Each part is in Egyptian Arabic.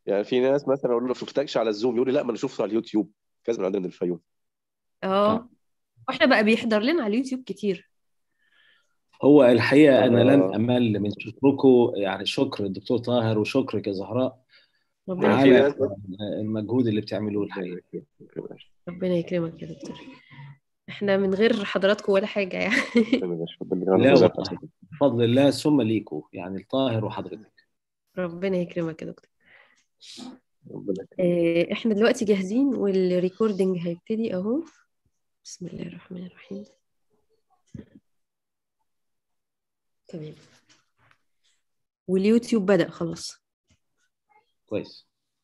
يعني في ناس مثلا اقول له ما شفتكش على الزوم يقول لي لا ما انا شفته على اليوتيوب كذا من عندنا من الفيوم اه واحنا بقى بيحضر لنا على اليوتيوب كتير هو الحقيقه انا لن آه. امل من شكركم يعني شكر الدكتور طاهر وشكرك يا زهراء ربنا في على ناس المجهود اللي بتعملوه الحقيقه ربنا يكرمك يا دكتور احنا من غير حضراتكم ولا حاجة يعني لا والله بفضل الله ثم ليكوا يعني الطاهر وحضرتك ربنا يكرمك يا دكتور ربنا آه، احنا دلوقتي جاهزين والريكوردينج هيبتدي اهو بسم الله الرحمن الرحيم تمام واليوتيوب بدأ خلاص كويس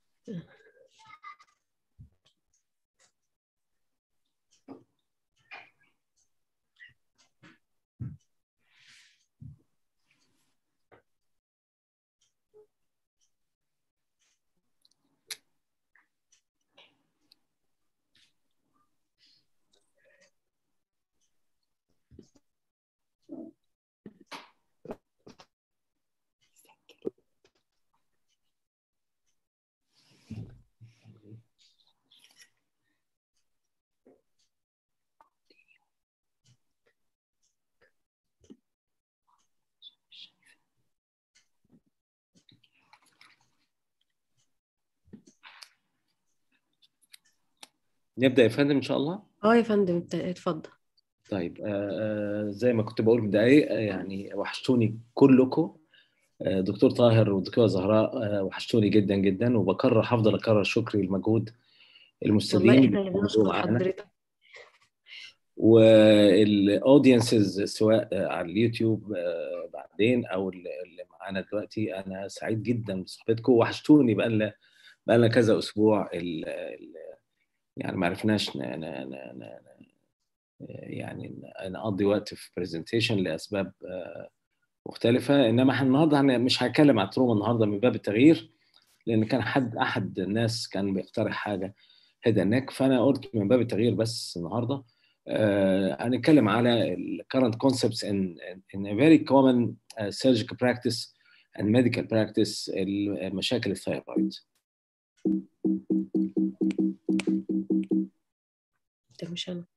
نبدا يا فندم ان شاء الله اه يا فندم ات- اتفضل طيب آه، آه، زي ما كنت بقول من دقايق آه، يعني وحشتوني كلكم آه، دكتور طاهر والدكتورة زهراء آه، وحشتوني جدا جدا وبكرر هفضل اكرر شكري المجهود والله المستديم احنا اللي اللي بيعملوه بنشكر معانا حضرتك والاودينسز سواء على اليوتيوب آه، بعدين او اللي معانا دلوقتي انا سعيد جدا بصحبتكم وحشتوني بقى لنا بقى لنا كذا اسبوع ال ال يعني ما عرفناش ن- ن- ن- ن- يعني ن- نقضي وقت في برزنتيشن لاسباب آه، مختلفه انما احنا النهارده هن- مش هتكلم عن التروما النهارده من باب التغيير لان كان حد احد الناس كان بيقترح حاجه هيد نيك فانا قلت من باب التغيير بس النهارده آه، هنتكلم على ال current concepts in, in a very common uh, surgical practice and medical practice المشاكل الثايرويد ده مش انا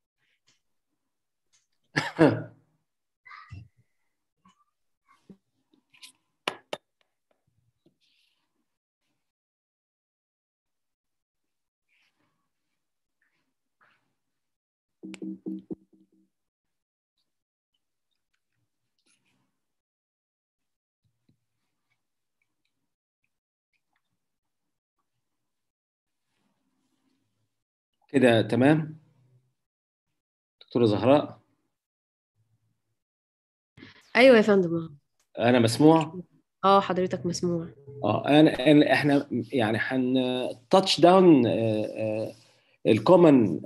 كده تمام دكتورة زهراء ايوه يا فندم اه انا مسموع اه حضرتك مسموع اه انا أنا- احنا يعني هن تاتش داون الكومن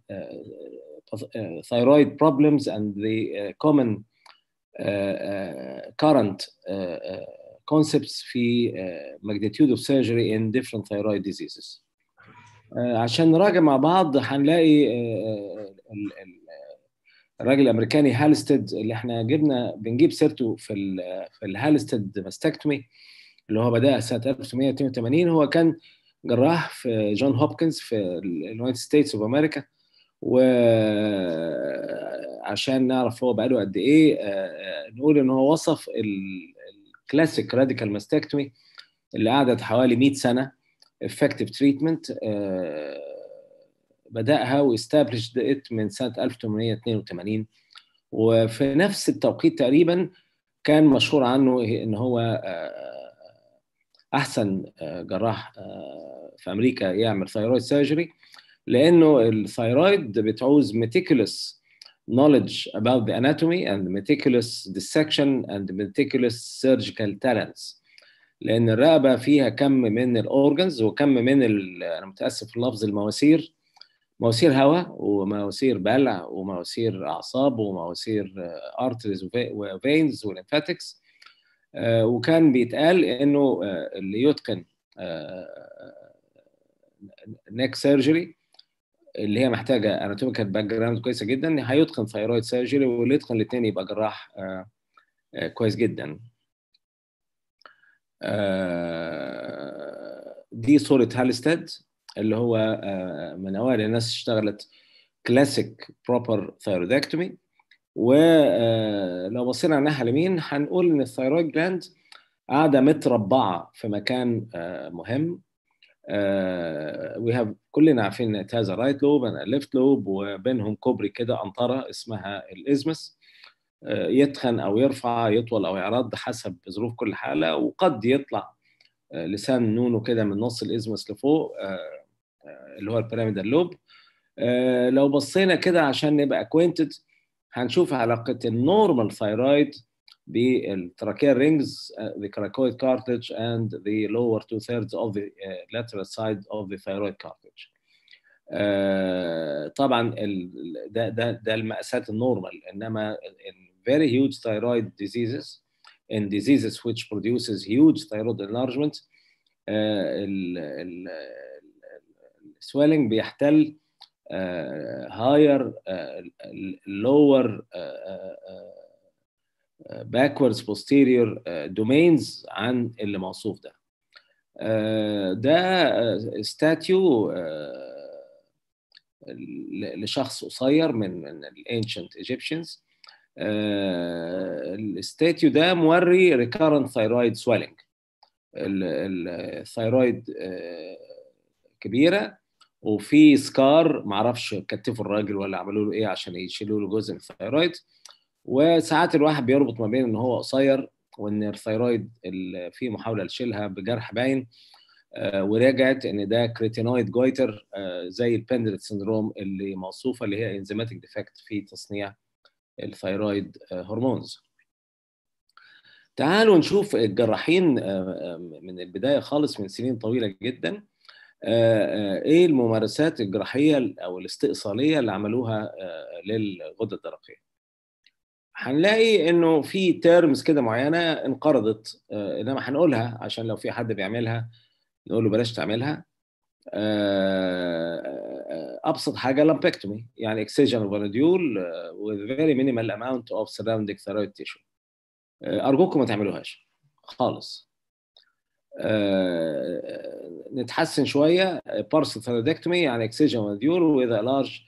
thyroid problems and the uh, common uh, uh, current uh, uh, concepts في uh, magnitude of surgery in different thyroid diseases. Uh, عشان نراجع مع بعض هنلاقي uh, uh, ال- ال- الراجل الامريكاني هالستد اللي احنا جبنا بنجيب سيرته في ال في الهالستد ماستكتومي اللي هو بدأ سنة 1982 هو كان جراح في جون هوبكنز في اليونايتد ستيتس اوف امريكا وعشان نعرف هو بقاله قد ايه آه، نقول ان هو وصف الكلاسيك راديكال ماستكتومي اللي قعدت حوالي 100 سنه effective treatment آه، بدأها واستابلشد ات من سنة 1882 وفي نفس التوقيت تقريبا كان مشهور عنه ان هو آه، احسن آه، جراح آه، في امريكا يعمل ثايرويد سيرجري لانه الثايرويد بتعوز meticulous knowledge about the anatomy and meticulous dissection and meticulous surgical talents لان الرقبه فيها كم من الاورجنز وكم من ال- انا متاسف في اللفظ المواسير مواسير هواء ومواسير بلع ومواسير اعصاب ومواسير ارتريز وفينز وليمفاتكس وكان بيتقال انه آه، اللي يتقن نيك سيرجري اللي هي محتاجه اناتوميكال باك جراوند كويسه جدا هيتقن ثايرويد سيرجري واللي يتقن الاثنين يبقى جراح آه، آه، كويس جدا آه، دي صوره هالستد اللي هو من اوائل الناس اشتغلت كلاسيك بروبر ثايرودكتومي ولو بصينا على الناحيه اليمين هنقول ان الثايرويد جلاند قاعده متربعه في مكان مهم وي هاف كلنا عارفين ان هذا رايت لوب انا ليفت لوب وبينهم كوبري كده قنطره اسمها الازمس يتخن او يرفع يطول او يعرض حسب ظروف كل حاله وقد يطلع لسان نونو كده من نص الازمس لفوق اللي هو البيراميدال لوب لو بصينا كده عشان نبقى اكوينتد هنشوف علاقه النورمال ثايرويد بالتراكيال rings, uh, the cricoid cartilage and the lower two thirds of the uh, lateral side of the thyroid cartilage. Uh, طبعا ال, ده ده ده المأساة النورمال انما very huge thyroid diseases and diseases which produces huge thyroid enlargement uh, ال, ال, swelling بيحتل uh, higher uh, lower uh, backwards posterior domains عن اللي موصوف ده ده ستاتيو لشخص قصير من من الانشنت ايجيبشنز الستاتيو ده موري ريكارنت ثايرويد سويلنج الثايرويد كبيره وفي سكار معرفش كتفوا الراجل ولا عملوا له ايه عشان يشيلوا له جزء من الثايرويد وساعات الواحد بيربط ما بين ان هو قصير وان الثايرويد اللي في محاوله لشيلها بجرح باين آه ورجعت ان ده كريتينويد جويتر آه زي البندلت سندروم اللي موصوفه اللي هي انزيماتيك ديفكت في تصنيع الثايرويد آه هرمونز تعالوا نشوف الجراحين من البدايه خالص من سنين طويله جدا ايه الممارسات الجراحيه او الاستئصاليه اللي عملوها للغده الدرقيه هنلاقي انه في تيرمز كده معينه انقرضت انما هنقولها عشان لو في حد بيعملها نقول له بلاش تعملها ابسط حاجه لامبكتومي يعني اكسجن اوف نوديول with very minimal amount of surrounding thyroid tissue ارجوكم ما تعملوهاش خالص نتحسن شويه بارس ثايرويدكتومي يعني اكسجن نوديول with a large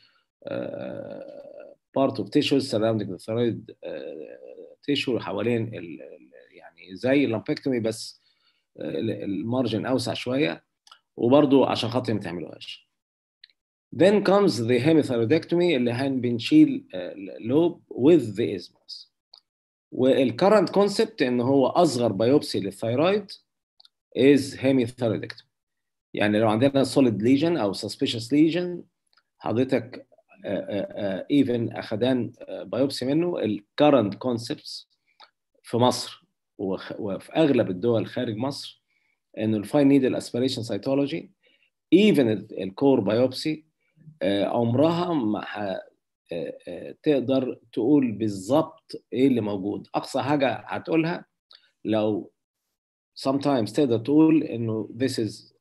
part of tissues surrounding the thyroid uh, tissue حوالين ال يعني زي اللامبكتومي بس المارجن اوسع شويه وبرضو عشان خاطر ما تعملوهاش. Then comes the hemithyroidectomy اللي هن بنشيل لوب with the isthmus. والكرنت كونسبت ان هو اصغر بايوبسي للثايرويد is hemithyroidectomy. يعني لو عندنا solid lesion او suspicious lesion حضرتك ايفن اخدان بايوبسي منه الكرنت كونسبتس في مصر وفي اغلب الدول خارج مصر انه الفاين نيدل اسبيريشن سيتولوجي ايفن الكور بايوبسي عمرها ما تقدر تقول بالظبط ايه اللي موجود اقصى حاجه هتقولها لو sometimes تقدر تقول انه this is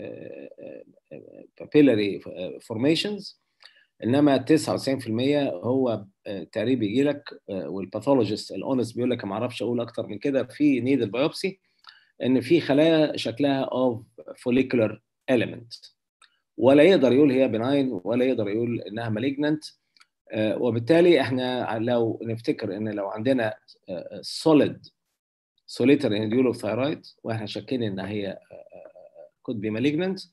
papillary formations انما 99% هو تقريبا بيجي لك والباثولوجيست الاونست بيقول لك ما اعرفش اقول اكتر من كده في نيدل بايوبسي ان في خلايا شكلها اوف فوليكولار element ولا يقدر يقول هي بناين ولا يقدر يقول انها مالجننت وبالتالي احنا لو نفتكر ان لو عندنا solid solitary nodule of thyroid واحنا شاكين ان هي could be malignant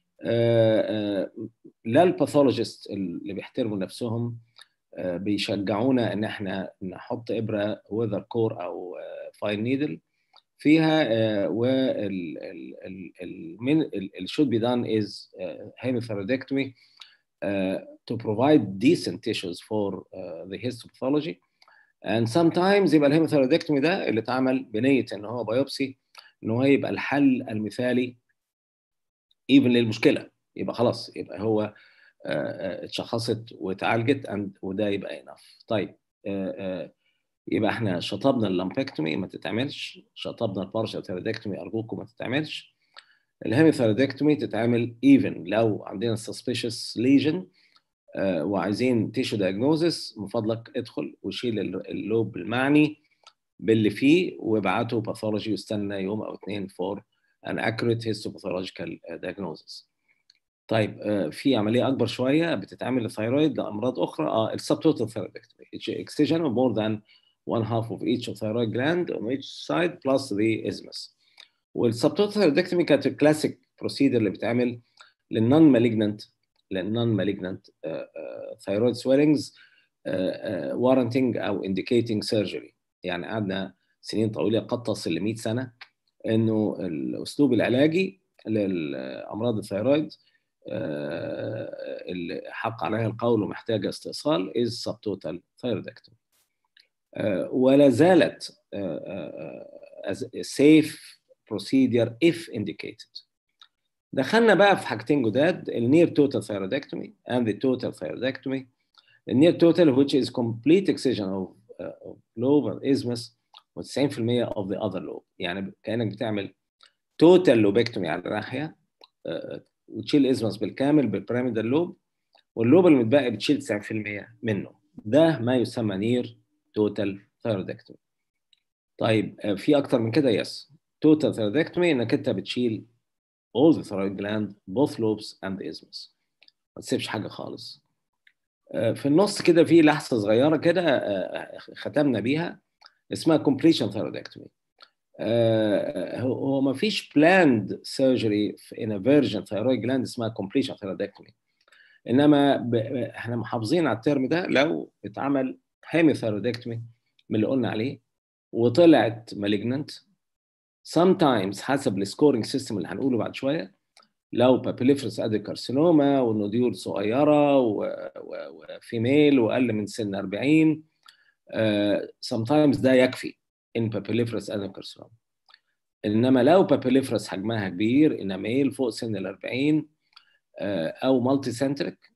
لا الباثولوجيست اللي بيحترموا نفسهم بيشجعونا ان احنا نحط ابره وذر كور او فاين نيدل فيها وال من ال should be done is hemithyroidectomy to provide decent tissues for the histopathology and sometimes يبقى الهيموثيرودكتومي ده اللي اتعمل بنيه ان هو بايوبسي ان هو يبقى الحل المثالي ايفن للمشكله يبقى خلاص يبقى هو اتشخصت واتعالجت وده يبقى انف طيب يبقى احنا شطبنا اللامبكتومي ما تتعملش شطبنا البارشال ثيرودكتومي ارجوكم ما تتعملش الهيميثيرودكتومي تتعمل ايفن لو عندنا suspicious lesion وعايزين تيشو دايجنوزس من فضلك ادخل وشيل اللوب المعني باللي فيه وابعته باثولوجي واستنى يوم او اثنين فور an accurate histopathological diagnosis. طيب في عمليه اكبر شويه بتتعمل للثيرويد لامراض اخرى اه السبتوتال ثيرويدكتومي excision of more than one half of each thyroid gland on each side plus the isthmus. والسبتوتال ثيرويدكتومي كانت الكلاسيك بروسيدر اللي بتتعمل للنون مالجننت للنون مالجننت ثيرويد سويلنجز warranting او indicating surgery يعني قعدنا سنين طويله قد تصل ل 100 سنه انه الاسلوب العلاجي للامراض الثيرويد اللي حق عليها القول ومحتاجه استئصال is subtotal thyroidectomy ولا زالت as a safe procedure if indicated دخلنا بقى في حاجتين جداد النير توتال ثيرودكتومي and the total thyroidectomy النير توتال which is complete excision of, uh, of lobe and isthmus و 90% of the other lobe يعني كانك بتعمل توتال لوبكتومي على ناحيه uh, وتشيل ازمس بالكامل بالبيراميدال لوب واللوب المتبقي بتشيل 90% منه ده ما يسمى نير توتال ثيرودكتومي طيب في اكتر من كده يس توتال ثيرودكتومي انك انت بتشيل all the thyroid gland both lobes and the isthmus ما تسيبش حاجه خالص في النص كده في لحظه صغيره كده ختمنا بيها اسمها completion thyroidectomy هو ما فيش planned surgery in a virgin thyroid gland اسمها completion thyroidectomy انما ب... احنا محافظين على الترم ده لو اتعمل هيمي ثيرودكتومي من اللي قلنا عليه وطلعت malignant sometimes حسب السكورنج سيستم اللي هنقوله بعد شويه لو بابيليفرس اديكارسينوما ونوديول صغيره وفيميل واقل من سن 40 uh, sometimes ده يكفي in papilliferous adenocarcinoma انما لو بابيليفرس حجمها كبير ان ميل فوق سن ال 40 uh, او مالتي سنتريك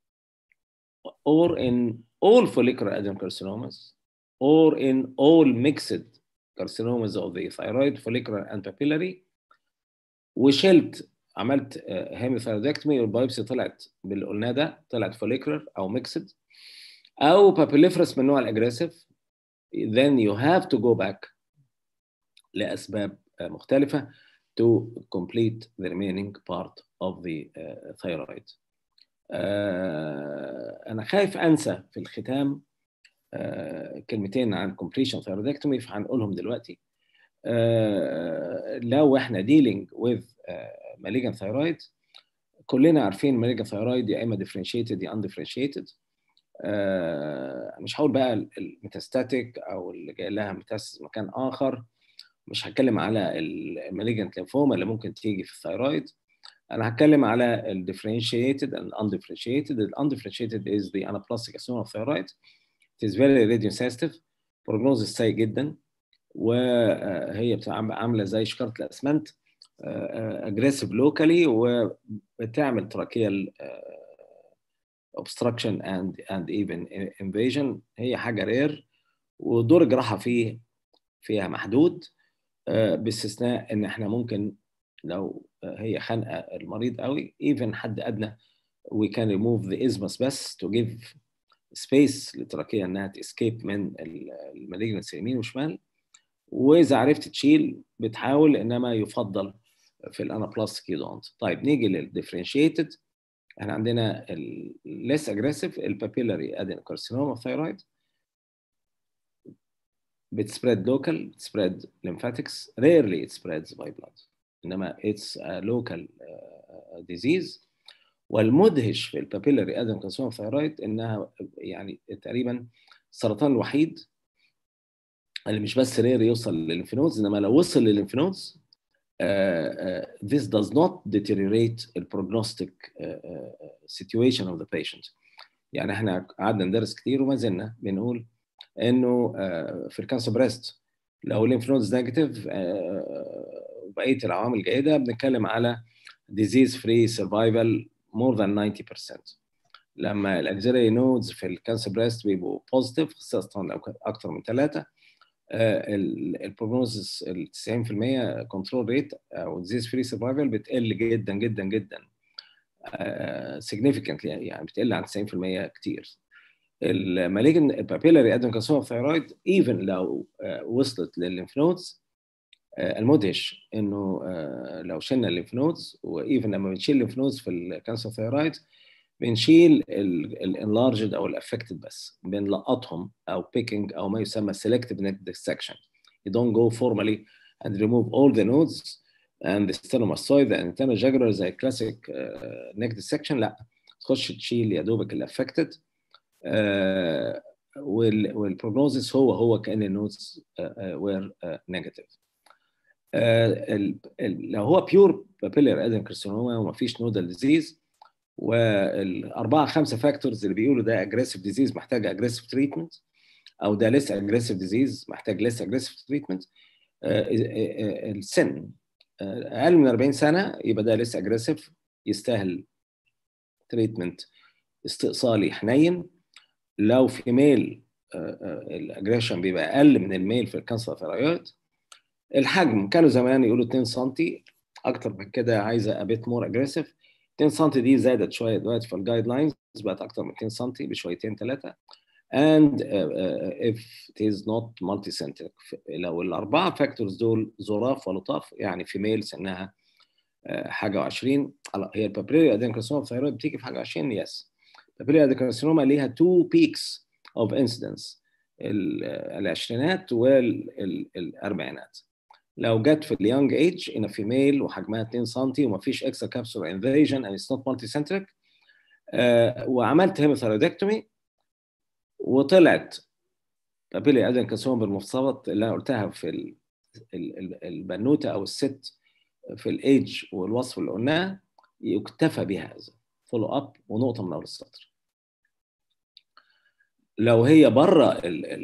or in all follicular adenocarcinomas or in all mixed carcinomas of the thyroid follicular and papillary وشلت عملت هيميثايرودكتومي والبايبسي طلعت باللي قلناه ده طلعت فوليكولر او ميكسد او بابيليفرس من النوع الاجريسيف then you have to go back لاسباب مختلفه to complete the remaining part of the uh, thyroid. Uh, انا خايف انسى في الختام uh, كلمتين عن completion thyroidectomy فهنقولهم دلوقتي. لو احنا dealing with malignant thyroid كلنا عارفين malignant thyroid يا اما differentiated يا undifferentiated مش هقول بقى الميتاستاتيك او اللي جاي لها ميتاستس مكان اخر مش هتكلم على المالجنت لينفوما اللي ممكن تيجي في الثيرويد انا هتكلم على الديفرنشيتد and undifferentiated ال undifferentiated is the anaplastic carcinoma of thyroid it is very radiosensitive prognosis سيء جدا وهي بتبقى عامله زي شكاره الاسمنت aggressive locally وبتعمل تراكيال obstruction and and even invasion هي حاجه رير ودور الجراحه فيه فيها محدود باستثناء ان احنا ممكن لو هي خانقه المريض قوي even حد ادنى we can remove the isthmus بس to give space للتراكيه انها تسكيب من المالجنس يمين وشمال واذا عرفت تشيل بتحاول انما يفضل في الانابلاستيك يدونت طيب نيجي للديفرنشيتد احنا عندنا الليس اجريسيف البابيلاري ادينوكارسينوما اوف ثايرويد بتسبريد لوكال بتسبريد ليمفاتكس rarely it spreads by blood انما it's a local uh, disease والمدهش في البابيلاري ادينوكارسينوما اوف ثايرويد انها يعني تقريبا السرطان الوحيد اللي مش بس رير يوصل للليمفنودز انما لو وصل للليمفنودز Uh, uh, this does not deteriorate the prognostic uh, situation of the patient. يعني احنا قعدنا ندرس كتير وما زلنا بنقول انه في الكانسر بريست لو الليمف نودز نيجاتيف وبقيه العوامل جيده بنتكلم على disease free survival more than 90%. لما الاكزيلري نودز في الكانسر بريست بيبقوا بوزيتيف خاصه لو اكثر من ثلاثه البروجنوزس ال 90% كنترول ريت او ديزيز فري سرفايفل بتقل جدا جدا جدا significantly يعني بتقل عن 90% كتير المالجن البابيلاري ادنوكارسوما ثايرويد ايفن لو وصلت للليمف نودز المدهش انه لو شلنا الليمف نودز وايفن لما بنشيل الليمف نودز في الكانسر ثيرويد بنشيل الانلارجد او الافكتد بس بنلقطهم او بيكينج او ما يسمى selective neck dissection you don't go formally and remove all the nodes and the stenomastoid and internal jugular زي classic uh, neck dissection لا تخش تشيل يا دوبك الافكتد uh, والبروجنوزيس هو هو كان النودز وير نيجاتيف لو هو بيور بابيلر ادن كارسينوما وما فيش نودال ديزيز والاربعه خمسه فاكتورز اللي بيقولوا ده اجريسيف ديزيز محتاج اجريسيف تريتمنت او ده لسه اجريسيف ديزيز محتاج لسه اجريسيف تريتمنت السن اقل من 40 سنه يبقى ده لسه اجريسيف يستاهل تريتمنت استئصالي حنين لو في ميل الاجريشن بيبقى اقل من الميل في الكانسر ثيرويد الحجم كانوا زمان يقولوا 2 سم اكتر من كده عايزه ابيت مور اجريسيف 2 سم دي زادت شويه دلوقتي في الجايد لاينز بقت اكتر من 2 سم بشويتين ثلاثه and uh, uh, if it is not multicentric لو الاربعه فاكتورز دول ظراف ولطاف يعني في ميل سنها uh, حاجه و20 هي البابريري ادينوكارسينوما ثيرويد بتيجي في حاجه 20 يس البابريري ادينوكارسينوما ليها تو بيكس اوف انسيدنس العشرينات والاربعينات لو جت في اليونج ايج ان فيميل وحجمها 2 سم وما فيش اكسترا كابسول انفيجن اند اتس نوت مالتي سنتريك وعملت هيموثايرودكتومي وطلعت بابيلي ادن كاسوم بالمفصلات اللي انا قلتها في ال ال البنوته او الست في الايج والوصف اللي قلناه يكتفى بهذا فولو اب ونقطه من اول السطر لو هي بره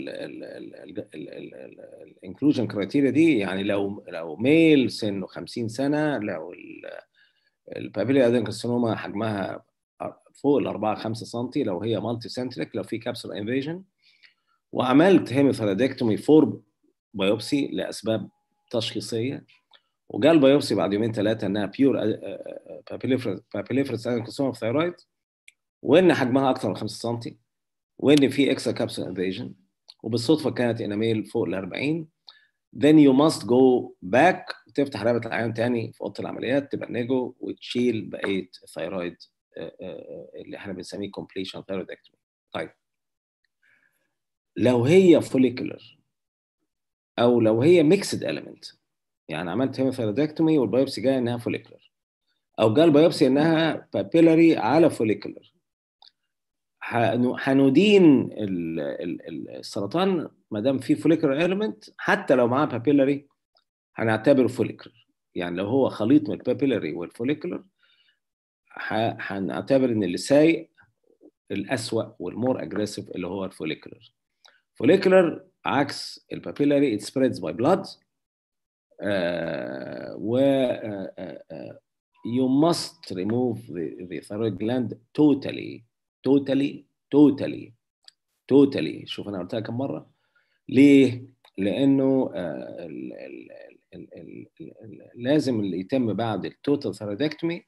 الانكلوجن كرايتيريا دي يعني لو لو ميل سنه 50 سنه لو البابيلي ادن كارسينوما حجمها فوق ال 4 5 سم لو هي مالتي سنتريك لو في كابسول انفيجن وعملت هيموثيرودكتومي فور بايوبسي لاسباب تشخيصيه وجاء البايوبسي بعد يومين ثلاثه انها بيور بابيليفرس ادنكوسوما ثايرويد وان حجمها اكثر من 5 سم وان في اكسترا كابسول انفيجن وبالصدفه كانت اناميل فوق ال 40 then you must go back تفتح رقبه العيان تاني في اوضه العمليات تبقى نيجو وتشيل بقيه الثايرويد اللي احنا بنسميه completion thyroidectomy طيب لو هي follicular او لو هي mixed element يعني عملت هيموثايرودكتومي والبيوبسي جايه انها follicular او جاء البيوبسي انها papillary على follicular هندين السرطان ما دام في follicular element حتى لو معاه papillary هنعتبره follicular يعني لو هو خليط من البابيلاري والفوليكولر هنعتبر ان اللي سايق الاسوأ والمور اجريسيف اللي هو الفوليكولر فوليكولر عكس البابيلاري it spreads by blood uh, و uh, uh, you must remove the, the thyroid gland totally totally totally totally شوف انا قلتها كم مره ليه؟ لانه ال ال ال ال ال لازم اللي يتم بعد التوتال ثيرودكتومي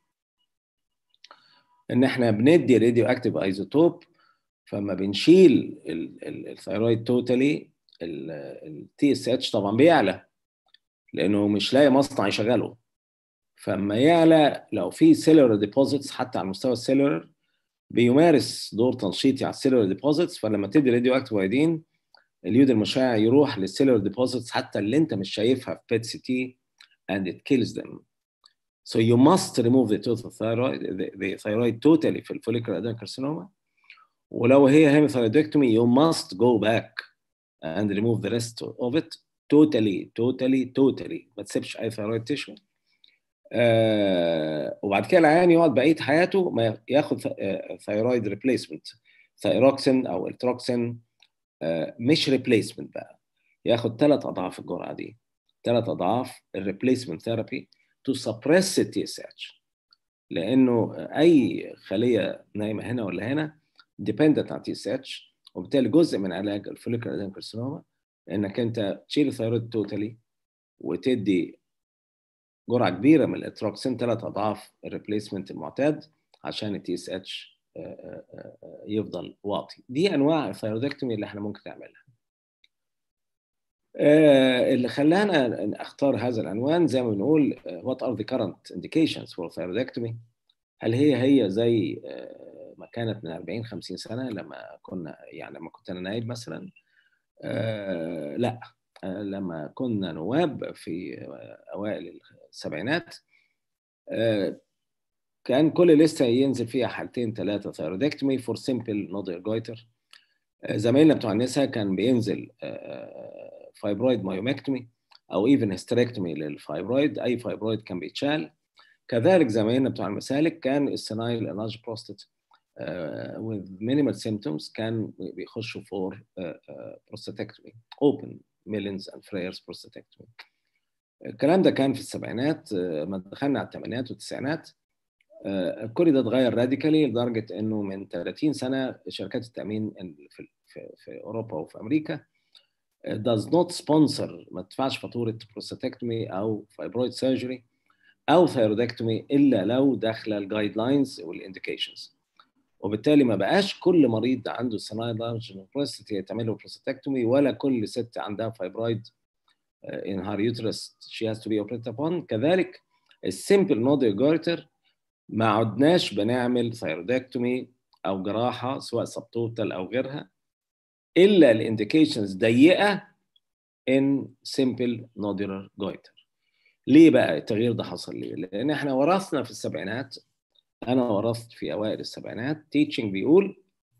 ان احنا بندي راديو اكتيف ايزوتوب فما بنشيل الثيرويد توتالي التي اس اتش طبعا بيعلى لانه مش لاقي مصنع يشغله فما يعلى لو في سيلولر ديبوزيتس حتى على مستوى السيلولر بيمارس دور تنشيطي على السيلولر ديبوزيتس فلما تدي راديو اكتيف ايودين اليود المشع يروح للسيلولر ديبوزيتس حتى اللي انت مش شايفها في بيت سي تي and it kills them So you must remove the total thyroid, the, the thyroid totally في الفوليكولار adenocarcinoma. ولو هي هيموثايرودكتومي you must go back and remove the rest of it totally totally totally ما تسيبش اي ثيرويد تيشو. آه وبعد كده العيان يقعد بقيه حياته ما ياخد ثيرويد ريبليسمنت ثيروكسين او التروكسين آه مش ريبليسمنت بقى ياخد ثلاث اضعاف الجرعه دي ثلاث اضعاف الريبليسمنت ثيرابي to suppress the TSH لانه اي خليه نايمه هنا ولا هنا dependent على TSH وبالتالي جزء من علاج الفوليكولار ادينوكارسينوما انك انت تشيل الثيرويد توتالي وتدي جرعه كبيره من الاتروكسين ثلاث اضعاف الريبليسمنت المعتاد عشان التي اس اتش يفضل واطي دي انواع الثيرودكتومي اللي احنا ممكن نعملها آه، اللي خلانا اختار هذا العنوان زي ما بنقول آه، what are the current indications for thyroidectomy هل هي هي زي آه، ما كانت من 40 50 سنه لما كنا يعني لما كنت انا نايب مثلا آه، لا آه، لما كنا نواب في آه، اوائل السبعينات آه، كان كل لسه ينزل فيها حالتين ثلاثه ثيرودكتومي فور سمبل نودر جويتر زمايلنا بتوع النساء كان بينزل فايبرويد مايومكتومي او ايفن هيستريكتومي للفايبرويد اي فايبرويد كان بيتشال كذلك زمايلنا بتوع المسالك كان السينايل انارج بروستات with minimal symptoms كان بيخشوا فور بروستاتكتومي open ميلينز and فريرز بروستاتكتومي الكلام ده كان في السبعينات آه، ما دخلنا على الثمانينات والتسعينات آه، كل ده اتغير راديكالي لدرجه انه من 30 سنه شركات التامين في في, في اوروبا وفي امريكا آه، does not sponsor ما تدفعش فاتوره بروستاتكتومي او فايبرويد سيرجري او ثيرودكتومي الا لو داخله الجايد لاينز والانديكيشنز وبالتالي ما بقاش كل مريض عنده سينايل لارج بروستاتي يتعمل له بروستاتكتومي ولا كل ست عندها فايبرويد in her uterus she has to be operated upon كذلك السيمبل نودي جارتر ما عدناش بنعمل ثيرودكتومي او جراحه سواء سبتوتال او غيرها الا الانديكيشنز ضيقه in simple nodular goiter ليه بقى التغيير ده حصل ليه؟ لان احنا ورثنا في السبعينات انا ورثت في اوائل السبعينات تيتشنج بيقول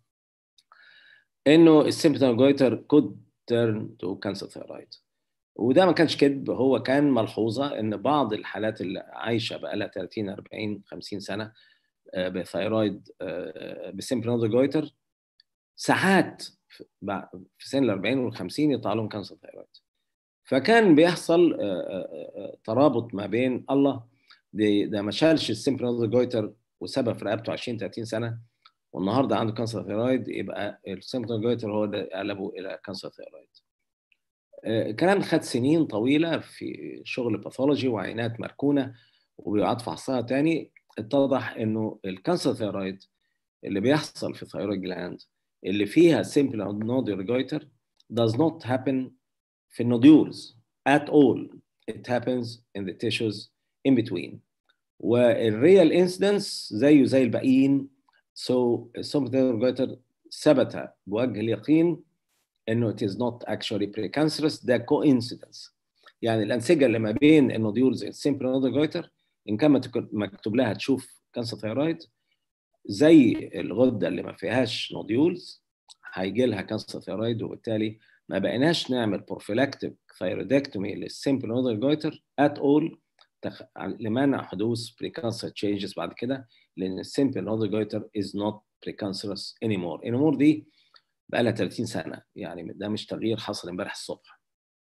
انه السيمبل جويتر could turn to cancer thyroid وده ما كانش كذب هو كان ملحوظه ان بعض الحالات اللي عايشه بقى لها 30 40 50 سنه آه، بثيرويد آه، بسيمبل نودر جويتر ساعات في بع- في سن ال 40 وال 50 يطلع لهم كانسر ثيرويد فكان بيحصل آه، آه، آه، ترابط ما بين الله ده ده ما شالش السيمبل نودر جويتر وسبب في رقبته 20 30 سنه والنهارده عنده كانسر ثيرويد يبقى السيمبل نودر جويتر هو اللي قلبه الى كانسر ثيرويد آه، الكلام خد سنين طويله في شغل باثولوجي وعينات مركونه وبيقعد فحصها تاني اتضح انه الكانسر ثيرويد اللي بيحصل في الثيرويد جلاند اللي فيها simple nodule goiter does not happen في النوديولز at all it happens in the tissues in between والريال انسيدنس زيه زي الباقيين so simple nodule goiter ثبت بوجه اليقين انه it is not actually precancerous ده coincidence يعني الانسجه اللي ما بين النوديولز السيمبل نودول جويتر ان كان متك- مكتوب لها تشوف كانسر ثيرويد زي الغده اللي ما فيهاش نوديولز هيجي لها كانسر ثيرويد وبالتالي ما بقيناش نعمل بروفيلاكتيك ثيرويدكتومي للسيمبل نودول جويتر ات اول لمنع حدوث بريكانسر تشينجز بعد كده لان السيمبل نودول جويتر از نوت بريكانسرس انيمور انيمور دي بقى لها 30 سنه يعني ده مش تغيير حصل امبارح الصبح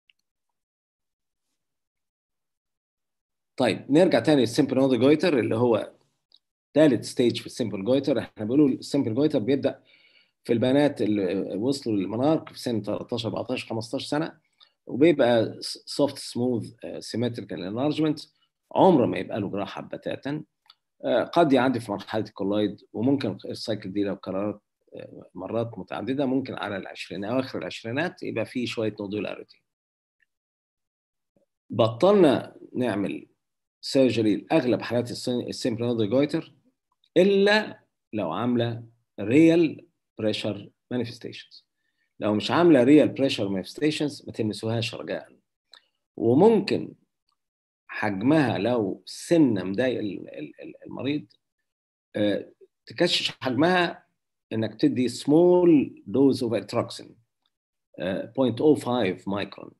طيب نرجع تاني للسيمبل نودل جويتر اللي هو ثالث ستيج في السيمبل جويتر احنا بنقول السيمبل جويتر بيبدا في البنات اللي وصلوا للمنارك في سن 13 14 15 سنه وبيبقى سوفت سموث سيمتريكال انلارجمنت عمره ما يبقى له جراحه بتاتا آه، قد يعدي في مرحله الكولايد وممكن السايكل دي لو كررت آه، مرات متعدده ممكن على العشرينات اواخر العشرينات يبقى في شويه نودولاريتي بطلنا نعمل سيرجري لاغلب حالات السيمبل نودل جويتر الا لو عامله ريال بريشر مانيفستيشنز لو مش عامله ريال بريشر مانيفستيشنز ما تلمسوهاش رجاء وممكن حجمها لو سنه مضايق ال- ال- ال- المريض آه، تكشش حجمها انك تدي سمول دوز اوف اتروكسين 0.05 مايكرون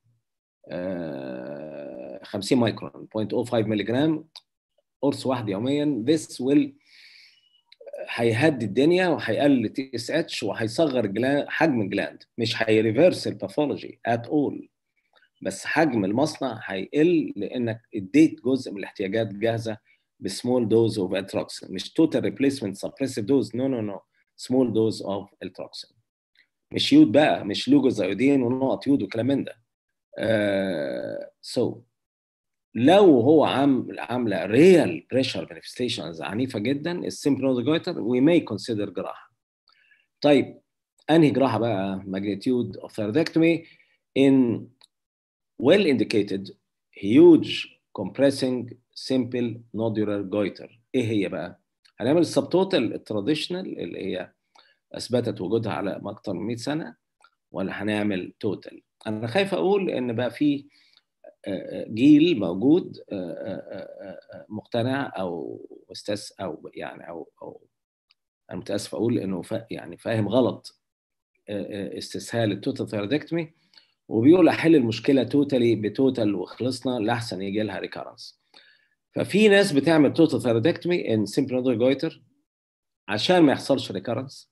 آه، 50 مايكرون 0.05 ملي جرام قرص واحد يوميا this will هيهدي الدنيا وهيقلل تي اس اتش وهيصغر جلاند حجم الجلاند مش هيريفرس الباثولوجي ات اول بس حجم المصنع هيقل لانك اديت جزء من الاحتياجات جاهزه بسمول دوز اوف اتروكسين مش توتال ريبليسمنت سبريسيف دوز نو نو نو سمول دوز اوف التروكسين مش يود بقى مش لوجوز ايودين ونقط يود وكلام من ده سو uh, so, لو هو عام عامله ريال بريشر مانيفستيشنز عنيفه جدا السيمبل نود جويتر وي ماي كونسيدر جراحه طيب انهي جراحه بقى ماجنتيود اوف ثيردكتومي ان well indicated huge compressing simple nodular goiter ايه هي بقى؟ هنعمل السبتوتال التراديشنال اللي هي اثبتت وجودها على اكثر من 100 سنه ولا هنعمل توتال؟ انا خايف اقول ان بقى في جيل موجود مقتنع او مستس او يعني او او انا متاسف اقول انه فا يعني فاهم غلط استسهال التوتال ثيرودكتومي وبيقول احل المشكله توتالي بتوتال وخلصنا لاحسن يجي لها ريكارنس ففي ناس بتعمل توتال ثيرودكتومي ان سمبل نودر جويتر عشان ما يحصلش ريكارنس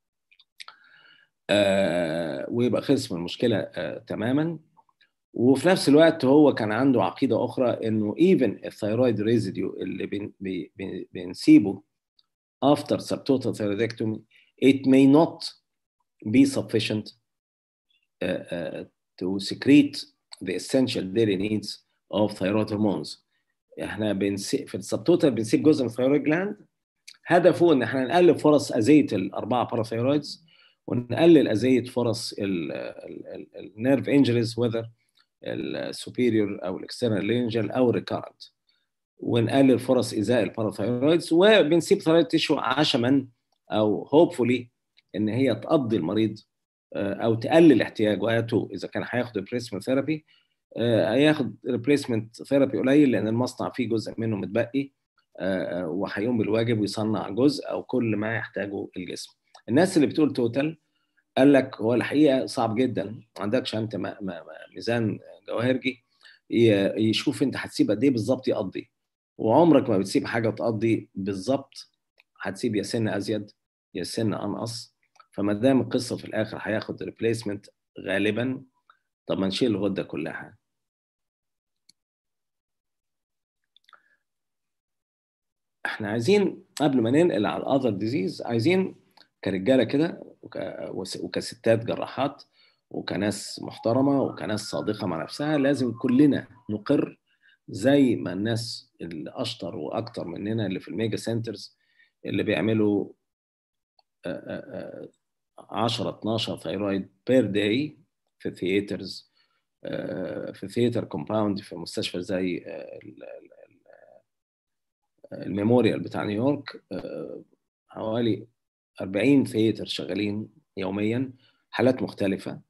آه ويبقى خلص من المشكله آه تماما وفي نفس الوقت هو كان عنده عقيده اخرى انه ايفن الثيرويد ريزيديو اللي بن بي بي بنسيبه after subtotal thyroidectomy it may not be sufficient uh, uh, to secrete the essential daily needs of thyroid hormones احنا بنسيب في السبتوتال بنسيب جزء من الثيرويد جلاند هدفه ان احنا نقلل فرص اذيه الاربعه باراثيرويدز ونقلل اذيه فرص النيرف انجريز وذر السوبيريور او الاكسترنال لينجل او الريكارنت ونقلل فرص ايذاء الباراثيرويدز وبنسيب ثيرويد تيشو عشما او هوبفولي ان هي تقضي المريض او تقلل احتياجاته اذا كان هياخد ريبليسمنت ثيرابي هياخد ريبليسمنت ثيرابي قليل لان المصنع فيه جزء منه متبقي وهيقوم بالواجب ويصنع جزء او كل ما يحتاجه الجسم. الناس اللي بتقول توتال قال لك هو الحقيقه صعب جدا ما عندكش انت ميزان جواهرجي يشوف انت هتسيب قد ايه بالظبط يقضي وعمرك ما بتسيب حاجه تقضي بالظبط هتسيب يا سن ازيد يا سن انقص فما دام القصه في الاخر هياخد ريبليسمنت غالبا طب ما نشيل الغده كلها احنا عايزين قبل ما ننقل على الاذر ديزيز عايزين كرجاله كده وكستات جراحات وكناس محترمه وكناس صادقه مع نفسها لازم كلنا نقر زي ما الناس اللي اشطر واكتر مننا اللي في الميجا سنترز اللي بيعملوا 10 12 ثيرويد بير داي في الثياترز في ثياتر كومباوند في مستشفى زي الميموريال بتاع نيويورك حوالي 40 ثياتر شغالين يوميا حالات مختلفة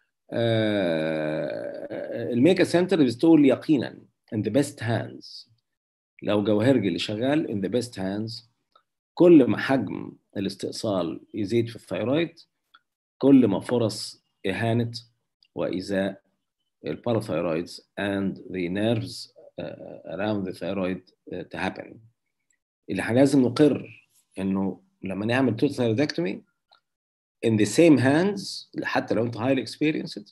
الميجا سنتر بتقول يقينا in the best hands لو جوهرجي اللي شغال in the best hands كل ما حجم الاستئصال يزيد في الثيرويد كل ما فرص إهانة وإيذاء الباراثيرويدز and the nerves uh, around the thyroid uh, to happen اللي احنا لازم نقر انه لما نعمل توت ثيرودكتومي in the same hands حتى لو انت highly experienced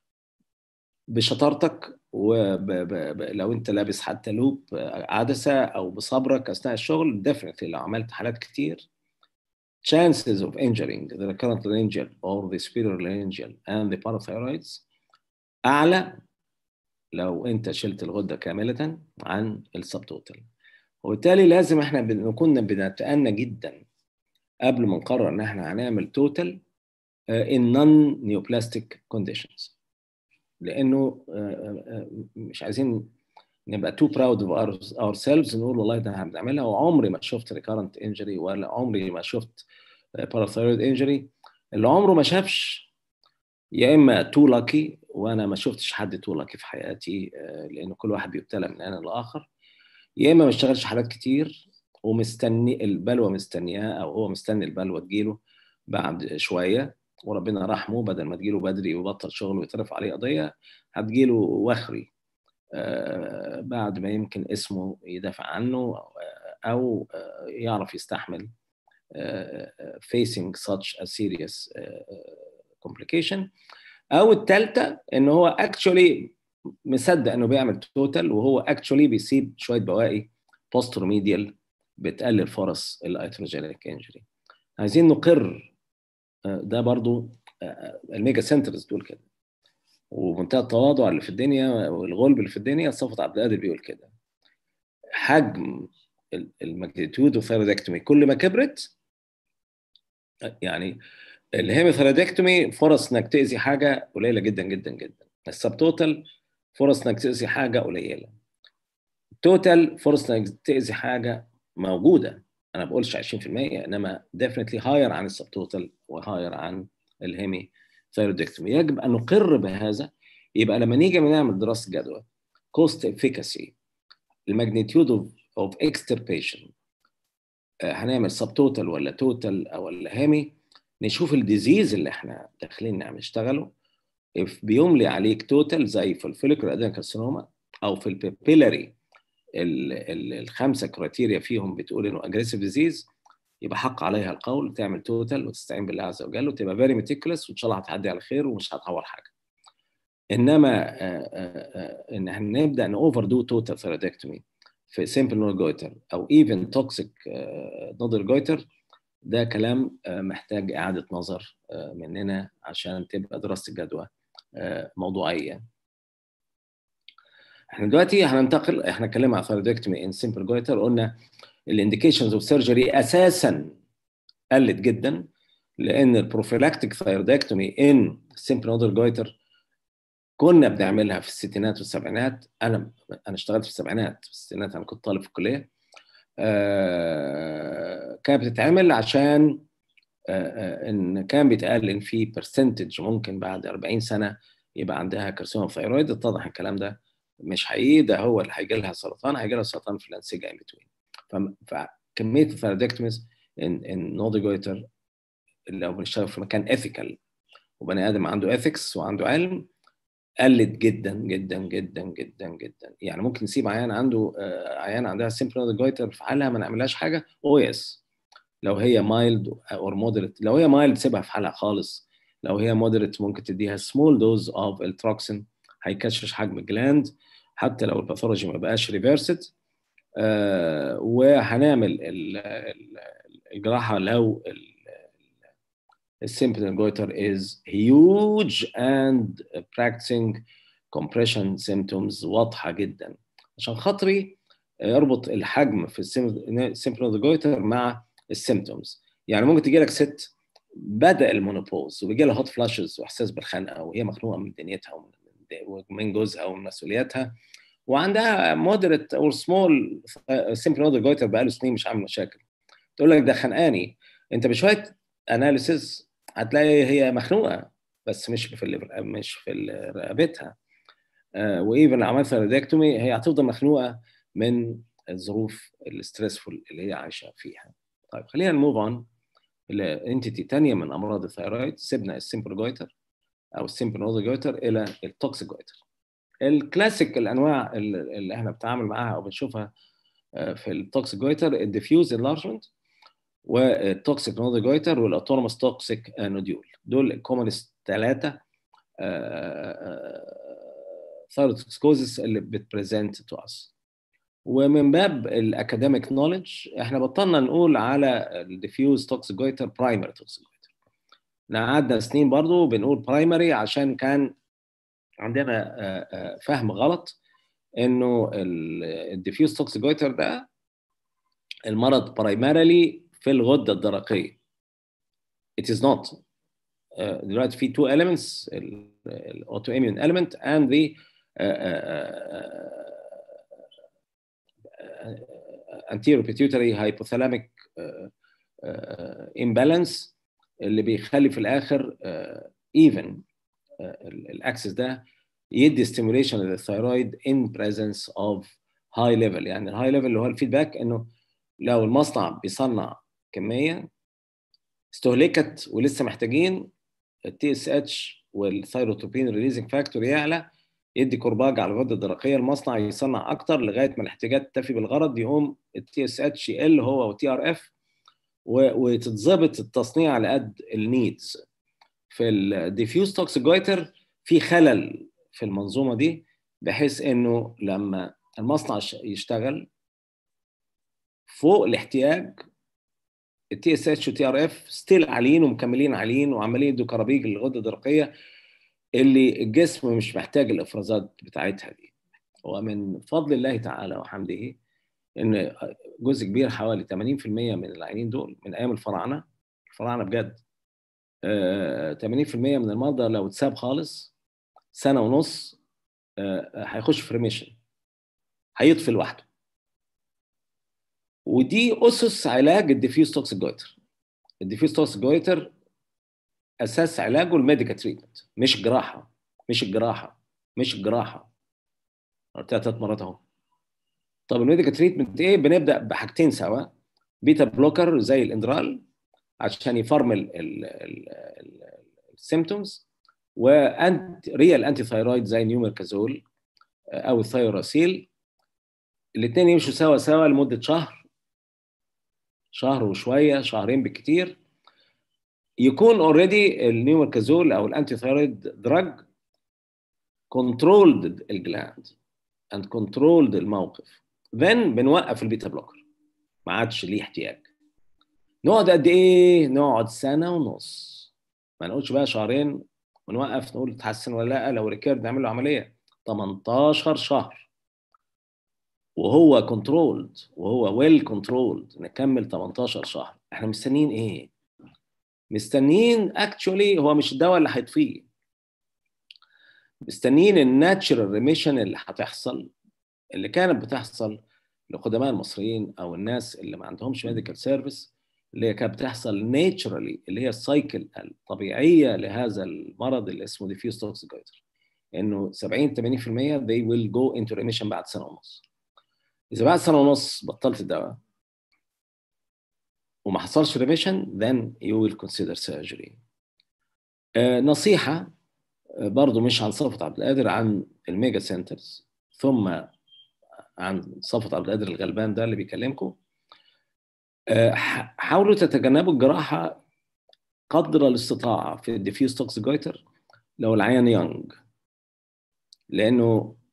بشطارتك ولو انت لابس حتى لوب عدسه او بصبرك اثناء الشغل definitely لو عملت حالات كتير chances of injuring the recurrent laryngeal or the superior laryngeal and the parathyroids اعلى لو انت شلت الغده كامله عن السبتوتال وبالتالي لازم احنا نكون بنتأنى جدا قبل ما نقرر ان احنا هنعمل توتال in non neoplastic conditions لانه مش عايزين نبقى too proud of ourselves نقول والله ده هنعملها وعمري ما شفت recurrent injury ولا عمري ما شفت parathyroid injury اللي عمره ما شافش يا اما too lucky وانا ما شفتش حد too lucky في حياتي لان كل واحد بيبتلى من انا لاخر يا اما ما اشتغلش حالات كتير ومستني البلوه مستنياه او هو مستني البلوه تجيله بعد شويه وربنا رحمه بدل ما تجيله بدري ويبطل شغل ويترفع عليه قضيه هتجيله وخري آه بعد ما يمكن اسمه يدافع عنه او آه يعرف يستحمل آه facing such a serious complication او الثالثه ان هو actually مصدق انه بيعمل توتال وهو اكشولي بيسيب شويه بواقي بوستروميديال بتقلل فرص الايتروجينيك انجري عايزين نقر ده برضو الميجا سنترز بتقول كده ومنتهى التواضع اللي في الدنيا والغلب اللي في الدنيا صفت عبد القادر بيقول كده حجم الماجنتيود اوف كل ما كبرت يعني الهيموثيرودكتومي فرص انك تاذي حاجه قليله جدا جدا جدا السبتوتال فرص انك تاذي حاجه قليله توتال فرص انك تاذي حاجه موجوده انا ما بقولش 20% انما definitely higher عن السب توتال وهاير عن الهيمي ثايرودكتومي يجب ان نقر بهذا يبقى لما نيجي نعمل دراسه جدوى cost efficacy الماجنتيود اوف اوف extirpation هنعمل سب توتال ولا توتال ولا هيمي نشوف الديزيز اللي احنا داخلين نعمل نشتغله بيملي عليك توتال زي في الفوليكولار ادينوكارسينوما او في البيبيلاري الخمسه كرايتيريا فيهم بتقول انه اجريسيف ديزيز يبقى حق عليها القول تعمل توتال وتستعين بالله عز وجل وتبقى فيري ميتيكولس وان شاء الله هتعدي على خير ومش هتعور حاجه. انما ان احنا نبدا نوفر دو توتال ثيرودكتومي في سيمبل نود جويتر او ايفن توكسيك نودر جويتر ده كلام محتاج اعاده نظر مننا عشان تبقى دراسه الجدوى موضوعيه. احنا دلوقتي هننتقل احنا اتكلمنا عن ثيرودكتومي ان سيمبل جويتر قلنا الانديكيشنز اوف سيرجري اساسا قلت جدا لان البروفيلاكتيك ثيرودكتومي ان سيمبل نودر جويتر كنا بنعملها في الستينات والسبعينات انا انا اشتغلت في السبعينات في الستينات انا كنت طالب في الكليه آه كانت بتتعمل عشان آه ان كان بيتقال ان في برسنتج ممكن بعد 40 سنه يبقى عندها كارسينوم ثيرويد اتضح الكلام ده مش حقيقي ده هو اللي هيجي لها سرطان هيجي لها سرطان في الانسجه ان بتوين فكميه الثيرودكتوميز ان ان نودي جويتر لو بنشتغل في مكان اثيكال وبني ادم عنده اثكس وعنده علم قلت جدا جدا جدا جدا جدا يعني ممكن نسيب عيان عنده عيان عندها سيمبل نودي جويتر في حالها ما نعملهاش حاجه او يس لو هي مايلد او مودريت لو هي مايلد سيبها في حالها خالص لو هي مودريت ممكن تديها سمول دوز اوف التروكسين هيكشش حجم الجلاند حتى لو الباثولوجي ما بقاش ريفيرسد آه وهنعمل الجراحه لو السيمبل جويتر is huge and practicing compression symptoms واضحه جدا عشان خاطري يربط الحجم في السيمبل جويتر مع السيمتومز يعني ممكن تجي لك ست بدا المونوبوز وبيجي لها هوت فلاشز واحساس بالخنقه وهي مخنوقه من دنيتها ومن جوزها ومن مسؤولياتها وعندها مودريت او سمول سيمبل نودر جويتر بقاله سنين مش عامل مشاكل تقول لك ده خنقاني انت بشويه اناليسيس هتلاقي هي مخنوقه بس مش في مش في رقبتها آه وايفن لو عملت ريدكتومي هي هتفضل مخنوقه من الظروف الستريسفول اللي هي عايشه فيها طيب خلينا نموف اون لانتيتي ثانيه من امراض الثيرويد سيبنا السيمبل جويتر او السيمبل نودر جويتر الى التوكسيك جويتر الكلاسيك الانواع اللي احنا بنتعامل معاها او بنشوفها في التوكسيك جويتر الديفيوز انلارجمنت والتوكسيك نودر جويتر والاوتونوموس توكسيك نوديول دول الكومنست ثلاثه ثايروتوكسكوزس اللي بتبريزنت تو اس ومن باب الاكاديميك نوليدج احنا بطلنا نقول على الديفيوز توكسيك جويتر برايمري توكسيك جويتر قعدنا سنين برضو بنقول برايمري عشان كان عندنا فهم غلط انه الديفيوز توكسيك جويتر ده المرض برايمري في الغده الدرقيه it is not دلوقتي في two elements الاوتوimmune element and the anterior pituitary hypothalamic imbalance اللي بيخلي في الاخر even الاكسس ده يدي ستيموليشن للثيرويد ان بريزنس اوف هاي ليفل يعني الهاي ليفل اللي هو الفيدباك انه لو المصنع بيصنع كميه استهلكت ولسه محتاجين التي اس اتش والثيروتروبين ريليزنج فاكتور يعلى يدي كرباج على الغده الدرقيه المصنع يصنع اكتر لغايه ما الاحتياجات تفي بالغرض يقوم التي اس اتش يقل هو والتي ار اف وتتظبط التصنيع على قد النيدز في الديفيوز توكسيك جويتر في خلل في المنظومه دي بحيث انه لما المصنع يشتغل فوق الاحتياج التي اس اتش والتي ار اف ستيل عاليين ومكملين عاليين وعمالين يدوا كرابيج للغده الدرقيه اللي الجسم مش محتاج الافرازات بتاعتها دي ومن فضل الله تعالى وحمده ان جزء كبير حوالي 80% من العيانين دول من ايام الفراعنه الفراعنه بجد 80% من المرضى لو اتساب خالص سنه ونص آه، هيخش في ريميشن هيطفي لوحده ودي اسس علاج الديفيوز توكسيك جويتر الديفيوز توكسيك جويتر اساس علاجه الميديكال تريتمنت مش الجراحه مش الجراحه مش الجراحه قلتها ثلاث مرات اهو طب الميديكال تريتمنت ايه بنبدا بحاجتين سوا بيتا بلوكر زي الاندرال عشان يفرمل السيمتومز وانت ريال انتي ثايرويد زي نيوميركازول او الثايوراسيل الاثنين يمشوا سوا سوا لمده شهر شهر وشويه شهرين بالكثير يكون اوريدي النيوميركازول او الانتي ثايرويد دراج كنترولد الجلاند اند كنترولد الموقف ذن بنوقف البيتا بلوكر ما عادش ليه احتياج نقعد قد ايه نقعد سنه ونص ما نقولش بقى شهرين ونوقف نقول تحسن ولا لا لو ريكيرد نعمل له عمليه 18 شهر وهو كنترولد وهو ويل كنترولد نكمل 18 شهر احنا مستنيين ايه مستنيين اكشولي هو مش الدواء اللي هيطفيه مستنيين الناتشرال ريميشن اللي هتحصل اللي كانت بتحصل لقدماء المصريين او الناس اللي ما عندهمش ميديكال سيرفيس اللي هي كانت بتحصل ناتشرالي اللي هي السايكل الطبيعيه لهذا المرض اللي اسمه ديفيوز توكسيك جويتر انه 70 80% they will go into remission بعد سنه ونص اذا بعد سنه ونص بطلت الدواء وما حصلش ريميشن then you will consider surgery آه نصيحه برضه مش عن صفوت عبد القادر عن الميجا سنترز ثم عن صفوت عبد القادر الغلبان ده اللي بيكلمكم حاولوا تتجنبوا الجراحه قدر الاستطاعه في الديفيوز توكسيك جويتر لو العيان يونج لانه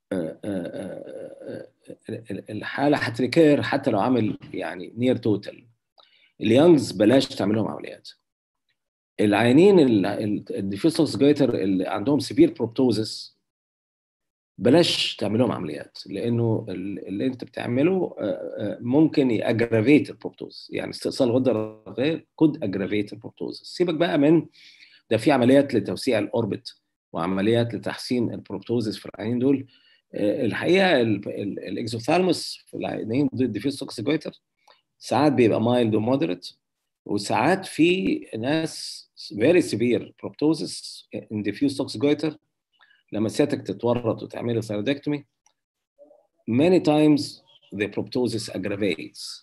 الحاله هتريكير حتى لو عامل يعني نير توتال اليونجز بلاش تعملهم عمليات العيانين الديفيوز توكسيك جويتر اللي عندهم سيفير بروبتوزس بلاش تعملهم عمليات لانه اللي انت بتعمله ممكن ياجرافيت البروبتوز يعني استئصال الغده الرئويه كود اجرافيت البروبتوز سيبك بقى من ده في عمليات لتوسيع الاوربت وعمليات لتحسين البروبتوزس في العينين دول الحقيقه الاكزوثالموس في العينين الديفيوز توكسيك جويتر ساعات بيبقى مايلد ومودريت وساعات في ناس فيري سيفير بروبتوزس ان ديفيوز توكسيك جويتر لما سيادتك تتورط وتعمل ثايرودكتومي many times the proptosis aggravates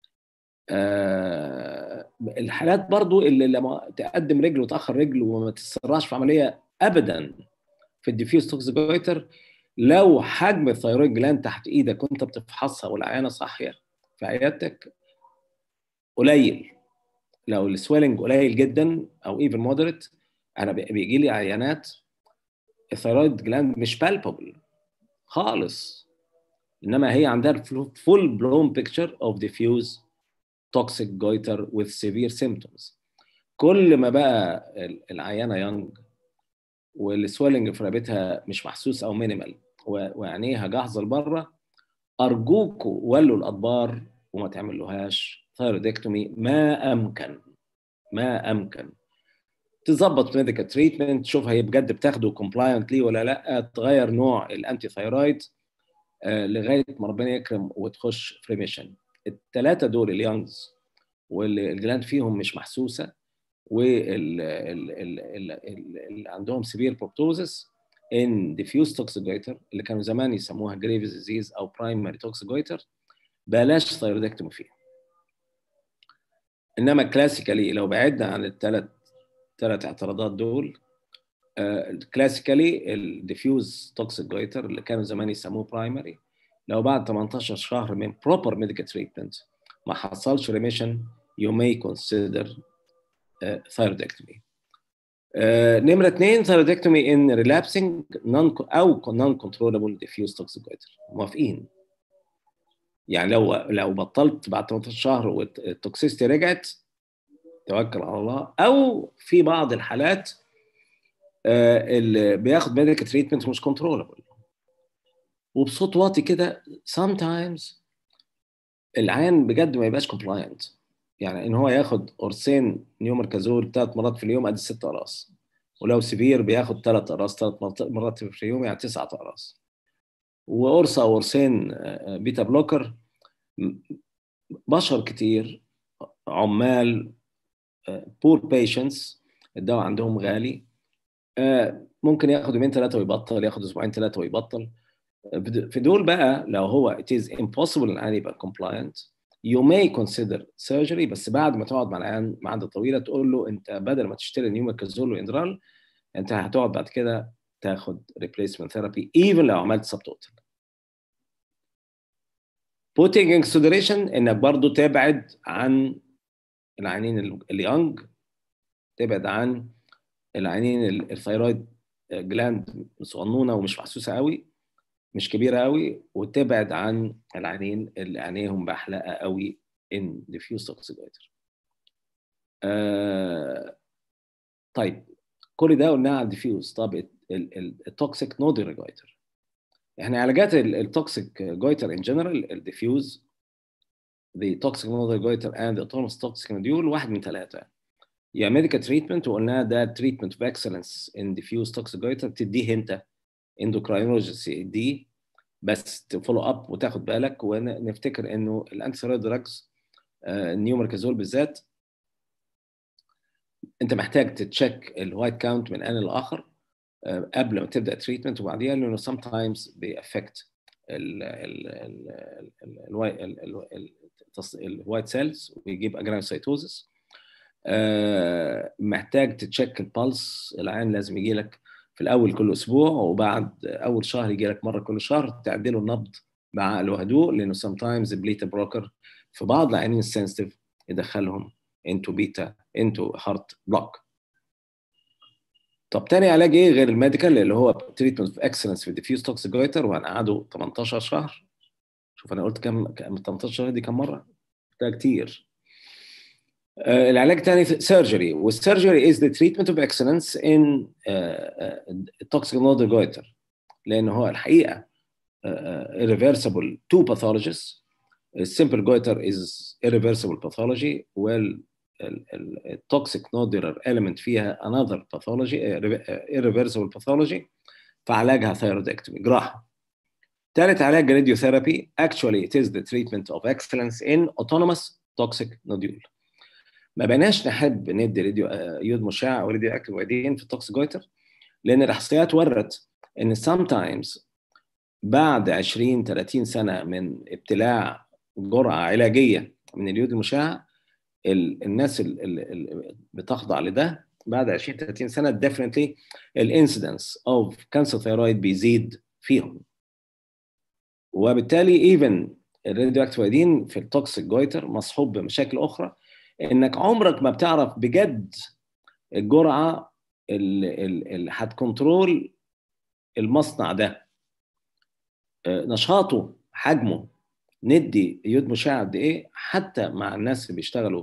آه الحالات برضو اللي لما تقدم رجل وتاخر رجل وما تسرعش في عمليه ابدا في الديفيوز توكسيكويتر لو حجم الثيرويد جلاند تحت ايدك وانت بتفحصها والعيانه صاحيه في عيادتك قليل لو السويلنج قليل جدا او ايفن مودريت انا بيجي لي عيانات الثيرويد جلاند مش بالبابل خالص انما هي عندها فول بلون بيكتشر اوف ديفيوز توكسيك جويتر with severe symptoms كل ما بقى العيانه يونج والسويلنج في رقبتها مش محسوس او مينيمال وعينيها جاهزه لبره ارجوكوا ولوا الادبار وما تعملوهاش ثايرودكتومي ما امكن ما امكن تظبط ميديكال تريتمنت تشوف هي بجد بتاخده كومبلاينتلي ولا لا تغير نوع الانتي ثايرويد آه لغايه ما ربنا يكرم وتخش في ريميشن الثلاثه دول اليونجز واللي الجلاند فيهم مش محسوسه واللي عندهم سيفير بروبتوزس ان ديفيوز توكسيك جويتر اللي كانوا زمان يسموها جريفز ديزيز او برايمري توكسيك جويتر بلاش ثايرودكتومي فيها انما كلاسيكالي لو بعدنا عن الثلاث ثلاث اعتراضات دول كلاسيكالي الديفيوز توكسيك جويتر اللي كانوا زمان يسموه برايمري لو بعد 18 شهر من بروبر ميديكال تريتمنت ما حصلش ريميشن you may consider thyroidectomy. Uh, نمرة اثنين thyroidectomy in relapsing non أو non-controllable diffuse toxic goiter موافقين يعني لو لو بطلت بعد 18 شهر والتوكسيستي رجعت توكل على الله أو في بعض الحالات uh, اللي بياخد ميديكال تريتمنت مش كنترولبل وبصوت واطي كده sometimes العيان بجد ما يبقاش compliant يعني ان هو ياخد قرصين نيومركازول ثلاث مرات في اليوم قد ست اقراص ولو سيفير بياخد ثلاث اقراص ثلاث مرات في اليوم يعني تسعة اقراص وقرص او قرصين بيتا بلوكر بشر كتير عمال بور بيشنتس الدواء عندهم غالي ممكن ياخد يومين ثلاثه ويبطل ياخد اسبوعين ثلاثه ويبطل في دول بقى لو هو it is impossible ان العيان يبقى compliant you may consider surgery بس بعد ما تقعد مع العيان مده طويله تقول له انت بدل ما تشتري نيوميكازول واندرال انت هتقعد بعد كده تاخد replacement therapy even لو عملت subtotal putting in consideration انك برضو تبعد عن العينين اليونج تبعد عن العينين الثيرويد جلاند صغنونه ومش محسوسه قوي مش كبيره قوي وتبعد عن العينين اللي عينيهم بحلقه قوي ان diffuse toxic آه طيب كل ده قلناه على الديفيوز طب التوكسيك نودي ريجويتر احنا علاجات التوكسيك جويتر ان جنرال الديفيوز the toxic nodal goiter and the autonomous toxic nodule واحد من ثلاثه يا ميديكال تريتمنت وقلنا ده تريتمنت اوف اكسلنس ان ديفيوز توكسيك جويتر تديه انت اندوكراينولوجي دي بس تفولو اب وتاخد بالك ونفتكر انه الانتيثيرويد دراجز النيومركازول بالذات انت محتاج تتشيك الوايت كاونت من ان لاخر قبل ما تبدا تريتمنت وبعديها لانه سم تايمز بيأفكت الوايت سيلز ويجيب اجرانوسايتوزس محتاج تتشيك البلس العين لازم يجي لك في الاول كل اسبوع وبعد اول شهر يجي لك مره كل شهر تعدله النبض بعقل وهدوء لانه سم تايمز البليتا بروكر في بعض العيانين السنسيتيف يدخلهم انتو بيتا انتو هارت بلوك طب تاني علاج ايه غير الميديكال اللي هو تريتمنت اوف اكسلنس في ديفيوز توكسيك جويتر وهنقعده 18 شهر شوف انا قلت كم 18 شهر دي كم مره؟ ده كتير آه العلاج الثاني سيرجري والسيرجري از ذا تريتمنت اوف اكسلنس ان توكسيك نودل جويتر لان هو الحقيقه irreversible two pathologies السمبل جويتر is irreversible pathology وال التوكسيك نودولار element فيها another pathology irreversible pathology فعلاجها ثيرودكتومي جراحه ثالث علاج راديوثيرابي actually it is the treatment of excellence in autonomous toxic nodule ما بقيناش نحب ندي راديو يود مشع او راديو اكتيف ايدين في التوكسيك جويتر لان الاحصائيات ورت ان sometimes بعد 20 30 سنه من ابتلاع جرعه علاجيه من اليود المشع الناس اللي بتخضع لده بعد 20 30 سنه ديفنتلي الانسيدنس اوف كانسر ثيرويد بيزيد فيهم وبالتالي ايفن الراديو اكتيف ايدين في التوكسيك جويتر مصحوب بمشاكل اخرى انك عمرك ما بتعرف بجد الجرعه اللي, اللي هتكنترول المصنع ده نشاطه حجمه ندي يود مشعه قد ايه حتى مع الناس اللي بيشتغلوا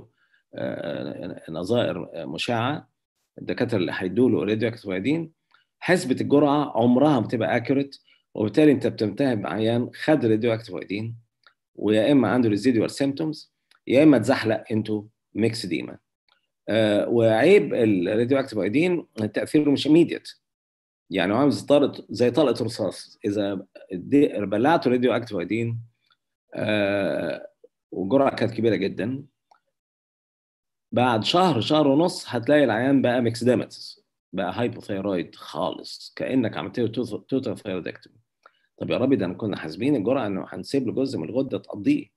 نظائر مشعه الدكاتره اللي هيدوا له راديو اكتيف ايدين حسبه الجرعه عمرها ما بتبقى اكيوريت وبالتالي انت بتمتهن بعيان خد راديو اكتيف ايدين ويا اما عنده ريزيدوال سيمتومز يا اما اتزحلق انتو ميكس ديما آه وعيب الراديو اكتيف ايدين تاثيره مش immediate يعني عامل زي طلقه زي طلقه رصاص اذا بلعته راديو اكتيف ايدين آه والجرعه كانت كبيره جدا بعد شهر شهر ونص هتلاقي العيان بقى ميكسديماتس بقى هايبوثيرويد خالص كانك عملت له توتال ثيرودكتومي طب يا ربي ده انا كنا حاسبين الجرعه انه هنسيب له جزء من الغده تقضيه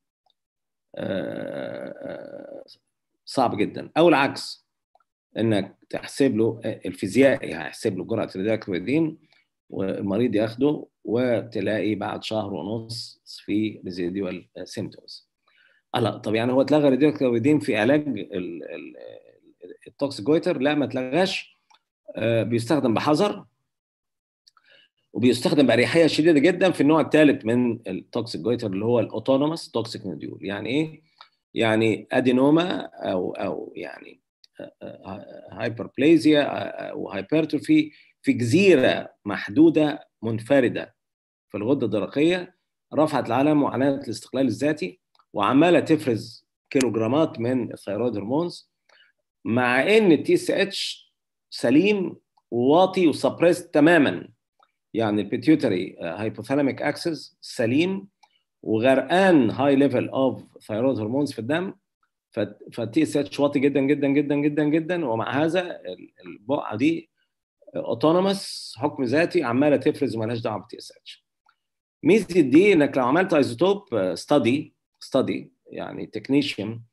صعب جدا او العكس انك تحسب له الفيزيائي هيحسب له جرعه الريداكتويدين والمريض ياخده وتلاقي بعد شهر ونص في ريزيديوال سيمتومز لا طب يعني هو اتلغى الريداكتويدين في علاج التوكسيك جويتر لا ما اتلغاش بيستخدم بحذر وبيستخدم باريحيه شديده جدا في النوع الثالث من التوكسيك جويتر اللي هو الاوتونوموس توكسيك نوديول يعني ايه يعني ادينوما او او يعني هايبربليزيا او هايبرتروفي في جزيره محدوده منفرده في الغده الدرقيه رفعت العالم وعلامه الاستقلال الذاتي وعماله تفرز كيلوجرامات من الثيرويد هرمونز مع ان التي اس اتش سليم واطي وسبريس تماما يعني البيتيوتري هايبوثالاميك اكسس سليم وغرقان هاي ليفل اوف ثايرويد هرمونز في الدم فالتي اس اتش واطي جدا جدا جدا جدا جدا ومع هذا البقعه دي اوتونوموس حكم ذاتي عماله تفرز ومالهاش دعوه بالتي اس اتش ميزه دي انك لو عملت ايزوتوب ستادي ستادي يعني تكنيشن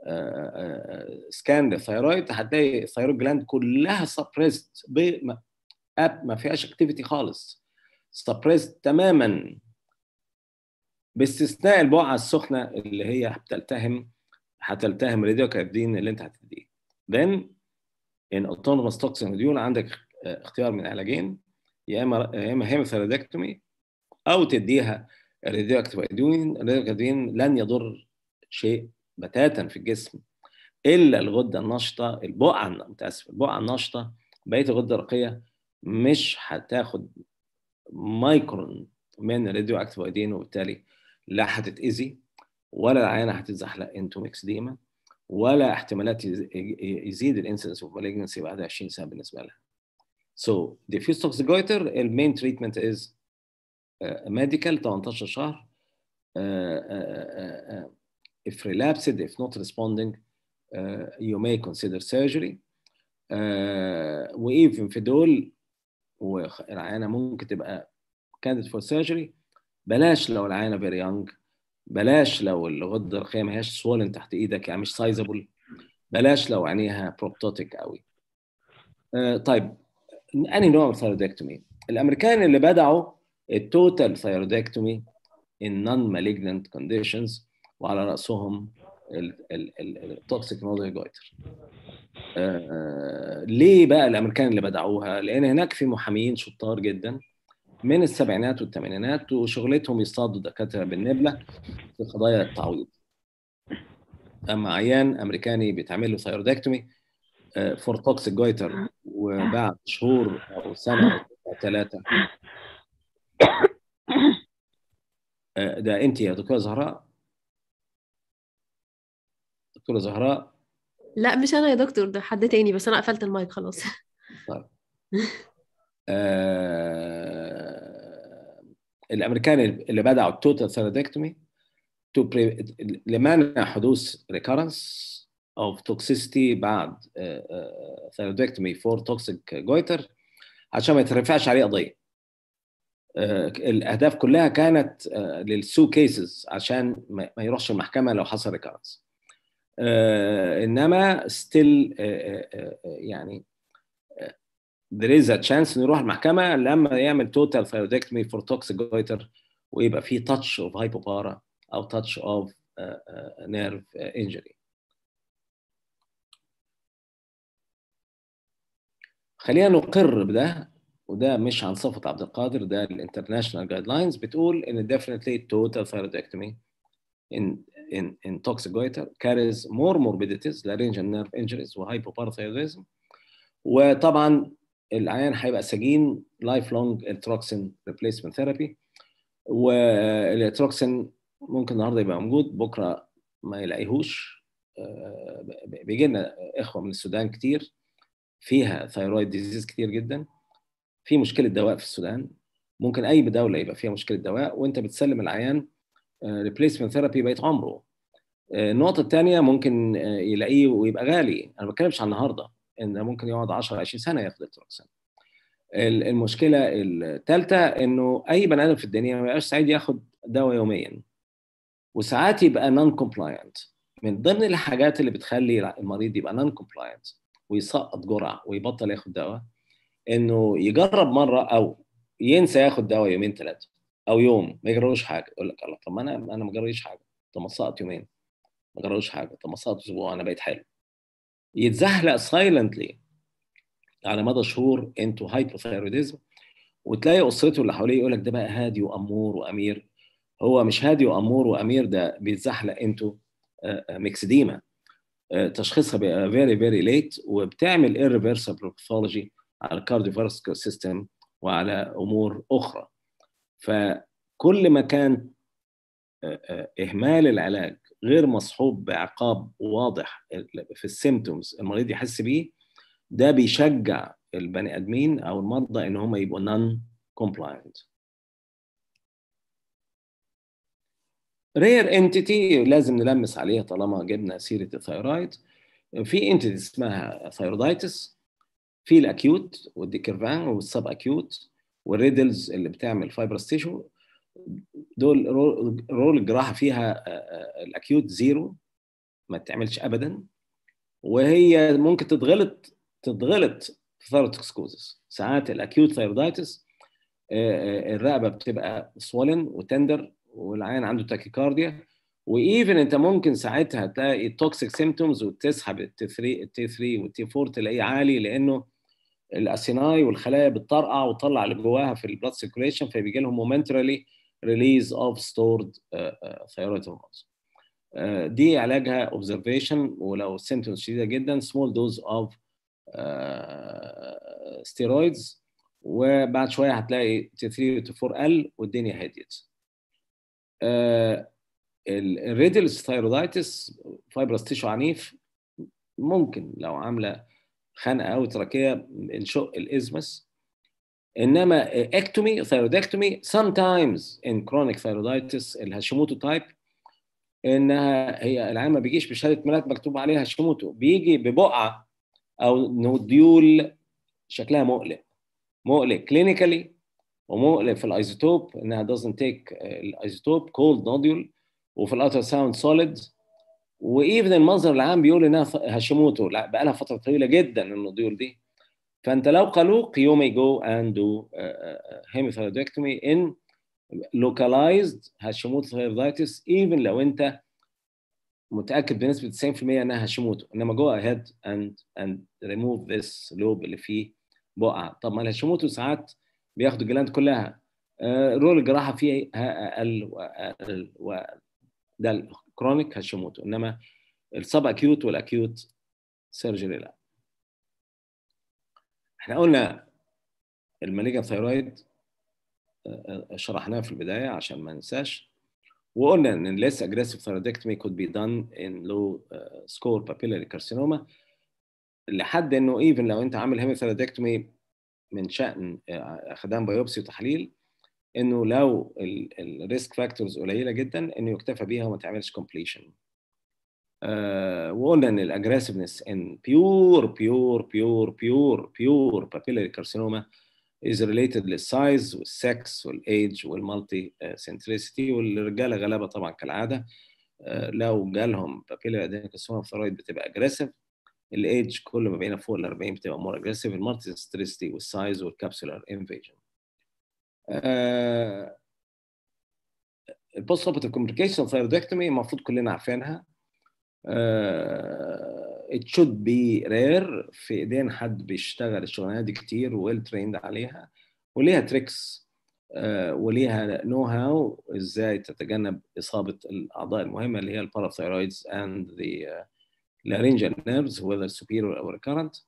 سكان للثيرويد هتلاقي الثيرويد جلاند كلها سبريست ما فيهاش اكتيفيتي خالص سبريست تماما باستثناء البقعه السخنه اللي هي بتلتهم هتلتهم راديوكاردين اللي انت هتديه then in autonomous toxin module عندك اختيار من علاجين يا اما يا اما هيموثيرودكتومي او تديها الراديواكتيف ايودين الراديواكتيف لن يضر شيء بتاتا في الجسم الا الغده النشطه البقعه متاسف البقعه النشطه بقيه الغده الرقيه مش هتاخد مايكرون من الراديو اكتيف ايودين وبالتالي لا هتتاذي ولا العيانه هتتزحلق انتو ميكسديما ولا احتمالات يزيد الانسنس اوف مالجنسي بعد 20 سنه بالنسبه لها. So diffuse toxic goiter المين treatment is uh, medical 18 شهر uh, uh, uh, if relapsed if not responding uh, you may consider surgery uh, وايفن في دول والعيانه ممكن تبقى candidate for surgery بلاش لو العيانه very young بلاش لو الغده الرقيه ما هياش swollen تحت ايدك يعني مش سايزابل بلاش لو عينيها بروبتوتيك قوي uh, طيب انهي نوع من الثيرودكتومي الامريكان اللي بدعوا التوتال ثيرودكتومي in non-malignant conditions وعلى راسهم التوكسيك نودل جويتر آه ليه بقى الامريكان اللي بدعوها لان هناك في محاميين شطار جدا من السبعينات والثمانينات وشغلتهم يصطادوا دكاتره بالنبله في قضايا التعويض اما عيان امريكاني بيتعمل له ثيرودكتومي فور توكسيك جويتر وبعد شهور او سنه او ثلاثه ده انت يا دكتوره زهراء دكتوره زهراء لا مش انا يا دكتور ده حد تاني بس انا قفلت المايك خلاص طيب آه... الامريكان اللي بدعوا التوتال ثيرودكتومي تو بري... لمنع حدوث ريكارنس اوف توكسيستي بعد ثيرودكتومي فور توكسيك جويتر عشان ما يترفعش عليه قضيه الاهداف كلها كانت للسو كيسز عشان ما يروحش المحكمه لو حصل ريكارنس انما ستيل يعني there is a chance انه يروح المحكمه لما يعمل توتال ثيرودكتومي فور توكسيك جويتر ويبقى في تاتش اوف هايبوبارا او تاتش اوف نيرف انجري خلينا نقر بده وده مش عن صفة عبد القادر ده الانترناشونال جايد لاينز بتقول ان definitely total thyroidectomy in in in toxic goiter carries more morbidities laryngeal nerve injuries وhypoparathyroidism وطبعا العيان هيبقى سجين لايف لونج التروكسين ريبليسمنت ثيرابي والتروكسين ممكن النهارده يبقى موجود بكره ما يلاقيهوش بيجي لنا اخوه من السودان كتير فيها ثايرويد ديزيز كتير جدا في مشكله دواء في السودان ممكن اي دوله يبقى فيها مشكله دواء وانت بتسلم العيان ريبليسمنت ثيرابي بقيت عمره النقطه الثانيه ممكن يلاقيه ويبقى غالي انا ما بتكلمش عن النهارده ان ممكن يقعد 10 20 سنه ياخد التروكسين المشكله الثالثه انه اي بني ادم في الدنيا ما يبقاش سعيد ياخد دواء يوميا وساعات يبقى نون كومبلاينت من ضمن الحاجات اللي بتخلي المريض يبقى نون كومبلاينت ويسقط جرعه ويبطل ياخد دواء انه يجرب مره او ينسى ياخد دواء يومين ثلاثه او يوم ما يجربوش حاجه يقول لك الله طب ما انا انا ما جربتش حاجه طب ما سقط يومين ما جربوش حاجه طب ما سقط اسبوع انا بقيت حلو يتزحلق سايلنتلي على مدى شهور انتو هايبوثايروديزم وتلاقي اسرته اللي حواليه يقول لك ده بقى هادي وامور وامير هو مش هادي وامور وامير ده بيتزحلق انتو ميكسديما تشخيصها بيبقى فيري فيري ليت وبتعمل irreversible pathology على الكارديوفاسكولار سيستم وعلى امور اخرى فكل ما كان اهمال العلاج غير مصحوب بعقاب واضح في السيمتومز المريض يحس بيه ده بيشجع البني ادمين او المرضى ان هم يبقوا نون كومبلاينت رير انتيتي لازم نلمس عليها طالما جبنا سيره الثايرويد في انتيتي اسمها ثايرودايتس في الاكيوت والديكيرفان والسب اكيوت والريدلز اللي بتعمل فايبرس تيشو دول رول الجراحه فيها الاكيوت زيرو ما تعملش ابدا وهي ممكن تتغلط تتغلط في ثايروتوكسكوزس ساعات الاكيوت ثايرودايتس الرقبه بتبقى سوالن وتندر والعيان عنده تاكيكارديا وايفن انت ممكن ساعتها تلاقي التوكسيك سيمتومز وتسحب التي 3 التي 3 والتي 4 تلاقيه عالي لانه الاسيناي والخلايا بتطرقع وتطلع اللي جواها في البلاد سيركوليشن فبيجي لهم مومنترالي ريليز اوف ستورد ثايرويد هرمونز دي علاجها اوبزرفيشن ولو سيمتومز شديده جدا سمول دوز اوف ستيرويدز وبعد شويه هتلاقي تي 3 و 4 قل والدنيا هديت الريدلز ثايرودايتس فايبرس تيشو عنيف ممكن لو عامله خنقه او تراكيه نشق الازمس انما اكتومي ثايرودكتومي sometimes in chronic thyroiditis الهاشيموتو تايب انها هي العيان ما بيجيش بشهاده ميلاد مكتوب عليها هاشيموتو بيجي ببقعه او نوديول شكلها مقلق مقلق كلينيكالي ومقلق في الايزوتوب انها doesn't take الايزوتوب كولد نوديول وفي الالترا ساوند سوليد وايفن المنظر العام بيقول انها هاشيموتو لا بقى لها فتره طويله جدا النوديول دي فانت لو قلوق you may go and do uh, hemothyroidectomy in localized هاشيموتو thyroiditis even لو انت متاكد بنسبه 90% انها هاشيموتو انما go ahead and and remove this lobe اللي فيه بقعه طب ما الهاشيموتو ساعات بياخدوا الجلاند كلها رول الجراحه فيه اقل واقل ده الكرونيك هاشيموتو انما السب اكيوت والاكيوت سيرجري لا احنا قلنا الماليجن ثايرويد شرحناه في البدايه عشان ما ننساش وقلنا ان less aggressive thyroidectomy could be done in low uh, score papillary carcinoma لحد انه ايفن لو انت عامل هيموثايرويدكتومي من شان خدام بايوبسي وتحليل انه لو الريسك فاكتورز قليله جدا انه يكتفى بيها وما تعملش كومبليشن آه وقلنا ان الاجريسفنس ان بيور بيور بيور بيور بيور بابيلاري كارسينوما is related للسايز والسكس والايدج والمالتي سنتريسيتي والرجاله غلابه طبعا كالعاده آه لو جالهم بابيلاري ادينوكارسينوما ثايرويد بتبقى اجريسيف الايدج كل ما بقينا فوق ال 40 بتبقى مور اجريسيف المالتي سنتريسيتي والسايز والكابسولار انفيجن البوست اوبرتيف كومبليكيشن ثايرودكتومي المفروض كلنا عارفينها uh, it should be rare في ايدين حد بيشتغل الشغلانه دي كتير ويل تريند عليها وليها تريكس uh, وليها نو هاو ازاي تتجنب اصابه الاعضاء المهمه اللي هي الباراثايرويدز اند ذا laryngeal nerves whether superior or recurrent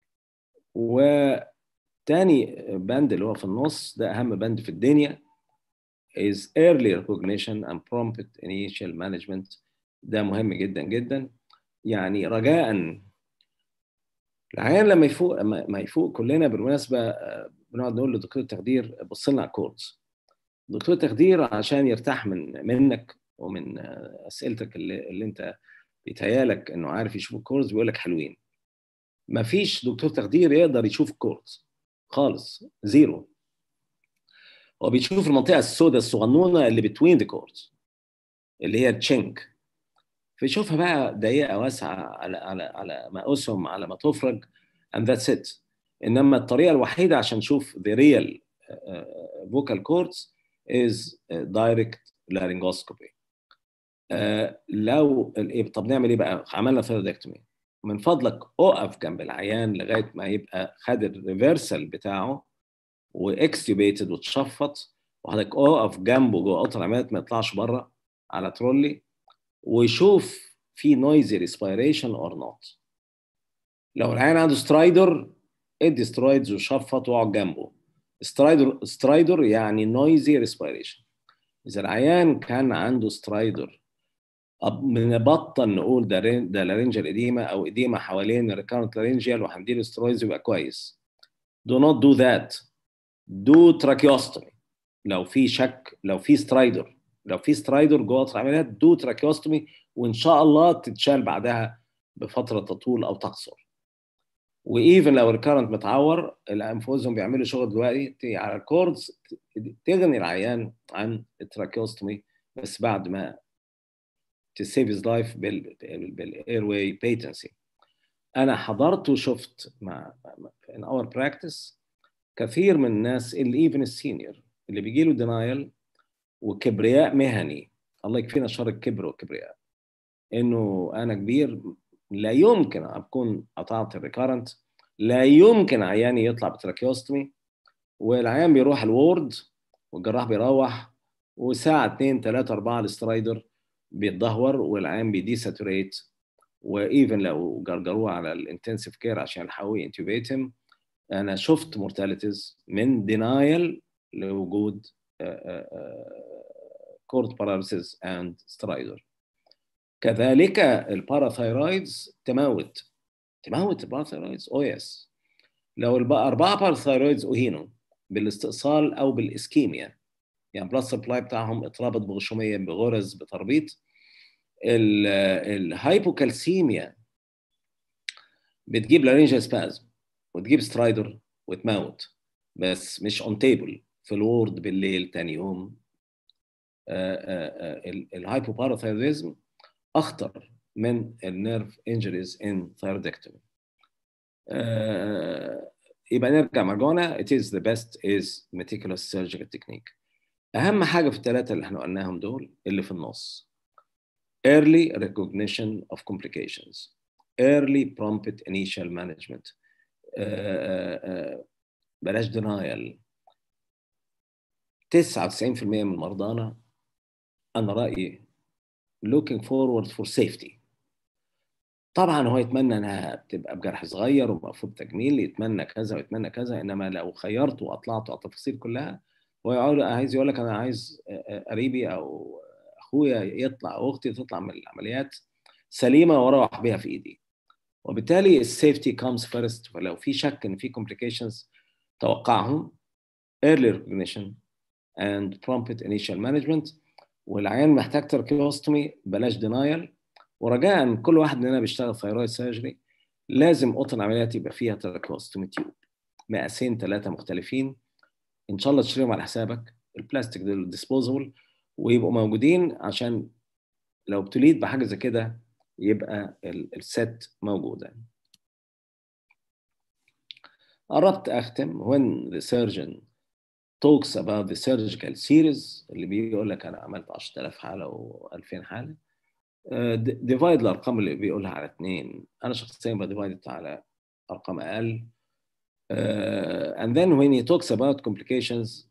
وتاني بند اللي هو في النص ده اهم بند في الدنيا is early recognition and prompt initial management ده مهم جدا جدا يعني رجاء العيان لما يفوق ما يفوق كلنا بالمناسبه بنقعد نقول لدكتور التخدير بص لنا على الكوردز دكتور التخدير عشان يرتاح من منك ومن اسئلتك اللي, اللي انت بيتهيالك انه عارف يشوف الكوردز بيقول لك حلوين ما فيش دكتور تخدير يقدر يشوف الكوردز خالص زيرو هو بيشوف المنطقه السوداء الصغنونه اللي بتوين ذا كوردز اللي هي التشنك فيشوفها بقى ضيقه واسعه على على على ما اسهم على ما تفرج and that's it انما الطريقه الوحيده عشان نشوف the real uh, vocal cords is uh, direct laryngoscopy uh, لو طب نعمل ايه بقى عملنا ثيرودكتومي من فضلك اقف جنب العيان لغايه ما يبقى خد الريفرسال بتاعه واكستيوبيتد وتشفط وحضرتك اقف جنبه جوه اوضه العمليات ما يطلعش بره على ترولي ويشوف في نويزي ريسبيريشن اور نوت لو العيان عنده سترايدر ادي سترايدز وشفط واقعد جنبه سترايدر سترايدر يعني نويزي ريسبيريشن اذا العيان كان عنده سترايدر بنبطل نقول ده ده لارنجال اديما او اديما حوالين الريكارنت لارنجيال وهنديله سترويدز يبقى كويس do not do that do tracheostomy لو في شك لو في سترايدر لو في سترايدر جوه العمليات دو تراكيوستومي وان شاء الله تتشال بعدها بفتره تطول او تقصر وايفن لو الكرنت متعور الانفوزهم بيعملوا شغل دلوقتي على الكوردز تغني العيان عن التراكيوستومي بس بعد ما تسيف هيز لايف بالاير واي بيتنسي انا حضرت وشفت مع ان اور براكتس كثير من الناس اللي ايفن السينيور اللي بيجي له دينايل وكبرياء مهني الله يكفينا شر الكبر والكبرياء انه انا كبير لا يمكن اكون قطعت الريكارنت لا يمكن عياني يطلع بتراكيوستومي والعيان بيروح الوورد والجراح بيروح وساعة 2 3 4 السترايدر بيتدهور والعيان بيدي ساتوريت وايفن لو جرجروه على الانتنسيف كير عشان يلحقوا ينتوبيتهم انا شفت مورتاليتيز من دينايل لوجود كورد باراليسيس اند سترايدر كذلك الباراثايرويدز تموت تموت الباراثايرويدز او يس لو الاربعه باراثايرويدز اهينوا بالاستئصال او بالاسكيميا يعني بلس سبلاي بتاعهم اتربط بغشوميه بغرز بتربيط الهايبوكالسيميا بتجيب لارينجا سبازم وتجيب سترايدر وتموت بس مش اون تيبل في الورد بالليل تاني يوم الهايبوباراثايرويزم اخطر من النيرف انجريز ان ثايرودكتومي يبقى نرجع مرجعنا it is the best is meticulous surgical technique اهم حاجه في الثلاثه اللي احنا قلناهم دول اللي في النص early recognition of complications early prompt initial management uh, uh, uh, بلاش denial 99% من مرضانا انا رايي looking forward for safety طبعا هو يتمنى انها تبقى بجرح صغير ومفروض تجميل يتمنى كذا ويتمنى كذا انما لو خيرته واطلعته على التفاصيل كلها هو عايز يقول لك انا عايز قريبي او اخويا يطلع او اختي تطلع من العمليات سليمه واروح بيها في ايدي وبالتالي السيفتي كومز فيرست فلو في شك ان في كومبليكيشنز توقعهم early recognition and prompt initial management والعيان محتاج تراكيوستومي بلاش دينايل ورجاء كل واحد مننا بيشتغل ثايرويد سيرجري لازم اوضه العمليات يبقى فيها تراكيوستومي تيوب مقاسين ثلاثه مختلفين ان شاء الله تشتريهم على حسابك البلاستيك دول ديسبوزبل ويبقوا موجودين عشان لو ابتليت بحاجه زي كده يبقى الست موجوده قربت اختم when the surgeon talks about the surgical series اللي بيقول لك انا عملت 10000 حاله و2000 حاله ديفايد الارقام اللي بيقولها على اثنين انا شخصيا بديفايد على ارقام اقل uh, and then when he talks about complications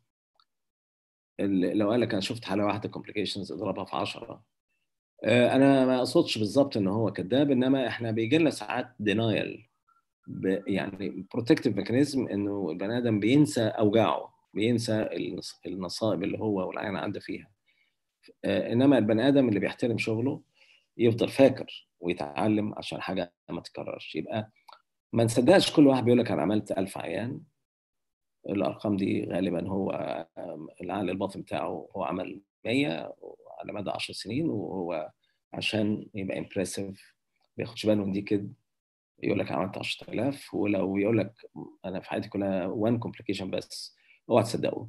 لو قال لك انا شفت حاله واحده complications اضربها في 10 uh, انا ما اقصدش بالظبط ان هو كذاب انما احنا بيجي لنا ساعات دينايل يعني بروتكتيف ميكانيزم انه البني ادم بينسى اوجاعه بينسى النصائب اللي هو والعين عدى فيها uh, انما البني ادم اللي بيحترم شغله يفضل فاكر ويتعلم عشان حاجه ما تتكررش يبقى ما نصدقش كل واحد بيقول لك انا عملت 1000 عيان الارقام دي غالبا هو العقل الباطن بتاعه هو عمل 100 على مدى 10 سنين وهو عشان يبقى امبرسيف ما ياخدش باله من دي كده يقول لك عملت 10000 ولو يقول لك انا في حياتي كلها وان كومبليكيشن بس اوعى تصدقه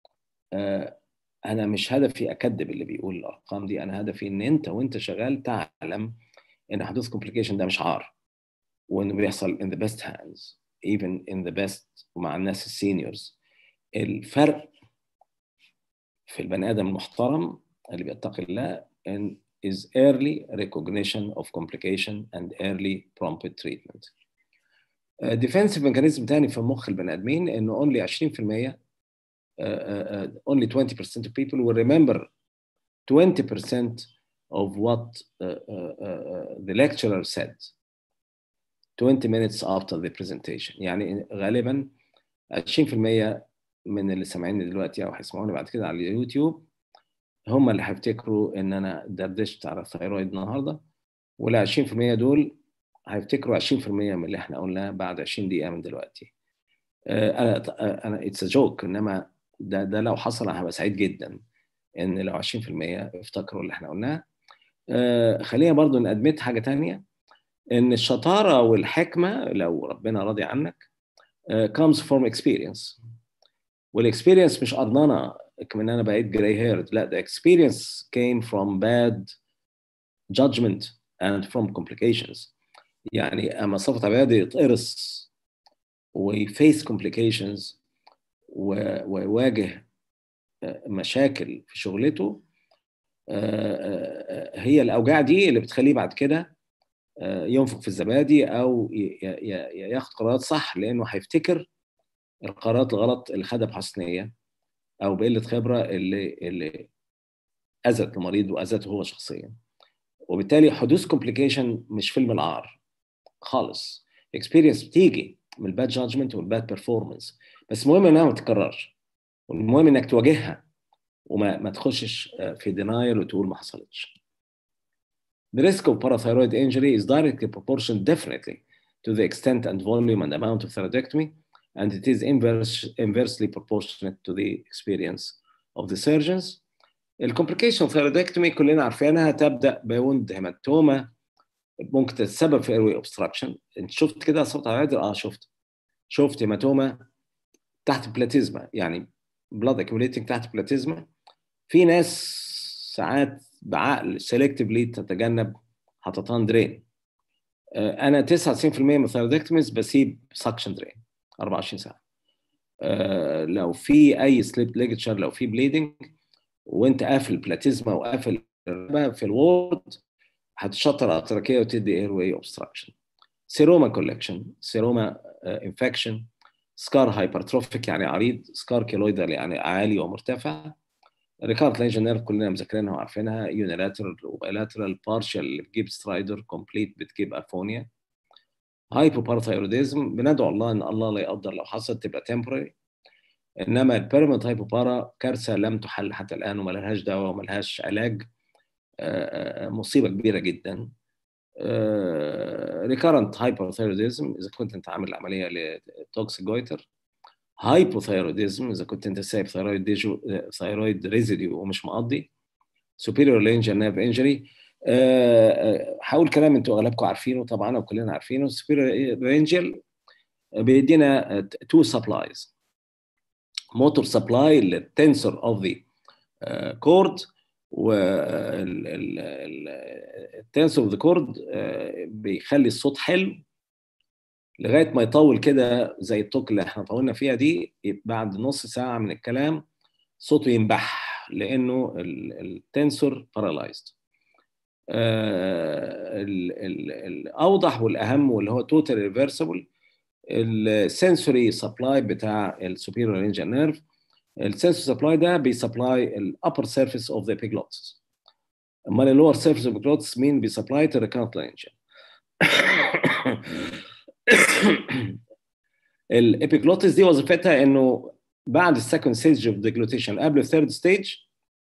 انا مش هدفي اكذب اللي بيقول الارقام دي انا هدفي ان انت وانت شغال تعلم ان حدوث كومبليكيشن ده مش عار وانه بيحصل in the best hands even in the best ومع الناس السينيورز الفرق في البني ادم المحترم اللي بيتقي الله and is early recognition of complication and early prompt treatment. ديفنسيف uh, ميكانيزم تاني في مخ البني ادمين انه only 20% Uh, uh, only 20% of people will remember 20% of what uh, the lecturer said 20 minutes after the presentation يعني غالبا 20% من اللي سامعيني دلوقتي او هيسمعوني بعد كده على اليوتيوب هم اللي هيفتكروا ان انا دردشت على الثيرويد النهارده وال 20% دول هيفتكروا 20% من اللي احنا قلناه بعد 20 دقيقه من دلوقتي انا انا اتس جوك انما ده ده لو حصل انا هبقى سعيد جدا ان لو 20% افتكروا اللي احنا قلناه خلينا برضو نأدمت حاجه تانية ان الشطاره والحكمه لو ربنا راضي عنك comes from experience والاكسبيرينس مش قرنانه كمان انا بقيت جراي هيرد لا the experience came from bad judgment and from complications يعني اما صفت عبادي يتقرص ويفيس complications ويواجه مشاكل في شغلته هي الاوجاع دي اللي بتخليه بعد كده ينفق في الزبادي او ياخد قرارات صح لانه هيفتكر القرارات الغلط اللي خدها بحسنيه او بقله خبره اللي اللي اذت المريض واذته هو شخصيا وبالتالي حدوث كومبليكيشن مش فيلم العار خالص اكسبيرينس بتيجي من الباد جادجمنت والباد بيرفورمانس بس المهم انها ما تتكررش والمهم انك تواجهها وما ما تخشش في دينايل وتقول ما حصلتش The risk of parathyroid injury is directly proportional definitely to the extent and volume and amount of thyroidectomy and it is inverse, inversely proportionate to the experience of the surgeons. الكومبليكيشن thyroidectomy كلنا عارفينها تبدا بوند هيماتوما ممكن تتسبب في ايروي اوبستراكشن انت شفت كده صوت على اه شفت شفت هيماتوما تحت بلاتيزما يعني بلاد accumulating تحت بلاتيزما في ناس ساعات بعقل سيلكتفلي تتجنب حطتان درين انا 99% من الثيرودكتوميز بسيب سكشن درين 24 ساعه أه لو في اي سليب ليجتشر لو في بليدنج وانت قافل بلاتيزما وقافل في الوورد هتشطر التراكيه وتدي اير واي اوبستراكشن سيروما كولكشن سيروما انفكشن سكار هايبرتروفيك يعني عريض سكار كيلويدال يعني عالي ومرتفع ريكارد لينجن نيرف كلنا مذاكرينها وعارفينها يونيلاترال وبايلاترال بارشال اللي بتجيب سترايدر كومبليت بتجيب افونيا هايبوباراثايروديزم بندعو الله ان الله لا يقدر لو حصل تبقى تمبرري انما البيرمنت هايبوبارا كارثه لم تحل حتى الان وما لهاش دواء وما لهاش علاج مصيبه كبيره جدا ريكارنت هايبوثايروديزم اذا كنت انت عامل عمليه لتوكسيك جويتر هايبوثايروديزم اذا كنت انت سايب ثايرويد ديجو ثايرويد ريزيديو ومش مقضي superior laryngeal nerve injury هقول كلام انتوا اغلبكم عارفينه طبعا او كلنا عارفينه superior laryngeal بيدينا تو سبلايز موتور سبلاي للتنسور اوف ذا كورد والتنسور اوف ذا كورد بيخلي الصوت حلو لغايه ما يطول كده زي التوك اللي احنا طولنا فيها دي بعد نص ساعه من الكلام صوته ينبح لانه التنسور بارالايزد الاوضح والاهم واللي هو توتال ريفرسبل السنسوري سبلاي بتاع السوبيريور لارنجال نيرف السنسوري سبلاي ده بيسبلاي الابر سيرفيس اوف ذا ابيجلوتس امال اللور سيرفيس اوف الابيجلوتس مين بيسبلاي الريكارنت لارنجال الابيجلوتس دي وظيفتها انه بعد السكند ستيج اوف ديجلوتيشن قبل الثيرد ستيج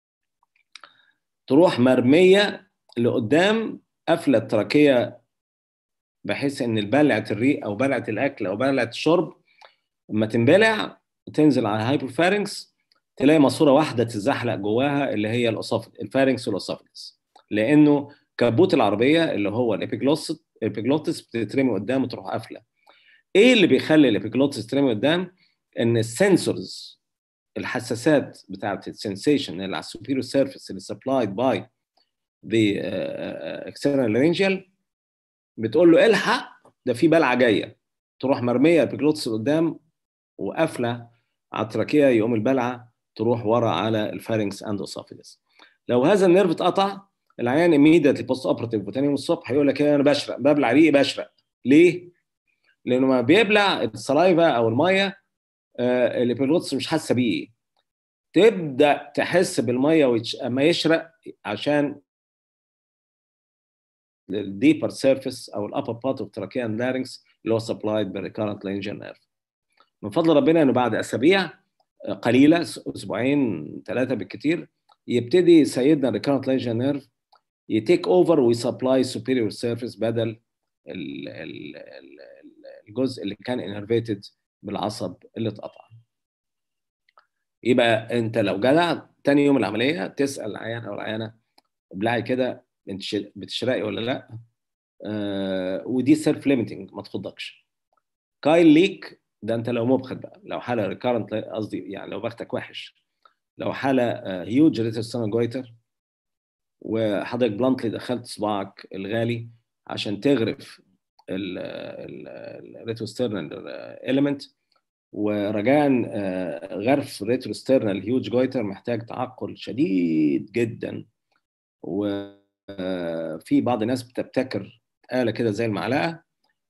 تروح مرميه لقدام قافله التراكيه بحيث ان بلعه الريق او بلعه الاكل او بلعه الشرب لما تنبلع تنزل على الهايبوفارنكس تلاقي ماسوره واحده تتزحلق جواها اللي هي الاسوفج الفارنكس والاسوفجس لانه كبوت العربيه اللي هو الابيجلوتس الابيجلوتس بتترمي قدام وتروح قافله ايه اللي بيخلي الابيجلوتس تترمي قدام ان السنسورز الحساسات بتاعت السنسيشن اللي على السوبيريور سيرفيس اللي سبلايد باي ذا اكسترنال لارنجيال بتقول له الحق ده في بلعه جايه تروح مرميه الابيجلوتس قدام وقافله على التراكيه يقوم البلعه تروح ورا على الفارنكس اند اسوفيجس لو هذا النيرف اتقطع العيان immediately بوست اوبراتيف وتاني يوم الصبح هيقول لك انا بشرق ببلع ريقي بشرق ليه؟ لانه ما بيبلع السلايفا او الميه آه الابيجلوتس مش حاسه بيه تبدا تحس بالميه ويتش... اما يشرق عشان الديبر سيرفيس او الابر بارت اوف تراكيا اند لارنكس اللي هو سبلايد بالريكارنت لانجن نيرف من فضل ربنا انه بعد اسابيع قليله اسبوعين ثلاثه بالكثير يبتدي سيدنا الريكارنت لانجن نيرف يتيك اوفر ويسبلاي سوبيريور سيرفيس بدل ال ال الجزء اللي كان انرفيتد بالعصب اللي اتقطع يبقى انت لو جدع تاني يوم العمليه تسال العيان او العيانه بلاعي كده انت بتشرقي ولا لا آه ودي سيلف ليميتنج ما تخضكش كايل ليك ده انت لو مبخل بقى لو حاله ريكارنت قصدي يعني لو بختك وحش لو حاله هيوج ريترستانال جويتر وحضرتك بلانتلي دخلت صباعك الغالي عشان تغرف الريتروسترنال اليمنت ورجاء غرف ريتروسترنال هيوج جويتر محتاج تعقل شديد جدا وفي بعض الناس بتبتكر آلة كده زي المعلقة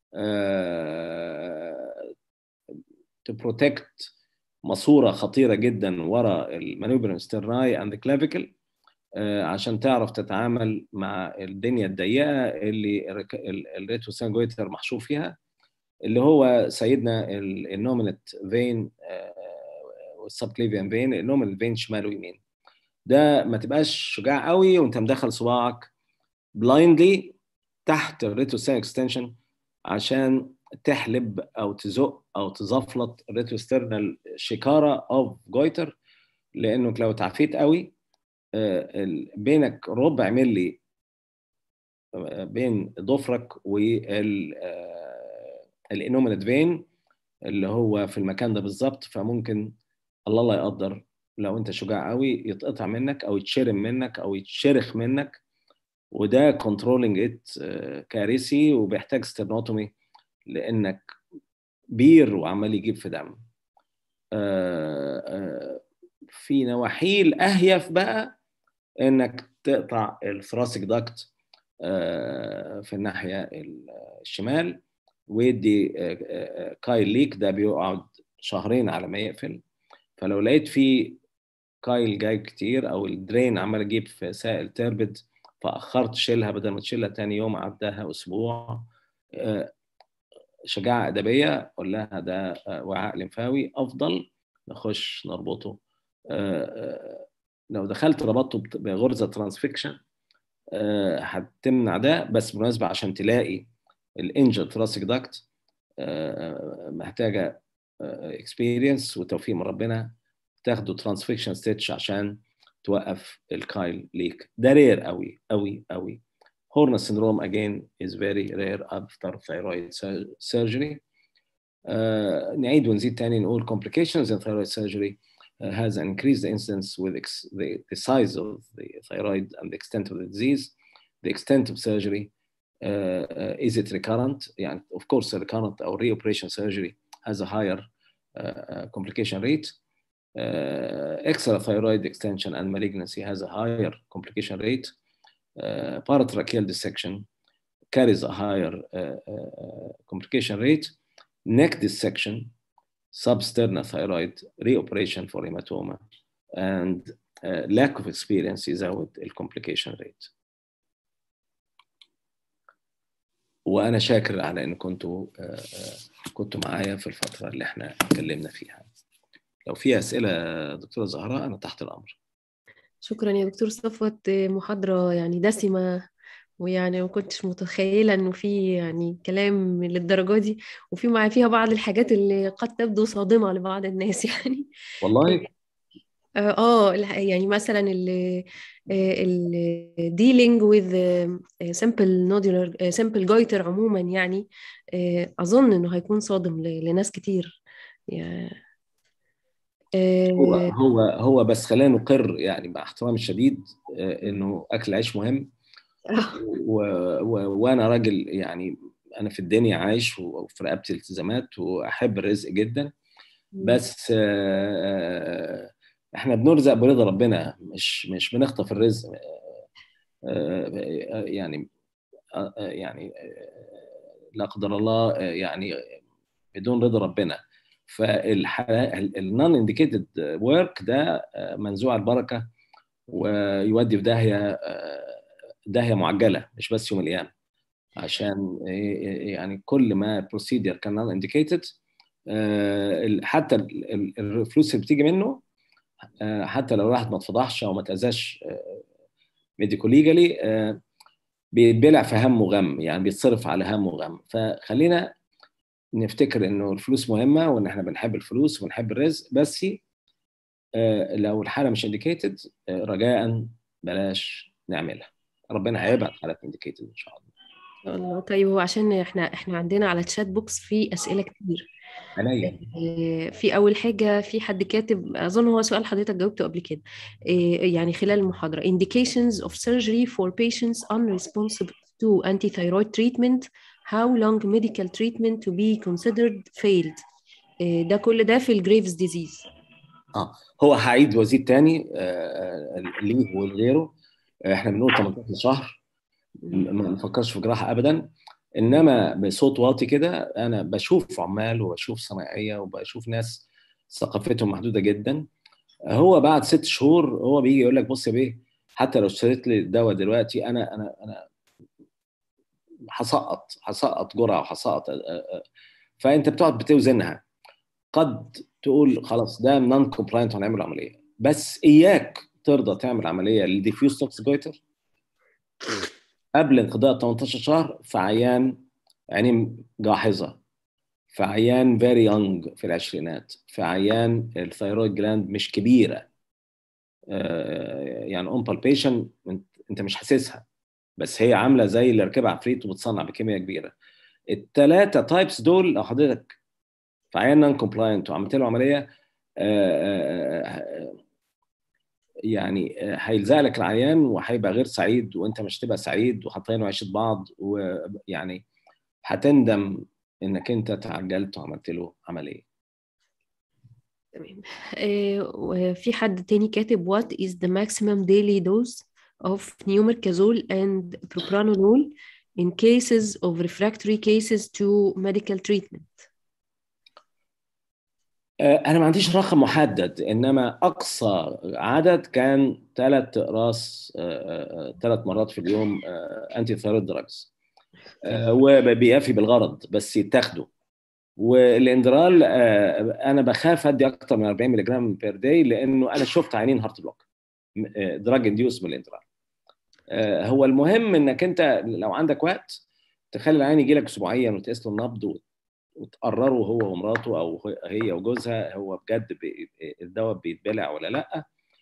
تبروتكت ماسورة خطيرة جدا ورا المانوبرم ستيرناي اند كلافيكل عشان تعرف تتعامل مع الدنيا الضيقة اللي الريتروسترنال جويتر محشور فيها اللي هو سيدنا النومينت فين والسبكليفيان فين النومينت فين شمال ويمين ده ما تبقاش شجاع قوي وانت مدخل صباعك بلايندلي تحت الريتروسترنال اكستنشن عشان تحلب او تزق او تزفلط الريتروسترنال شكاره اوف جويتر لانه لو تعفيت قوي بينك ربع ملي بين ضفرك وال الانومينت فين اللي هو في المكان ده بالظبط فممكن الله لا يقدر لو انت شجاع قوي يتقطع منك او يتشرم منك او يتشرخ منك وده كنترولنج ات كارثي وبيحتاج ستيرنوتومي لانك بير وعمال يجيب في دم في نواحيه الاهيف بقى انك تقطع الثراسيك داكت في الناحيه الشمال ويدي كايل ليك ده بيقعد شهرين على ما يقفل فلو لقيت في كايل جاي كتير او الدرين عمال اجيب في سائل تربد فاخرت شيلها بدل ما تشيلها تاني يوم عداها اسبوع شجاعه ادبيه قول لها ده وعاء لمفاوي افضل نخش نربطه لو دخلت ربطته بغرزه ترانسفيكشن هتمنع ده بس بالمناسبه عشان تلاقي الانجل ثراسيك داكت محتاجه اكسبيرينس وتوفيق من ربنا تاخده ترانسفيكشن ستيتش عشان توقف الكايل ليك ده رير قوي قوي قوي هورن syndrome again is very rare after thyroid surgery uh, نعيد ونزيد تاني نقول complications in thyroid surgery uh, has increased the incidence with the, the size of the thyroid and the extent of the disease the extent of surgery uh, uh, is it recurrent يعني of course recurrent or reoperation surgery has a higher uh, complication rate uh, extrathyroid extension and malignancy has a higher complication rate uh, paratracheal dissection carries a higher uh, complication rate neck dissection substernal thyroid reoperation for hematoma and lack of experience يزود الcomplication rate وانا شاكر على ان كنتوا كنتوا معايا في الفتره اللي احنا اتكلمنا فيها لو في اسئله دكتوره زهراء انا تحت الامر شكرا يا دكتور صفوت محاضرة يعني دسمة ويعني ما كنتش متخيلة انه في يعني كلام للدرجة دي وفي مع فيها بعض الحاجات اللي قد تبدو صادمة لبعض الناس يعني والله اه يعني مثلا ال ال dealing with simple nodular simple goiter عموما يعني اظن انه هيكون صادم لناس كتير يعني هو هو هو بس خلينا نقر يعني مع احترامي الشديد انه اكل عيش مهم و... و... وانا راجل يعني انا في الدنيا عايش وفي رقبتي التزامات واحب الرزق جدا بس احنا بنرزق برضا ربنا مش مش بنخطف الرزق يعني يعني لا قدر الله يعني بدون رضا ربنا فالنون انديكيتد ورك ده منزوع البركه ويودي في داهيه داهيه معجله مش بس يوم القيامه عشان يعني كل ما بروسيدر كان نون انديكيتد حتى الفلوس اللي بتيجي منه حتى لو الواحد ما اتفضحش او ما اتاذاش ميديكو ليجالي بيتبلع في هم وغم يعني بيتصرف على هم وغم فخلينا نفتكر انه الفلوس مهمه وان احنا بنحب الفلوس وبنحب الرزق بس آه، لو الحاله مش انديكيتد رجاء بلاش نعملها ربنا هيبعت حالات انديكيتد ان شاء الله الله طيب هو عشان احنا احنا عندنا على الشات بوكس في اسئله كتير عينيا آه، في اول حاجه في حد كاتب اظن هو سؤال حضرتك جاوبته قبل كده آه، يعني خلال المحاضره indications of surgery for patients unresponsive to anti-thyroid treatment how long medical treatment to be considered failed آه، ده كل ده في الجريفز ديزيز اه هو هعيد وزيد تاني آه، آه، ليه ولغيره آه، احنا بنقول 18 شهر م- ما نفكرش في جراحه ابدا انما بصوت واطي كده انا بشوف عمال وبشوف صنايعيه وبشوف ناس ثقافتهم محدوده جدا هو بعد ست شهور هو بيجي يقول لك بص يا بيه حتى لو اشتريت لي الدواء دلوقتي انا انا انا هسقط هسقط جرعه وهسقط فانت بتقعد بتوزنها قد تقول خلاص ده نون كومبلاينت هنعمل عمليه بس اياك ترضى تعمل عمليه للديفيوز توكس جويتر قبل انقضاء 18 شهر في عيان عينيه جاحظه في عيان فيري يونج في العشرينات في عيان الثيرويد جلاند مش كبيره آه، يعني اون بالبيشن انت مش حاسسها بس هي عامله زي اللي راكبها عفريت وبتصنع بكميه كبيره الثلاثه تايبس دول لو حضرتك في عيان نون كومبلاينت وعملت له عمليه آه، آه، آه، يعني آه، هيلزق لك العيان وهيبقى غير سعيد وانت مش هتبقى سعيد وهتطينوا عيشه بعض ويعني هتندم انك انت تعجلت وعملت له عمليه تمام آه، وفي حد تاني كاتب what is the maximum daily dose of pneumocazole and propranolol in cases of refractory cases to medical treatment آه، انا ما عنديش رقم محدد انما اقصى عدد كان ثلاث اقراص ثلاث مرات في اليوم انتي ثايرويد دراجز وبيفي بالغرض بس يتاخدوا والاندرال آه، انا بخاف ادي اكتر من 40 ملغ بير داي لانه انا شفت عينين هارت بلوك دراج انديوس بالاندرال آه، هو المهم انك انت لو عندك وقت تخلي العين يجي لك اسبوعيا وتقيس له النبض وت- وتقرره هو ومراته او هي وجوزها هو بجد بي- الدواء بيتبلع ولا لا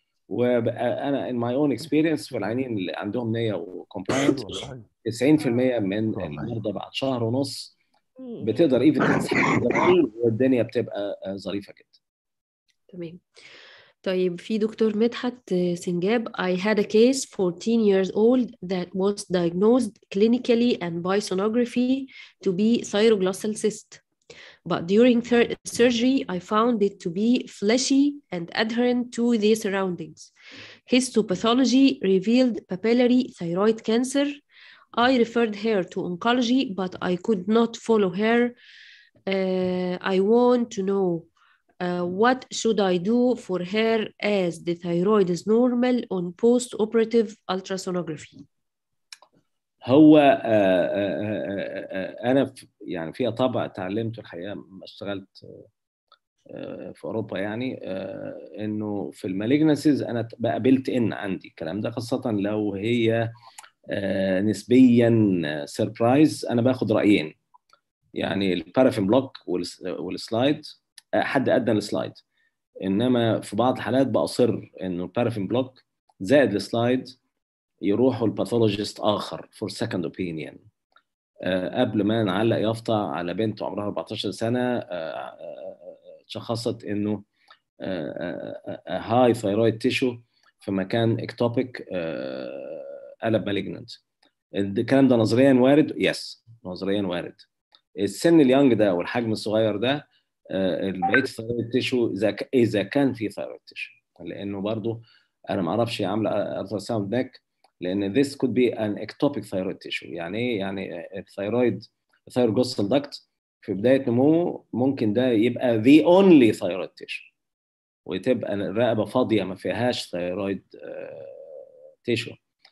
وانا ان ماي اون اكسبيرينس في العينين اللي عندهم نيه وكومبلاينت 90% من المرضى بعد شهر ونص بتقدر ايفن تسحب الدواء والدنيا بتبقى آه، ظريفه جدا تمام طيب في دكتور مدحت آه، سنجاب I had a case 14 years old that was diagnosed clinically and by sonography to be thyroglossal cyst. But during thir- surgery, I found it to be fleshy and adherent to the surroundings. Histopathology revealed papillary thyroid cancer. I referred her to oncology, but I could not follow her. Uh, I want to know uh, what should I do for her as the thyroid is normal on post-operative ultrasonography? هو آه، آه، آه، آه، انا في- يعني فيها طبع اتعلمته الحقيقه لما اشتغلت آه، في اوروبا يعني آه، انه في المالجنسيز انا بقى بيلت ان عندي الكلام ده خاصه لو هي آه، نسبيا سربرايز انا باخد رايين يعني البارافين بلوك والس- والسلايد آه، حد ادنى السلايد انما في بعض الحالات باصر انه البارافين بلوك زائد السلايد يروحوا لباثولوجيست اخر فور سكند اوبينيون قبل ما نعلق يافطه على بنت عمرها 14 سنه آه، آه، آه، شخصت انه هاي ثايرويد تيشو في مكان اكتوبيك قلب مالجننت الكلام ده نظريا وارد يس نظريا وارد السن اليونج ده والحجم الصغير ده آه، بقيه الثايرويد تيشو اذا ك- اذا كان في ثايرويد تيشو لانه برضو انا ما اعرفش هي عامله الترا ساوند نيك لان this could be an ectopic thyroid tissue يعني ايه يعني الثايرويد الثايروجوستال داكت في بدايه نموه ممكن ده يبقى the only thyroid tissue وتبقى الرقبه فاضيه ما فيهاش ثايرويد تيشو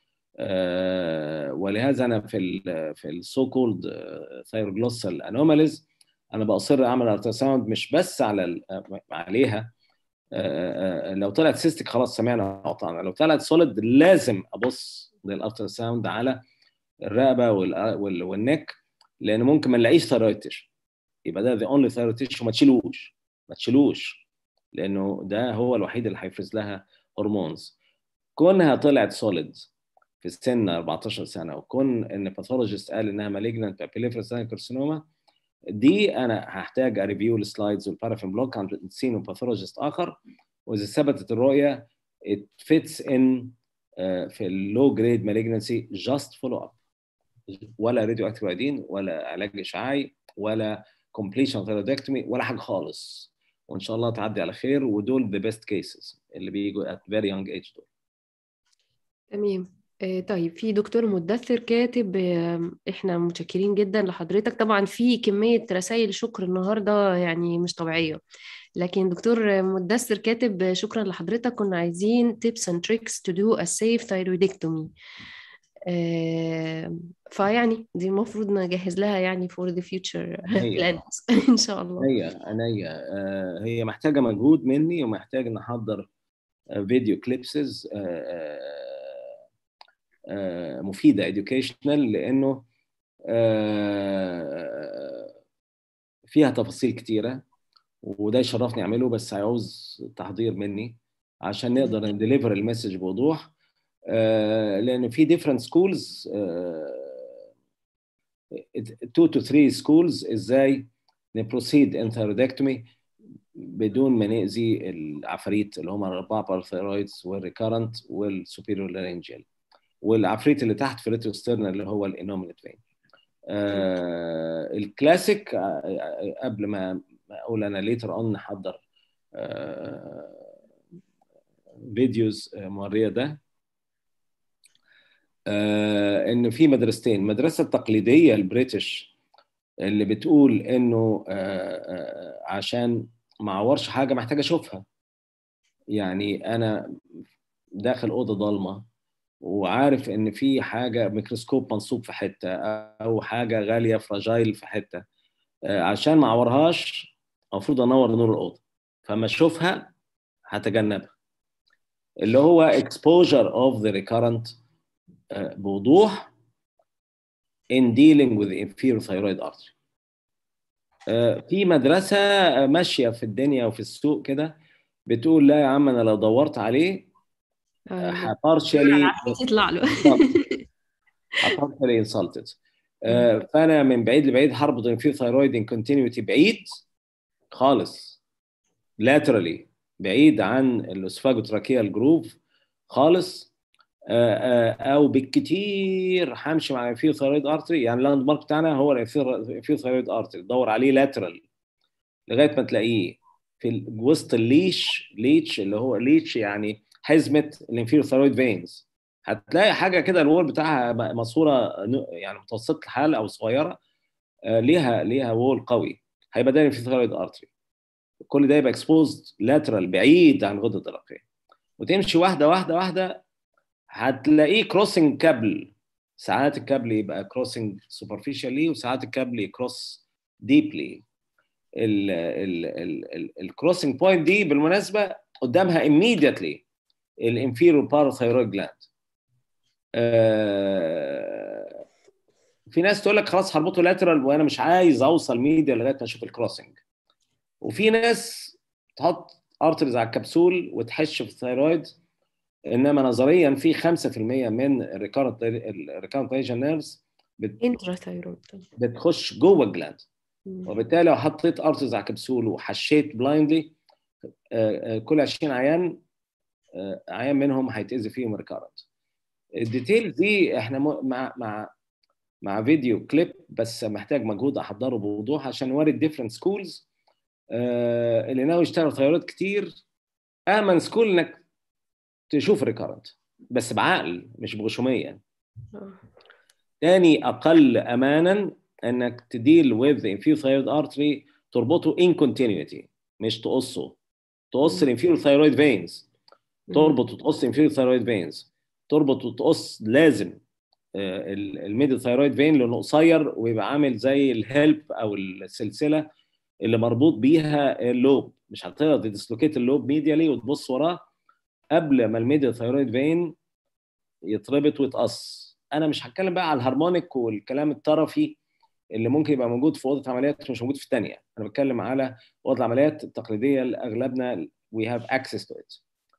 ولهذا انا في ال في السو كولد ثايروجلوسال انوماليز انا باصر اعمل التراساوند مش بس على ال- عليها آه، آه، لو طلعت سيستك خلاص سمعنا وقطعنا لو طلعت سوليد لازم ابص للالترا ساوند على الرقبه وال- وال- والنك لان ممكن ما نلاقيش ثايرويد تيشو يبقى ده the only thyroid tissue ما تشيلوش ما تشيلوش لانه ده هو الوحيد اللي هيفرز لها هرمونز كونها طلعت سوليد في السن 14 سنه وكون ان باثولوجيست قال انها مالجنت بابيليفرس كارسينوما دي انا هحتاج اريفيو السلايدز والبارافين بلوك عند سينو باثولوجيست اخر واذا ثبتت الرؤيه it fits in uh, في اللو جريد مالجنسي جاست فولو اب ولا راديو اكتيف ايودين ولا علاج اشعاعي ولا كومبليشن ثيرودكتومي ولا حاجه خالص وان شاء الله تعدي على خير ودول ذا بيست كيسز اللي بيجوا at very young age دول تمام آه، طيب في دكتور مدثر كاتب آه، احنا متشكرين جدا لحضرتك طبعا في كمية رسائل شكر النهاردة يعني مش طبيعية لكن دكتور مدثر كاتب آه، شكرا لحضرتك كنا عايزين tips and tricks to do a safe thyroidectomy آه، فيعني دي المفروض نجهز لها يعني for the future هي. plans ان شاء الله هي عينيا آه، هي محتاجه مجهود مني ومحتاج نحضر آه، فيديو كليبسز مفيده educational لانه آه، فيها تفاصيل كتيره وده يشرفني اعمله بس هيعوز تحضير مني عشان نقدر نديليفر المسج بوضوح آه، لان في different schools آه، two to three schools ازاي نبروسيد ان ثيرودكتومي بدون ما نأذي العفاريت اللي هم الاربعه باراثيرويدز والريكارنت والسوبيريور لارنجيال والعفريت اللي تحت في الريتروسترنال اللي هو الانومينت فين آه الكلاسيك آه قبل ما ما اقول انا ليتر اون نحضر آه فيديوز آه، موريه ده آه ان في مدرستين المدرسه التقليديه البريتش اللي بتقول انه آه آه عشان ما اعورش حاجه محتاج اشوفها يعني انا داخل اوضه ضلمه وعارف ان في حاجه ميكروسكوب منصوب في حته او حاجه غاليه فراجايل في حته آه، عشان ما اعورهاش المفروض انور نور الاوضه فما اشوفها هتجنبها اللي هو exposure of the recurrent آه، بوضوح in dealing with the inferior thyroid artery آه، في مدرسة آه، ماشية في الدنيا وفي السوق كده بتقول لا يا عم أنا لو دورت عليه آه، partially يطلع له partially insulted آه، فأنا من بعيد لبعيد هربط inferior thyroid in continuity بعيد خالص laterally بعيد عن الاسفاجوتراكيال جروف خالص آه، آه، او بالكتير همشي مع الانفير ثايرويد ارتري يعني اللاند مارك بتاعنا هو الانفير ثايرويد ارتري دور عليه لاترال لغايه ما تلاقيه في ال- وسط الليش ليتش اللي هو ليتش يعني حزمه الانفير ثايرويد فينز هتلاقي حاجه كده الوول بتاعها م- ماسوره ن- يعني متوسطه الحال او صغيره آه، ليها ليها وول قوي هيبقى ده الانفير ثايرويد ارتري كل ده يبقى اكسبوزد لاترال بعيد عن الغده الدرقيه وتمشي واحده واحده واحده هتلاقيه كروسنج كابل ساعات الكابل يبقى كروسنج سوبرفيشالي وساعات الكابل يكروس ديبلي الكروسنج بوينت دي بالمناسبه قدامها immediately الانفيرور باراثايرويد جلاند في ناس تقول لك خلاص هربطه لاترال وانا مش عايز اوصل ميديا لغايه ما اشوف الكروسنج وفي ناس تحط ارترز على الكبسول وتحش في الثايرويد انما نظريا في 5% من الريكارنت الريكارنت ريجن نيرفز انتراثايرويد بتخش جوه الجلاند وبالتالي لو حطيت ارترز على كبسول وحشيت بلايندلي كل 20 عيان آه، عيان منهم هيتاذي فيهم ريكارنت الديتيل دي احنا م- مع مع مع فيديو كليب بس محتاج مجهود احضره بوضوح عشان نوري الديفرنت سكولز اللي ناوي يشتغل ثيارات كتير امن سكول انك تشوف ريكارنت بس بعقل مش بغشوميه تاني اقل امانا انك تديل with the inferior thyroid artery تربطه in continuity مش تقصه تقص مم. الانفيريور ثايرويد فينز تربط وتقص انفيريور ثايرويد فينز تربط وتقص لازم الميدل ثايرويد فين لانه قصير ويبقى عامل زي الهيلب او السلسله اللي مربوط بيها اللوب مش هتقدر تديسلوكيت اللوب ميديالي وتبص وراه قبل ما الميدل ثايرويد فين يتربط ويتقص انا مش هتكلم بقى على الهارمونيك والكلام الطرفي اللي ممكن يبقى موجود في اوضه عمليات مش موجود في الثانيه انا بتكلم على اوضه العمليات التقليديه اللي اغلبنا we have access to it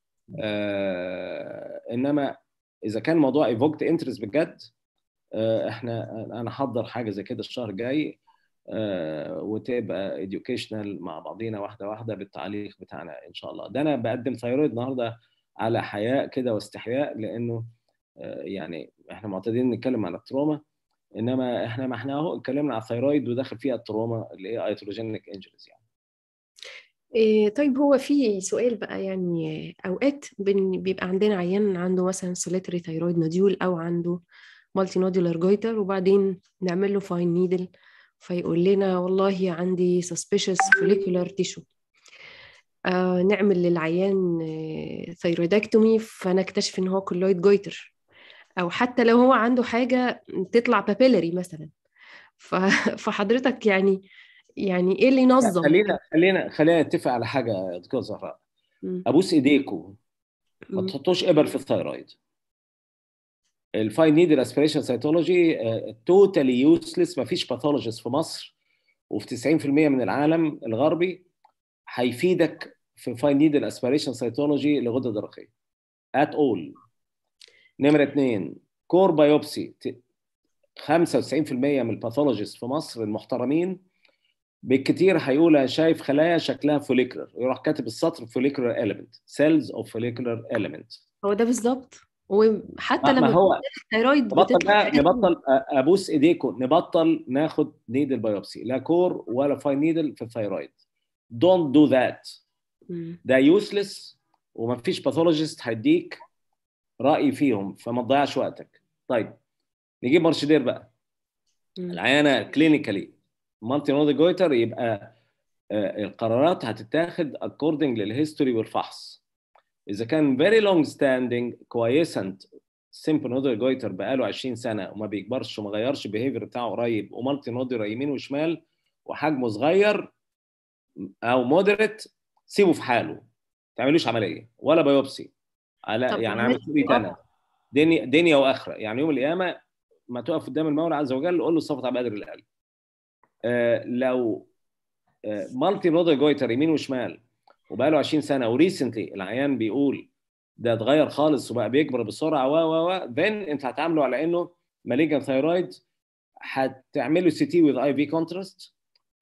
آه انما اذا كان موضوع ايفوكت انترست بجد آه احنا انا هحضر حاجه زي كده الشهر الجاي آه وتبقى educational مع بعضينا واحده واحده بالتعليق بتاعنا ان شاء الله ده انا بقدم ثيرويد النهارده على حياء كده واستحياء لانه آه يعني احنا معتادين نتكلم عن التروما انما احنا ما احنا اهو اتكلمنا على الثيرويد وداخل فيها التروما اللي هي ايتروجينيك انجريز يعني إيه طيب هو في سؤال بقى يعني اوقات بن- بيبقى عندنا عيان عنده مثلا سوليتري ثيرويد نوديول او عنده مالتي نودولار جويتر وبعدين نعمل له فاين نيدل فيقول لنا والله عندي suspicious follicular tissue آه نعمل للعيان ثيرويدكتومي فنكتشف ان هو كولويد جويتر او حتى لو هو عنده حاجه تطلع بابيلري مثلا ف- فحضرتك يعني يعني ايه اللي ينظم خلينا خلينا خلينا نتفق على حاجه يا دكتور زهراء مم. ابوس ايديكم ما مم. تحطوش ابر في الثيرويد الفاين نيدل اسبريشن سيتولوجي توتالي يوسلس ما فيش باثولوجيست في مصر وفي 90% من العالم الغربي هيفيدك في فاين نيدل اسبريشن سيتولوجي لغده درقيه ات اول نمره اثنين كور بايوبسي 95% من الباثولوجيست في مصر المحترمين بالكتير هيقول أنا شايف خلايا شكلها فوليكولر يروح كاتب السطر فوليكولر element cells of follicular element هو ده بالظبط وحتى ما لما ما هو الثيرويد نبطل بتطلع بقى حاجات نبطل ابوس ايديكم نبطل ناخد نيدل بايوبسي لا كور ولا فاين نيدل في الثيرويد دونت دو ذات مم. ده يوسلس ومفيش باثولوجيست هيديك راي فيهم فما تضيعش وقتك طيب نجيب مرشدير بقى مم. العيانه كلينيكالي مالتي نود جويتر يبقى آه، القرارات هتتاخد اكوردنج للهيستوري والفحص اذا كان فيري لونج ستاندينج كويسنت سيمبل نودر جويتر بقاله 20 سنه وما بيكبرش وما غيرش البيهيفير بتاعه قريب ومالتي نودر يمين وشمال وحجمه صغير او مودريت سيبه في حاله ما تعملوش عمليه ولا بايوبسي على طب يعني عملت عامل سوري انا دنيا دنيا واخره يعني يوم القيامه ما تقف قدام المولى عز وجل قول له صفت على بدر القلب آه لو آه مالتي نودر جويتر يمين وشمال وبقى له 20 سنه وريسنتلي العيان بيقول ده اتغير خالص وبقى بيكبر بسرعه و و و then انت هتعامله على انه مالجن ثايرويد هتعمله سي تي وذ اي في كونتراست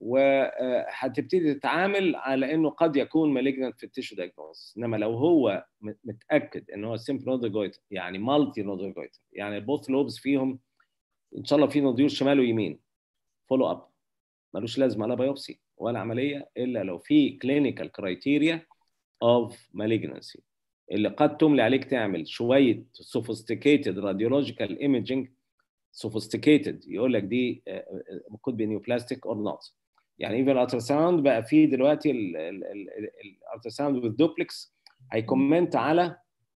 وهتبتدي تتعامل على انه قد يكون مالجنت في التيشو دايجنوز انما لو هو م- متاكد ان هو سيمبل نودر جويتر يعني مالتي نودر جويتر يعني البوث لوبز فيهم ان شاء الله في نوديول شمال ويمين فولو اب ملوش لازمه لا بايوبسي ولا عمليه الا لو في كلينيكال كرايتيريا اوف مالجنسي اللي قد تملي عليك تعمل شويه سوفيستيكيتد راديولوجيكال ايمجنج سوفيستيكيتد يقول لك دي could be neoplastic or not يعني ايفن الالترا ساوند بقى فيه دلوقتي الالترا ساوند وذ دوبلكس هيكومنت على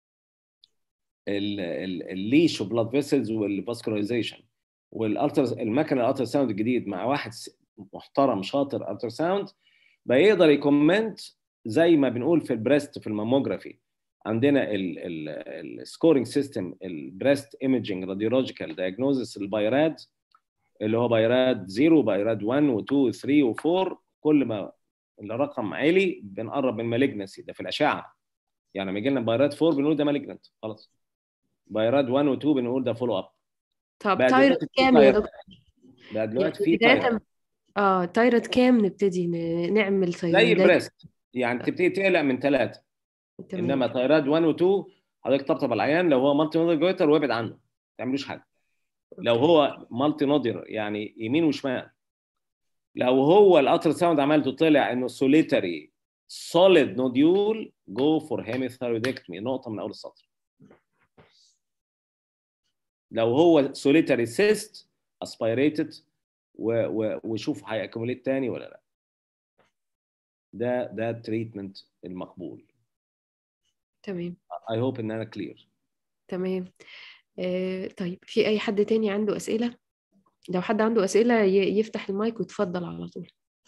الليش وبلاد فيسلز والفاسكولايزيشن والالترا المكنه الالترا ساوند الجديد مع واحد س- محترم شاطر الترا ساوند بقى يقدر يكومنت زي ما بنقول في البريست في الماموجرافي عندنا السكورنج سيستم البريست ايمجنج راديولوجيكال دايجنوزس البايراد اللي هو بايراد 0 بايراد 1 و2 و3 و4 كل ما الرقم عالي بنقرب من مالجنسي ده في الاشعه يعني لما يجي لنا بايراد 4 بنقول ده مالجنت خلاص بايراد 1 و2 بنقول ده فولو اب طب بقى تايرت دلوقتي في كام يا تايرت. دكتور؟ بقى دلوقتي في يعني بداية تايرت اه تايرت كام نبتدي ن- نعمل زي ثيرويدات البريست يعني تبتدي تقلق من ثلاثه تمام. انما تايراد 1 و2 حضرتك طبطب على العيان لو هو مالتي نودر جويتر وابعد عنه ما تعملوش حاجه لو هو مالتي نودر يعني يمين وشمال لو هو الالترا ساوند عملته طلع انه سوليتري سوليد نوديول جو فور هيميثايرويدكتومي نقطه من اول السطر لو هو سوليتري سيست اسبيريتد وشوف هيأكمليت تاني ولا لا ده ده التريتمنت المقبول تمام اي هوب ان انا كلير تمام آه طيب في أي حد تاني عنده أسئلة؟ لو حد عنده أسئلة ي- يفتح المايك ويتفضل على طول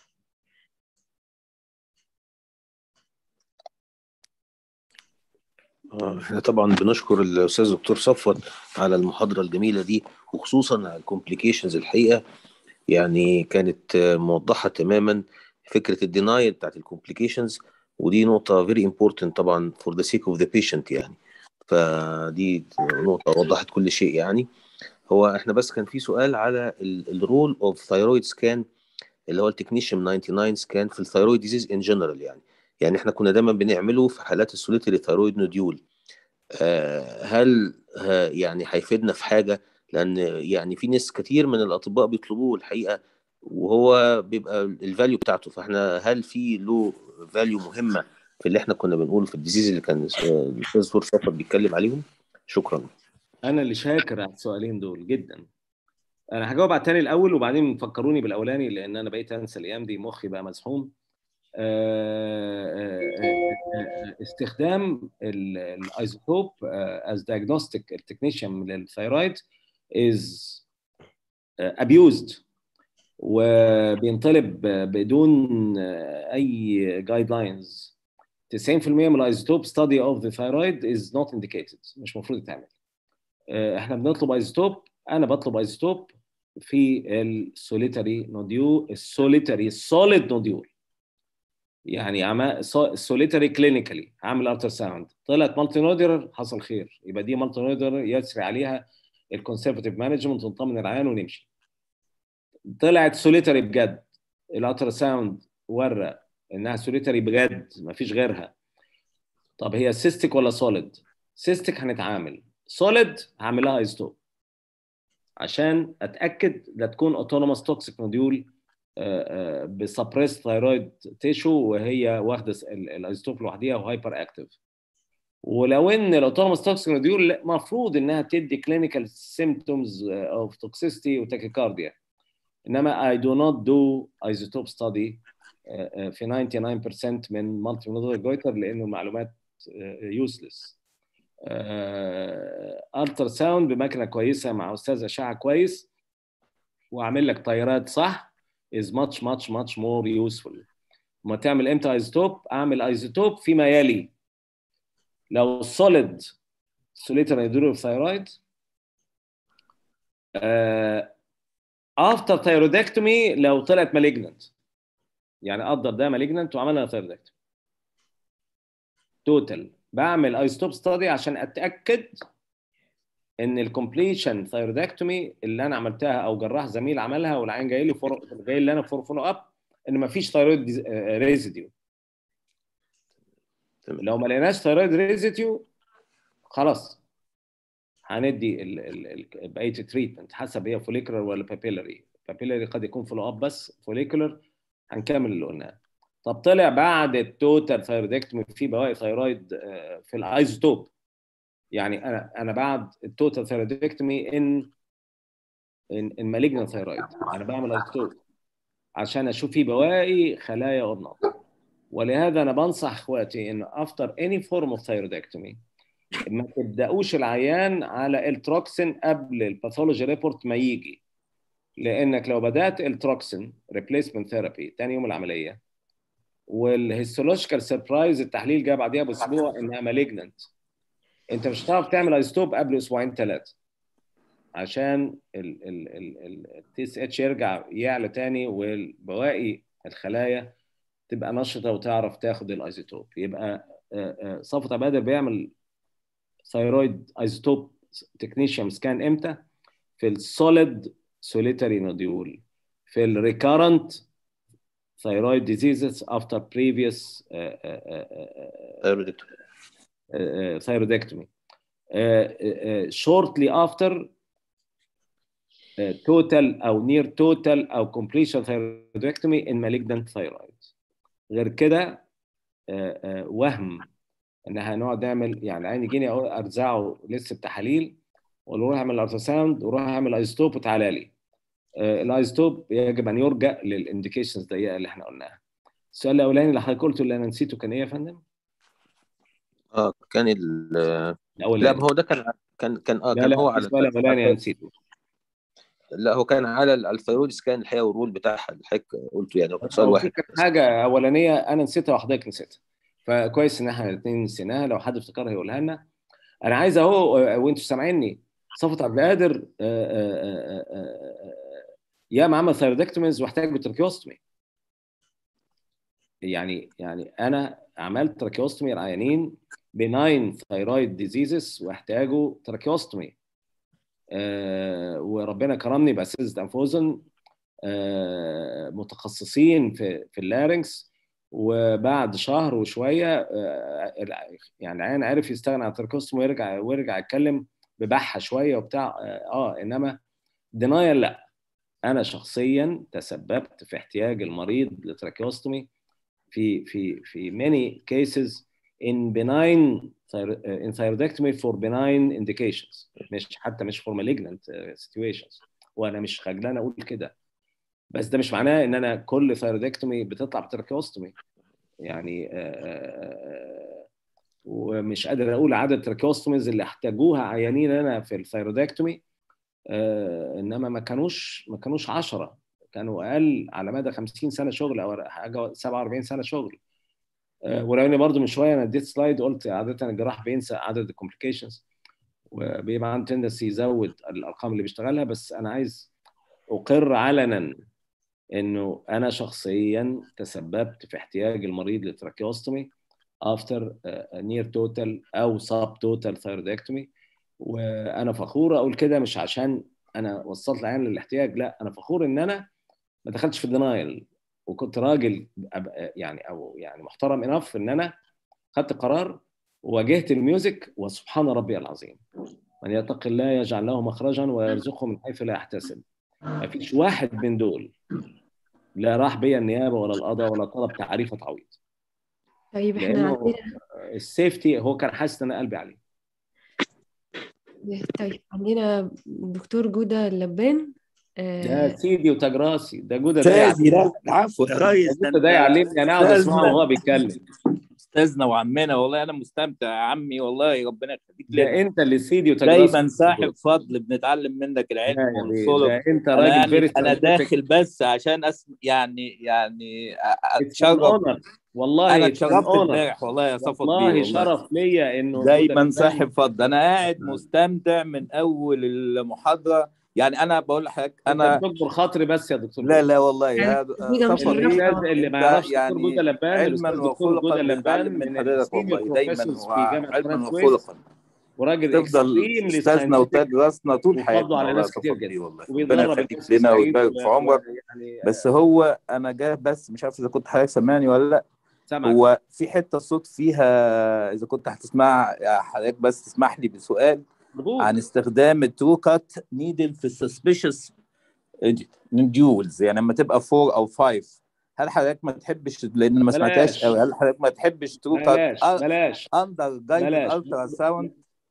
آه، احنا طبعا بنشكر الاستاذ دكتور صفوت على المحاضره الجميله دي وخصوصا على الكومبليكيشنز الحقيقه يعني كانت موضحه تماما فكره الدينايل بتاعت الكومبليكيشنز ودي نقطه فيري امبورتنت طبعا فور ذا سيك اوف ذا بيشنت يعني فدي نقطه وضحت كل شيء يعني هو احنا بس كان في سؤال على الرول اوف ثايرويد سكان اللي هو التكنيشيوم 99 سكان في الثايرويد ديزيز ان جنرال يعني يعني احنا كنا دايما بنعمله في حالات السوليتري ثايرويد نوديول آه هل يعني هيفيدنا في حاجه لان يعني في ناس كتير من الاطباء بيطلبوه الحقيقه وهو بيبقى الفاليو بتاعته فاحنا هل في له فاليو مهمه في اللي احنا كنا بنقوله في الديزيز اللي كان الاستاذ سور صفر بيتكلم عليهم شكرا انا اللي شاكر على السؤالين دول جدا انا هجاوب على الثاني الاول وبعدين فكروني بالاولاني لان انا بقيت انسى الايام دي مخي بقى مزحوم استخدام الايزوتوب از دايجنوستيك تكنيشن للثايرويد از abused وبينطلب بدون اي جايد لاينز 90% من الايزوتوب ستادي اوف ذا ثايرويد از نوت انديكيتد مش المفروض يتعمل احنا بنطلب ايزوتوب انا بطلب ايزوتوب في السوليتري نوديول السوليتري سوليد نوديول يعني السوليتري كلينيكالي عامل التر ساوند طلعت مالتي نودر حصل خير يبقى دي مالتي نودر يسري عليها الكونسرفتيف مانجمنت ونطمن العيان ونمشي طلعت سوليتري بجد الالتر ساوند ورى انها سوليتري بجد ما فيش غيرها طب هي سيستيك ولا سوليد سيستيك هنتعامل سوليد هعمل لها ايزوتوب عشان اتاكد لا تكون اوتونوموس توكسيك نوديول بسبريس ثايرويد تيشو وهي واخده الايزوتوب لوحديها وهايبر اكتف ولو ان الاوتونوموس توكسيك نوديول المفروض انها تدي كلينيكال سيمبتومز اوف توكسيستي وتاكيكارديا انما I do not do isotope study في 99% من مالتي نودولار جويتر لانه المعلومات يوسلس الترا ساوند بمكنه كويسه مع استاذ اشعه كويس واعمل لك طيارات صح is much much much more useful ما تعمل امتى ايزوتوب اعمل ايزوتوب فيما يلي لو solid solitary hydroxyl thyroid افتر ثايرودكتومي لو طلعت مالجننت يعني قدر ده مالجننت وعملنا ثايرودكتومي توتال بعمل ايزوتوب ستادي عشان اتاكد ان الكومبليشن ثايرودكتومي اللي انا عملتها او جراح زميل عملها والعين جاي لي فور جاي لي انا فور فولو اب ان ما فيش ثايرويد ريزيديو لو ما لقيناش ثايرويد ريزيديو خلاص هندي بقيه التريتمنت حسب هي فوليكولر ولا بابيلاري بابيلاري قد يكون فولو اب بس فوليكولر هنكمل اللي قلناه طب طلع بعد التوتال ثايرودكتومي في بواقي ثايرويد في الايزوتوب يعني انا انا بعد التوتال ثايرودكتومي ان ان ان مالجنت ثايرويد انا بعمل ايزوتوب عشان اشوف في بواقي خلايا اور نوت ولهذا انا بنصح اخواتي ان افتر اني فورم اوف ثايرودكتومي ما تبداوش العيان على التروكسين قبل الباثولوجي ريبورت ما يجي لانك لو بدات التروكسين ريبليسمنت ثيرابي ثاني يوم العمليه والهيستولوجيكال سربرايز التحليل جه بعديها باسبوع انها مالجننت انت مش هتعرف تعمل ايزوتوب قبل اسبوعين ثلاثه عشان التي اس اتش يرجع يعلى تاني والبواقي الخلايا تبقى نشطه وتعرف تاخد الايزوتوب يبقى صفوت عباده بيعمل ثايرويد ايزوتوب تكنيشيوم سكان امتى؟ في السوليد سوليتري نوديول في الريكارنت thyroid diseases after previous uh, uh, uh, thyroidectomy. shortly after total أو near total أو completion thyroidectomy in malignant thyroid. غير كده وهم ان هنقعد نعمل يعني عين يجيني ارزعه لسه بتحاليل واقول له روح اعمل التراساوند وروح اعمل ايزوتوب وتعالى لي. الايزوتوب يجب ان يرجع للانديكيشنز الضيقه اللي احنا قلناها. السؤال الاولاني اللي حضرتك قلته اللي انا نسيته كان ايه يا فندم؟ اه كان ال الاولاني لا ما هو ده كان كان كان اه لا كان لا هو على السؤال الاولاني انا نسيته لا هو كان على الثيرويد سكان الحقيقه والرول بتاعها اللي حضرتك قلته يعني هو كان سؤال هو واحد في كانت حاجه اولانيه انا نسيتها وحضرتك نسيتها فكويس ان احنا الاثنين نسيناها لو حد افتكرها يقولها لنا انا عايز اهو وانتوا سامعيني صفوت عبد القادر آه، آه، آه، آه، يا معمل ثايرودكتوميز واحتاجوا تراكيوستومي يعني يعني انا عملت تراكيوستومي لعيانين بناين ثايرويد ديزيزز واحتاجوا تراكيوستومي آه وربنا كرمني باساتذه انفوزن آه متخصصين في في اللارنكس وبعد شهر وشويه آه يعني العيان عرف يستغنى عن التراكيوستومي ويرجع ويرجع يتكلم ببحه شويه وبتاع اه, آه انما دينايل لا انا شخصيا تسببت في احتياج المريض لتراكيوستومي في في في many cases in benign in thyroidectomy for benign indications مش حتى مش for malignant situations وانا مش خجلان اقول كده بس ده مش معناه ان انا كل ثايرودكتومي بتطلع بتراكيوستومي يعني آه ومش قادر اقول عدد التراكيوستوميز اللي احتاجوها عيانين انا في الثايرودكتومي آه انما ما كانوش ما كانوش 10 كانوا اقل على مدى 50 سنه شغل او حاجه 47 سنه شغل آه ولو اني برضه من شويه انا اديت سلايد قلت عاده الجراح بينسى عدد الكومبليكيشنز وبيبقى عنده تندسي يزود الارقام اللي بيشتغلها بس انا عايز اقر علنا انه انا شخصيا تسببت في احتياج المريض لتراكيوستومي افتر نير توتال او سب توتال ثايرودكتومي وانا فخور اقول كده مش عشان انا وصلت العيان للاحتياج لا انا فخور ان انا ما دخلتش في الدينايل وكنت راجل يعني او يعني محترم انف ان انا خدت قرار وواجهت الميوزك وسبحان ربي العظيم من يتق الله يجعل له مخرجا ويرزقه من حيث لا يحتسب ما فيش واحد من دول لا راح بيا النيابه ولا القضاء ولا طلب تعريف تعويض طيب احنا عندنا السيفتي هو كان حاسس ان انا قلبي عليه طيب عندنا دكتور جودة اللبان ده سيدي وتاج راسي ده جودة استاذي لا العفو يا ريس ده, ده يعلمني انا اقعد اسمعه وهو بيتكلم استاذنا وعمنا والله انا مستمتع يا عمي والله ربنا يخليك ده انت اللي سيدي وتاج راسي دايما صاحب فضل بنتعلم منك العلم والصلب ده انت انا, راجل يعني فيري انا داخل بس عشان اسم يعني يعني اتشرف والله انا it's an اتشرفت honor. امبارح والله يا صفوت بيه والله شرف ليا انه دايما صاحب فضل انا قاعد مستمتع من اول المحاضره يعني انا بقول لحضرتك انا انا تكبر خاطري بس يا دكتور لا لا والله يا يعني جودة صفوت مشرفة. بيه الاستاذ اللي ما ده يعرفش دكتور يعني جودة لبان علما الاستاذ دكتور وخلقا جودة لبان بنتعلم من من حضرتك السينيور والله دايما بروفيسورز في جامعه علما فرانس ويلز وخلقا وراجل تفضل extremely استاذنا scientific وتاج راسنا طول وفضلوا حياتنا على والله ناس يا كتير صفوت بيه جدا والله ربنا وبيتدرب يخليك الناس لنا سعيد ويبارك في عمرك يعني بس هو انا جاه بس مش عارف اذا كنت حضرتك سامعني ولا لا سامعك هو في حته الصوت فيها اذا كنت هتسمع يا حضرتك بس تسمح لي بسؤال مبروك عن استخدام الترو كات نيدل في السسبيشس نديولز يعني لما تبقى 4 او 5 هل حضرتك ما تحبش لان ما سمعتهاش بلاش. قوي هل حضرتك ما تحبش ترو بلاش كات بلاش اندر جايد بلاش. الترا ساوند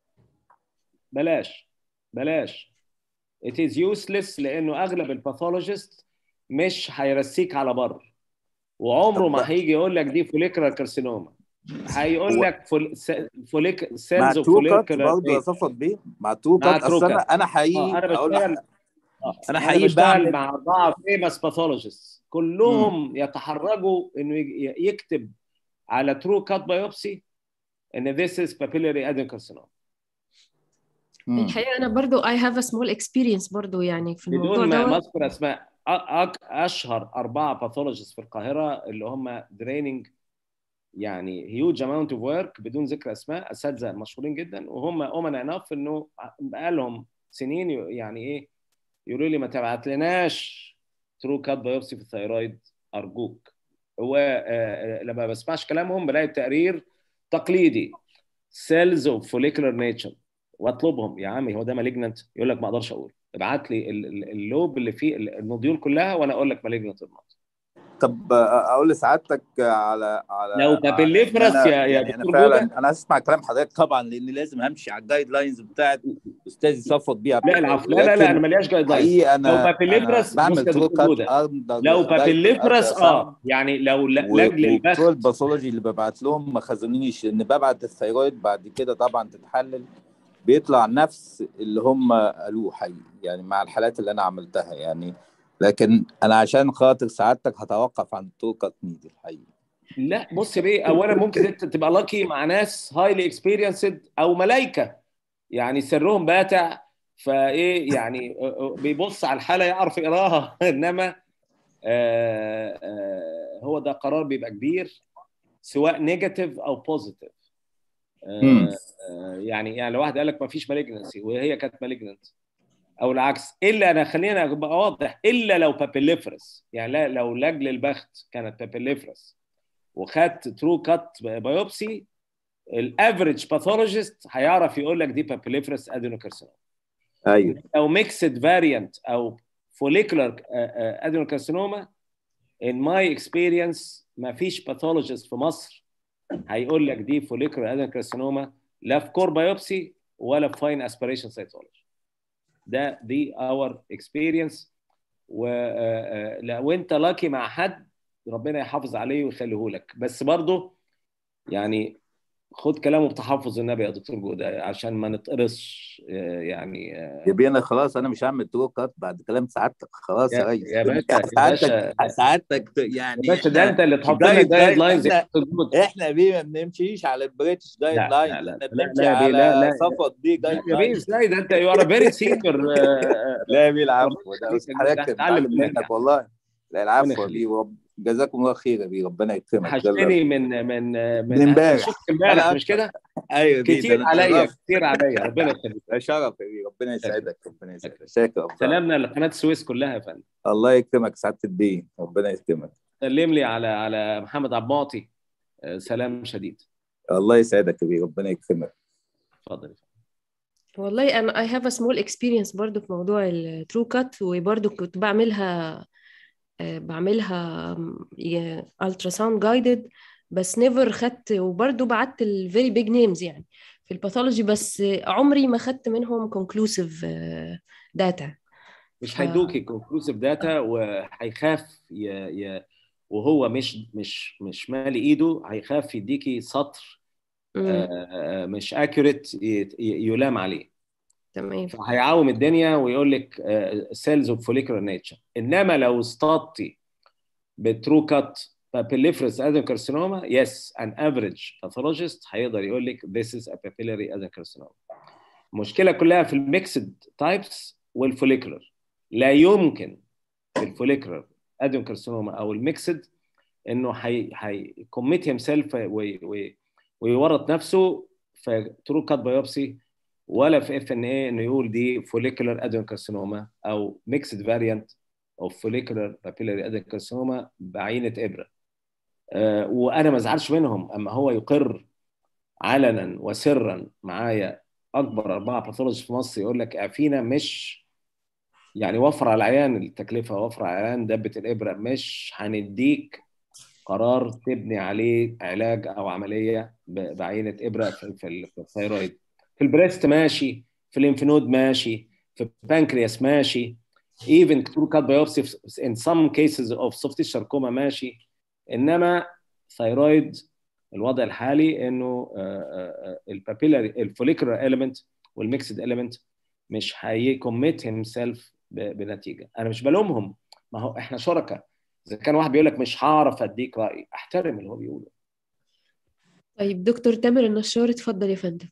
بلاش بلاش it is useless لانه اغلب الباثولوجيست مش هيرسيك على بر وعمره طب ما هيجي يقول لك دي فوليكرال كارسينوما هيقول هو- لك فول... فوليك مع سيلز ترو كات فوليكرال برضه يا صفوت بيه مع ترو مع كات ترو اصل انا كات. انا اه حقيقي انا اقول بشتغل لك آه، انا انا حقيقي بشتغل بعمل مع اربعه فيمس باثولوجيست كلهم يتحرجوا انه يج- يكتب على ترو كات بايوبسي ان this is papillary adenocarcinoma مم. الحقيقة أنا برضو I have a small experience برضو يعني في الموضوع بدون ما ما دوت اذكر اسماء أ- أك- اشهر اربعه باثولوجيست في القاهره اللي هم دريننج يعني هيوج اماونت اوف ورك بدون ذكر اسماء اساتذه مشهورين جدا وهم امنا انف انه بقالهم سنين ي- يعني ايه يقولوا لي ما تبعت لناش ترو كات بايوبسي في الثيرويد ارجوك هو آه، لما بسمعش كلامهم بلاقي التقرير تقليدي سيلز اوف فوليكولار نيتشر واطلبهم يا عمي هو ده مالجنت يقول لك ما اقدرش اقول ابعت لي ال- ال- اللوب اللي فيه النوديول كلها وانا اقول لك مالجنت ولا not. طب اقول لسعادتك على على لو بابيليفرس على- يا- يا يعني انا دكتور فعلا جودة. انا هسمع كلام حضرتك طبعا لان لازم همشي على الجايد لاينز بتاعت استاذي صفوت بيها لا العفو لا لا لا انا ملياش جايد لاين حقيقي انا لو بابيليفرس أنا بعمل بص يا ترو دكتور جودة. كات أندر لو جايد بابيليفرس ألترا اه يعني لو ل- و- لاجل وبتوع البحث الباثولوجي اللي ببعت لهم ما خزنونيش ان ببعت الثيرويد بعد كده طبعا تتحلل بيطلع نفس اللي هم قالوه حقيقي يعني مع الحالات اللي انا عملتها يعني لكن انا عشان خاطر سعادتك هتوقف عن التوكت نيدل حقيقي لا بص بيه اولا ممكن انت تبقى لاكي مع ناس هايلي اكسبيرينسد او ملايكه يعني سرهم باتع فايه يعني بيبص على الحاله يعرف يقراها انما آه، آه، هو ده قرار بيبقى كبير سواء نيجاتيف او بوزيتيف مم. يعني يعني لو واحد قال لك ما فيش مالجنسي وهي كانت مالجنت او العكس الا انا خلينا ابقى واضح الا لو بابيليفرس يعني لا لو لاجل البخت كانت بابيليفرس وخدت ترو كات بايوبسي الافريج باثولوجيست هيعرف يقول لك دي بابيليفرس ادينوكارسينوما ايوه لو ميكسد فاريانت او فوليكولار ادينوكارسينوما in my experience ما فيش باثولوجيست في مصر هيقول لك دي فوليكولار ادينوكارسينوما لا في كور بايوبسي ولا في فاين اسبيريشن سيتولوجي ده دي اور اكسبيرينس ولو انت لاكي مع حد ربنا يحافظ عليه ويخليه لك بس برضه يعني خد كلامه بتحفظ النبي يا دكتور جودة عشان ما نتقرصش آه، يعني آه، يا بينا خلاص انا مش هعمل ترو كات بعد كلام سعادتك خلاص يا يا- ريس يا باشا- يا سعادتك باشا- سعادتك يعني يا باشا ده إحنا- انت اللي تحط لنا جايد جايد لاين- لاينز احنا احنا بيه ما بنمشيش على البريتش جايد لا، لاين لا، لا، احنا لا، بنمشي لا يا بيه، لا، على لا. صفوت بيه جايد يا بيه لاين ازاي ده انت يو ار فيري سينيور لا يا بيه العفو ربنا ده يخليك، حضرتك هتتعلم بتعلم منك. منك والله لا العفو يا يخليك. بيه ورب- جزاكم الله خير يا بيه ربنا يكرمك يلا. وحشتني من من من من امبارح. شفت امبارح أنا مش كده؟ ايوه يا بيه ده كتير أنا عليا اتشرفت. كتير عليا ربنا يخليك ده شرف يا بيه ربنا يسعدك ربنا يسعدك شاكر يا أبو سلامنا لقناه السويس كلها يا فندم الله يكرمك سعاده الدين ربنا يكرمك سلم لي على على محمد عبد المعطي آه، سلام شديد الله يسعدك يا بيه ربنا يكرمك اتفضل والله انا I have a small experience برضو في موضوع الترو كات وبرضو كنت بعملها آه، بعملها الترا ساوند جايدد بس نيفر خدت وبرضو بعت الفيري بيج نيمز يعني في الباثولوجي بس عمري ما خدت منهم conclusive داتا مش ف- هيدوكي كونكلوسيف داتا وهيخاف ي... ي... وهو مش مش مش مالي ايده هيخاف يديكي سطر آه، مش اكيوريت يلام عليه تمام فهيعوم الدنيا ويقول لك سيلز اوف فوليكولار نيتشر انما لو اصطدتي بترو كات بابيليفرس ادينوكارسينوما يس ان افريج باثولوجيست هيقدر يقول لك this is a papillary adenocarcinoma المشكله كلها في الميكسد تايبس والفوليكولار لا يمكن في الفوليكولار ادينوكارسينوما او الميكسد انه هي هيكوميت هيم سيلف ويورط نفسه في ترو كات بايوبسي ولا في اف ان اي انه يقول دي فوليكولار ادينوكارسينوما او ميكسد فاريانت اوف فوليكولار بابيلاري ادينوكارسينوما بعينه ابره أه وانا ما ازعلش منهم اما هو يقر علنا وسرا معايا اكبر اربعه باثولوجي في مصر يقول لك اعفينا مش يعني وفر على العيان التكلفه وفر على العيان دبه الابره مش هنديك قرار تبني عليه علاج او عمليه ب- بعينه ابره في في في الثيرويد في البريست ماشي في الليمفنود ماشي في البانكرياس ماشي even through cut biopsy in some cases of soft tissue sarcoma ماشي انما ثيرويد الوضع الحالي انه البابيلاري الفوليكولار element والميكسد element مش هيكوميت هيم سيلف بنتيجه انا مش بلومهم ما هو احنا شركاء اذا كان واحد بيقول لك مش هعرف اديك رايي احترم اللي هو بيقوله طيب دكتور تامر النشار اتفضل يا فندم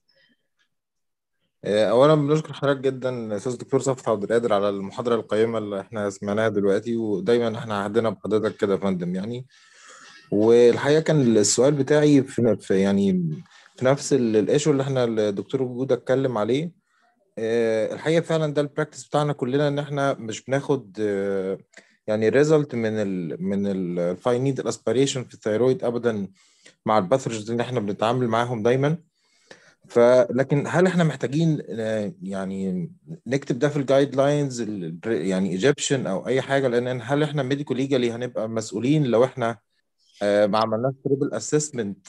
اولا بنشكر حضرتك جدا استاذ دكتور صفحت عبد القادر على المحاضره القيمه اللي احنا سمعناها دلوقتي ودايما احنا عهدنا بحضرتك كده يا فندم يعني والحقيقه كان السؤال بتاعي في في- يعني في نفس الايشو اللي احنا الدكتور وجود اتكلم عليه آه، الحقيقه فعلا ده البراكتس بتاعنا كلنا ان احنا مش بناخد آه، يعني ريزلت من ال من الفاين نيد الاسبيريشن في الثيرويد ابدا مع الباثولوجيز اللي احنا بنتعامل معاهم دايما فلكن هل احنا محتاجين آه، يعني نكتب ده في الجايد لاينز يعني ايجيبشن او اي حاجه لان هل احنا ميديكو ليجالي هنبقى مسؤولين لو احنا آه، ما عملناش تريبل اسسمنت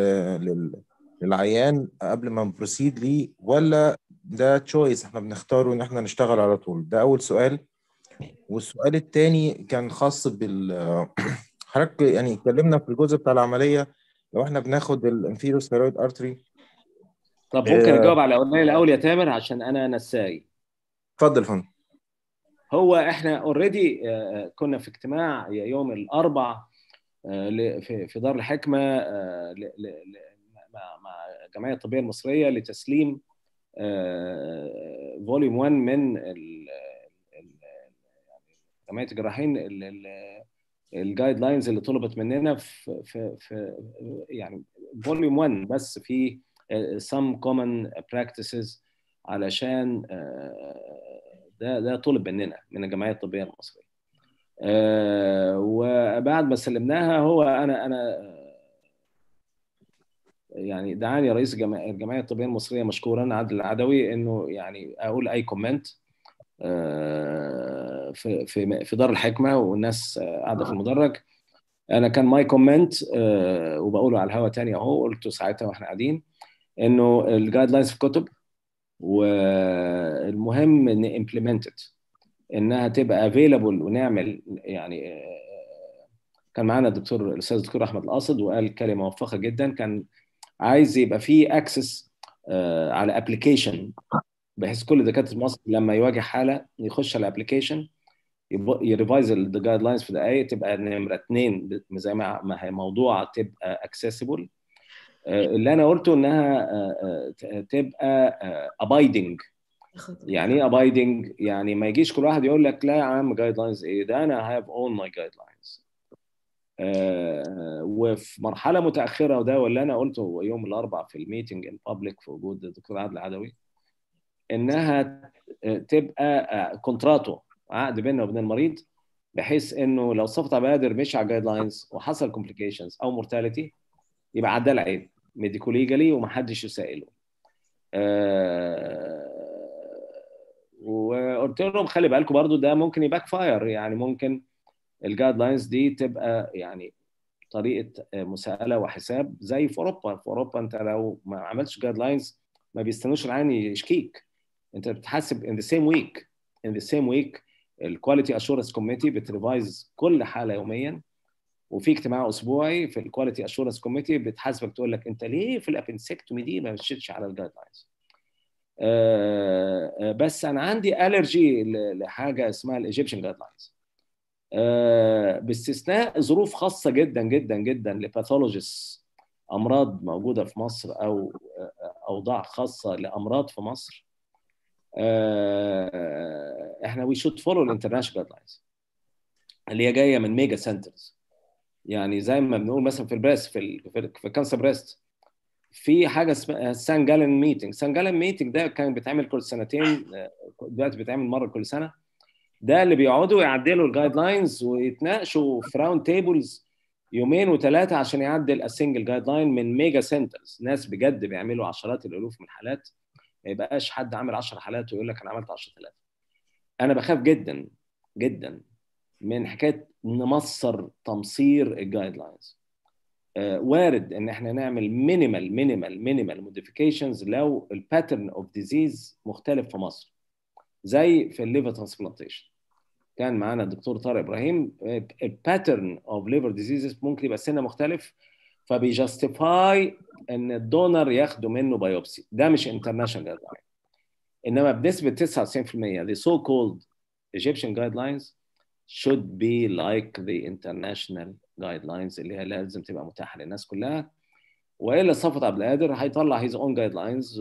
للعيان قبل ما نبروسيد ليه ولا ده تشويس احنا بنختاره ان احنا نشتغل على طول ده اول سؤال والسؤال الثاني كان خاص بال حضرتك يعني اتكلمنا في الجزء بتاع العمليه لو احنا بناخد الانفيرو ثيرويد ارتري طب ممكن آه. اجاوب على الاولاني الاول يا تامر عشان انا نساي اتفضل يا فندم هو احنا اوريدي كنا في اجتماع يوم الاربع آه، ل- في في دار الحكمه آه، ل- ل- ل- مع مع الجمعيه الطبيه المصريه لتسليم فوليوم 1 من جمعيه الجراحين الجايد لاينز اللي طلبت مننا في في في يعني فوليوم 1 بس في some common practices علشان ده ده طلب مننا من الجمعيه الطبيه المصريه وبعد ما سلمناها هو انا انا يعني دعاني رئيس الجمعيه الطبيه المصريه مشكورا عادل العدوي انه يعني اقول اي كومنت في في في دار الحكمه والناس قاعده في المدرج انا كان ماي كومنت وبقوله على الهوا تاني اهو قلته ساعتها واحنا قاعدين انه الجايد لاينز في الكتب والمهم ان امبلمنتد انها تبقى افيلابل ونعمل يعني كان معانا الدكتور الاستاذ الدكتور احمد القاصد وقال كلمه موفقه جدا كان عايز يبقى في اكسس على ابلكيشن بحيث كل دكاتره مصر لما يواجه حاله يخش على الابلكيشن يريفايز الجايد لاينز في دقائق تبقى نمره اثنين زي ما هي موضوع تبقى اكسسبل اللي انا قلته انها تبقى ابايدنج يعني ايه ابايدنج يعني ما يجيش كل واحد يقول لك لا يا عم جايد لاينز ايه ده انا هاف اون ماي جايد لاينز وفي مرحله متاخره وده واللي انا قلته يوم الاربعاء في الميتنج ان بابليك في وجود الدكتور عادل العدوي انها تبقى كونتراتو عقد بيننا وبين المريض بحيث انه لو صفت بادر مش على جايد لاينز وحصل كومبليكيشنز او مورتاليتي يبقى عدى العيب ميديكو ليجالي ومحدش يسائله أه وقلت لهم خلي بالكم برضو ده ممكن يباك فاير يعني ممكن الجايد لاينز دي تبقى يعني طريقه مساءله وحساب زي في اوروبا في اوروبا انت لو ما عملتش جايد لاينز ما بيستنوش العين يشكيك انت بتحاسب in the same week in the same week الكواليتي اشورنس كوميتي بتريفايز كل حاله يوميا وفي اجتماع اسبوعي في الكواليتي اشورنس كوميتي بتحاسبك تقول لك انت ليه في الابنسكتومي دي ما مشيتش على الجايد لاينز أه بس انا عندي الرجي لحاجه اسمها الايجيبشن جايد لاينز أه باستثناء ظروف خاصه جدا جدا جدا لباثولوجيست امراض موجوده في مصر او اوضاع خاصه لامراض في مصر أه احنا وي شود فولو الانترناشونال جايد لاينز اللي هي جايه من ميجا سنترز يعني زي ما بنقول مثلا في البريست في ال في كانسر بريست في حاجه اسمها سان جالن ميتنج سان جالن ميتنج ده كان بيتعمل كل سنتين دلوقتي بيتعمل مره كل سنه ده اللي بيقعدوا يعدلوا الجايد لاينز ويتناقشوا في راوند تيبلز يومين وثلاثه عشان يعدل السنجل جايد لاين من ميجا سنترز ناس بجد بيعملوا عشرات الالوف من الحالات ما يبقاش حد عامل 10 حالات ويقول لك انا عملت 10000 انا بخاف جدا جدا من حكايه نمصر تمصير الجايد لاينز آه وارد ان احنا نعمل مينيمال مينيمال مينيمال موديفيكيشنز لو الباترن اوف ديزيز مختلف في مصر زي في الليفر ترانسبلانتيشن كان معانا الدكتور طارق ابراهيم الباترن اوف ليفر ديزيزز ممكن يبقى سنه مختلف فبيجاستيفاي ان الدونر ياخدوا منه بايوبسي ده مش انترناشونال جايد لاين انما بنسبه 99% the so called Egyptian guidelines should be like the international guidelines اللي هي لازم تبقى متاحه للناس كلها والا صفت عبد القادر هيطلع هيز اون جايد لاينز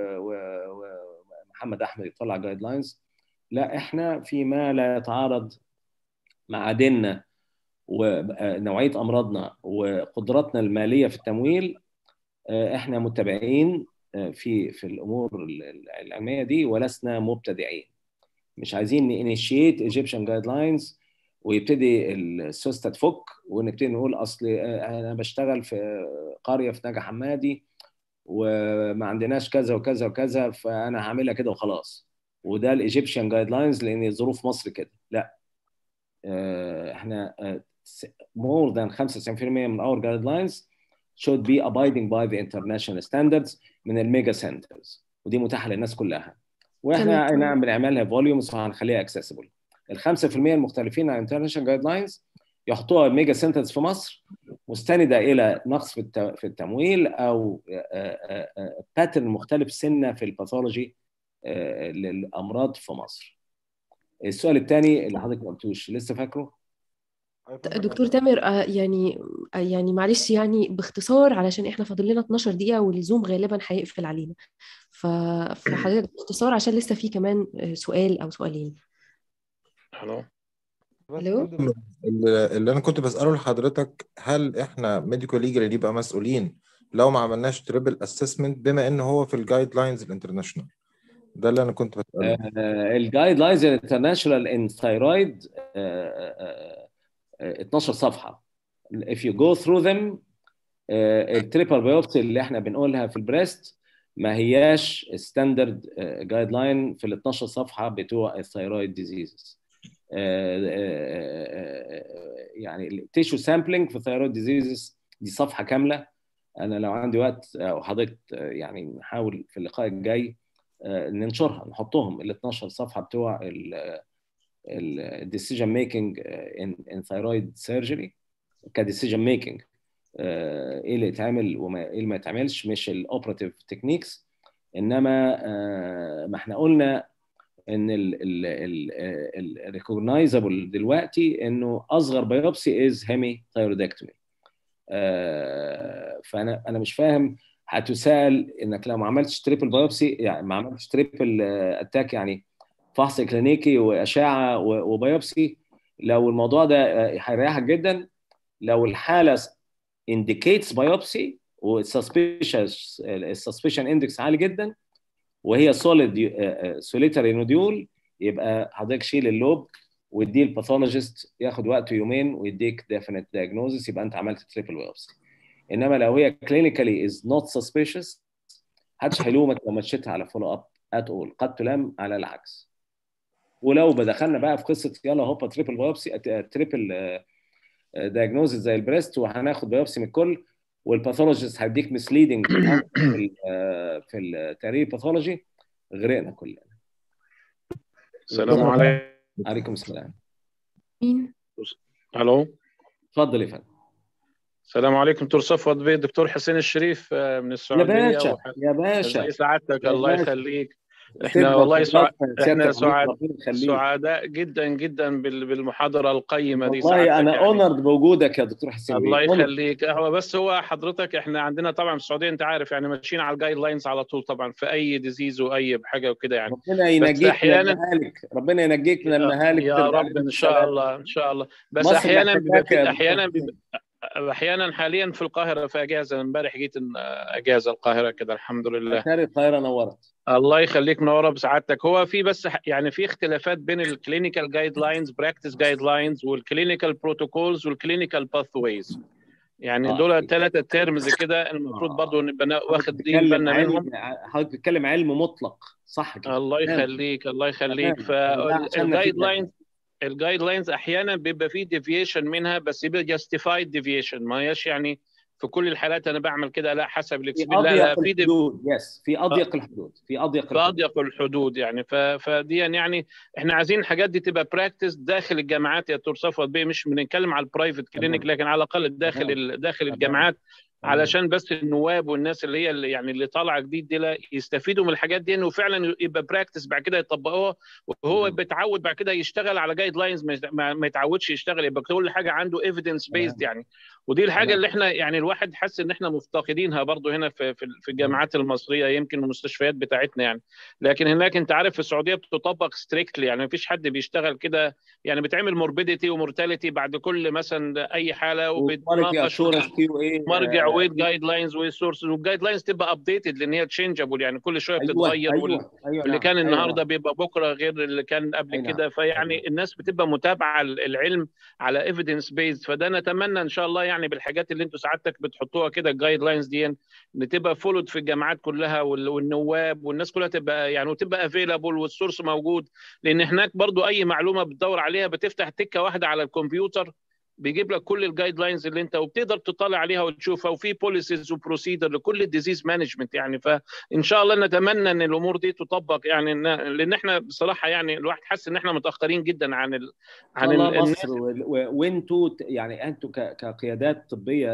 ومحمد احمد يطلع جايد لاينز لا احنا فيما لا يتعارض مع ديننا ونوعيه امراضنا وقدراتنا الماليه في التمويل احنا متبعين في في الامور العلميه دي ولسنا مبتدعين مش عايزين نينيشيت ايجيبشن جايد لاينز ويبتدي السوسته تفك ونبتدي نقول اصل انا بشتغل في قريه في نجا حمادي وما عندناش كذا وكذا وكذا فانا هعملها كده وخلاص وده الايجيبشن جايد لاينز لان ظروف مصر كده لا احنا more than 95% من our guidelines should be abiding by the international standards من الميجا سنترز ودي متاحه للناس كلها واحنا نعم بنعملها فوليومز وهنخليها اكسسبل ال 5% المختلفين عن international guidelines يحطوها الميجا سنترز في مصر مستنده الى نقص في في التمويل او باترن مختلف سنه في الباثولوجي للامراض في مصر. السؤال الثاني اللي حضرتك ما قلتوش لسه فاكره؟ دكتور تامر يعني يعني معلش يعني باختصار علشان احنا فاضل لنا 12 دقيقة والزوم غالبا هيقفل علينا ف... فحضرتك باختصار عشان لسه في كمان آه، سؤال او سؤالين الو الو اللي اللي انا كنت بساله لحضرتك هل احنا ميديكال ليجل يبقى مسؤولين لو ما عملناش تريبل اسسمنت بما ان هو في الجايد لاينز الانترناشونال ده اللي انا كنت بساله الجايد لاينز الانترناشونال ان ثايرويد 12 صفحه if you go through them التريبل بايوبسي اللي احنا بنقولها في البريست ما هياش ستاندرد جايد لاين في ال 12 صفحه بتوع الثايرويد ديزيزز يعني التيشو سامبلينج في الثايرويد ديزيزز دي صفحه كامله انا لو عندي وقت او حضرتك يعني نحاول في اللقاء الجاي ننشرها نحطهم ال 12 صفحه بتوع الديسيجن ميكنج ان ثايرويد سيرجري كديسيجن ميكنج ايه اللي يتعمل وما ايه اللي ما يتعملش مش الاوبراتيف تكنيكس انما ما احنا قلنا ان الريكوجنايزابل دلوقتي انه اصغر بايوبسي از هيمي ثايرودكتومي فانا انا مش فاهم هتسال انك لو ما عملتش تريبل بايوبسي يعني ما عملتش تريبل اتاك يعني فحص كلينيكي واشعه وبايوبسي لو الموضوع ده هيريحك جدا لو الحاله indicates biopsy والsuspicious السسبشن اندكس عالي جدا وهي سوليد سوليتري نوديول يبقى حضرتك شيل اللوب واديه الباثولوجيست ياخد وقته يومين ويديك ديفينيت دايجنوزس يبقى انت عملت تريبل بايوبسي انما لو هي كلينيكالي از نوت سسبيشس محدش هيلومك لو مشيتها على فولو اب ات اول قد تلام على العكس ولو بدخلنا بقى في قصه يلا هوبا تريبل بايوبسي تريبل دايجنوزس زي البريست وهناخد بايوبسي من الكل والباثولوجيست هيديك مسليدنج في في التقرير باثولوجي غرقنا كلنا السلام عليكم عليكم السلام مين الو اتفضل يا فندم السلام عليكم دكتور صفوت بيه دكتور حسين الشريف من يا السعوديه باشا وح- يا باشا ازي سعادتك يا الله باشا. يخليك احنا تكبر والله في سع... الرأس، احنا سيادتك سعاد ربنا يخليك سعداء جدا جدا بال- بالمحاضره القيمه دي والله سعادتك انا يعني اونرد بوجودك يا دكتور حسين الله بيه. honored. يخليك هو بس هو حضرتك احنا عندنا طبعا في السعوديه انت عارف يعني ماشيين على الجايد لاينز على طول طبعا في اي ديزيز واي حاجه وكده يعني ربنا ينجيك من أحياناً- المهالك ربنا ينجيك من المهالك يا ترجع رب ان لك شاء بالسلامة. الله ان شاء الله بس مصر احيانا بيبقى محتاجاك يا في احيانا دكتور بيبقى احيانا حاليا في القاهره في اجازه امبارح جيت إن- اجازه القاهره كده الحمد لله اتاري القاهره نورت الله يخليك منوره بسعادتك هو في بس ح- يعني في اختلافات بين الكلينيكال جايد لاينز براكتس جايد لاينز والكلينيكال بروتوكولز والكلينيكال باثويز يعني آه. دول ثلاثه تيرمز كده المفروض آه. برضه نبقى نا- حضرتك واخدين بتتكلم بالنا منهم علم حضرتك بتتكلم علم مطلق صح كده الله تمام. يخليك الله يخليك تمام. ده عشان فالجايد نفيد لاينز الجايد لاينز احيانا بيبقى فيه ديفيشن منها بس يبقى جاستيفايد ديفيشن ما هيش يعني في كل الحالات انا بعمل كده لا حسب في الاكسبيرينس لا لا اضيق في ديف- الحدود يس في اضيق الحدود في اضيق في الحدود اضيق الحدود يعني ف... فدي يعني احنا عايزين الحاجات دي تبقى براكتس داخل الجامعات يا دكتور صفوت بيه مش بنتكلم على البرايفت كلينيك لكن على الاقل داخل تمام. ال... داخل تمام. الجامعات تمام. علشان بس النواب والناس اللي هي اللي يعني اللي طالعه جديد دي لا يستفيدوا من الحاجات دي انه فعلا يبقى براكتس بعد كده يطبقوها وهو مم. بيتعود بعد كده يشتغل على جايد لاينز ما, ما ما يتعودش يشتغل يبقى كل حاجه عنده ايفيدنس بيزد يعني ودي الحاجه تمام. اللي احنا يعني الواحد حس ان احنا مفتقدينها برضو هنا في في في الجامعات المصريه يمكن المستشفيات بتاعتنا يعني لكن هناك انت عارف في السعوديه بتطبق ستريكتلي يعني ما فيش حد بيشتغل كده يعني بتعمل موربيديتي ومورتاليتي بعد كل مثلا اي حاله وكواليتي وبتناقش اشورنس كيو ايه مرجع ويت جايد لاينز والسورسز والجايد لاينز تبقى ابديتد لان هي تشينجبل يعني كل شويه ايوه بتتغير وال- ايوه ايوه اللي نعم. كان أيوة النهارده نعم. بيبقى بكره غير اللي كان قبل أي نعم. كده فيعني الناس بتبقى متابعه العلم على ايفيدنس بيز فده نتمنى ان شاء الله يعني بالحاجات اللي انتوا سعادتك بتحطوها كده الجايد لاينز دي ان تبقى فولود في الجامعات كلها وال- والنواب والناس كلها تبقى يعني وتبقى افيلابل والسورس موجود لان هناك برضو اي معلومه بتدور عليها بتفتح تكه واحده على الكمبيوتر بيجيب لك كل الجايد لاينز اللي انت وبتقدر تطلع عليها وتشوفها وفي بوليسيز وبروسيدر لكل الديزيز مانجمنت يعني فان شاء الله نتمنى ان الامور دي تطبق يعني إن لان احنا بصراحه يعني الواحد حاسس ان احنا متاخرين جدا عن ال... ان عن شاء الله ال... الناس مصر و- و- وانتوا ت- يعني انتوا ك- كقيادات طبيه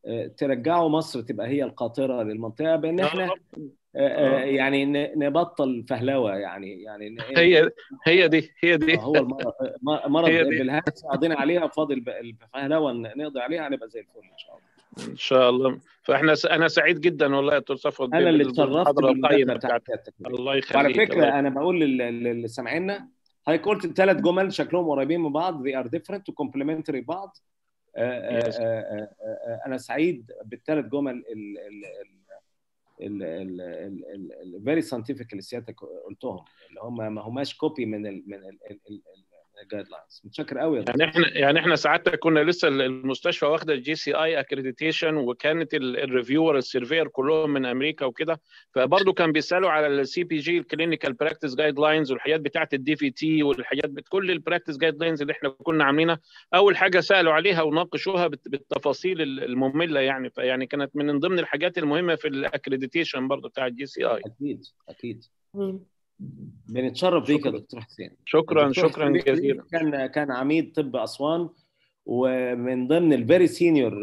آه، ترجعوا مصر تبقى هي القاطره للمنطقه بان احنا آه. آه، آه، يعني ن- نبطل فهلوه يعني يعني ن- هي هي دي هي دي آه، هو المرض م- مرض هي دي. بالهاس قاعدين عليها فاضل ب- الفهلوه ن- نقضي عليها هنبقى زي الفل ان شاء الله ان شاء الله فاحنا س... انا سعيد جدا والله يا دكتور صفوت انا اللي بالمحاضرة اتشرفت بالمداخله القيمه بتاعت بتاعتك سيادتك الله يخليك وعلى الله فكره انا بقول لل- لل- اللي سامعينا حضرتك قلت الثلاث جمل شكلهم قريبين من بعض they are different و complementary بعض آه، آه، Yes. آه، آه، آه، انا سعيد بالثلاث جمل ال ال ال ال ال ال very scientific اللي سيادتك قلتهم اللي هم ما هماش كوبي من ال من الجايد لاينز متشكر قوي يا يعني احنا يعني احنا ساعتها كنا لسه المستشفى واخده الجي سي اي اكريديتيشن وكانت الريفيور السيرفير كلهم من امريكا وكده فبرضه كان بيسالوا على السي بي جي الكلينيكال براكتس جايد لاينز والحاجات بتاعت الدي في تي والحاجات بت كل البراكتس جايد لاينز اللي احنا كنا عاملينها اول حاجه سالوا عليها وناقشوها بت- بالتفاصيل الممله يعني فيعني كانت من ضمن الحاجات المهمه في الاكريديتيشن برضه بتاع الجي سي اي اكيد اكيد مم. بنتشرف بيك يا شكراً. دكتور حسين شكرا الدكتور شكرا حسين جزيلا كان كان عميد طب اسوان ومن ضمن الفيري سينيور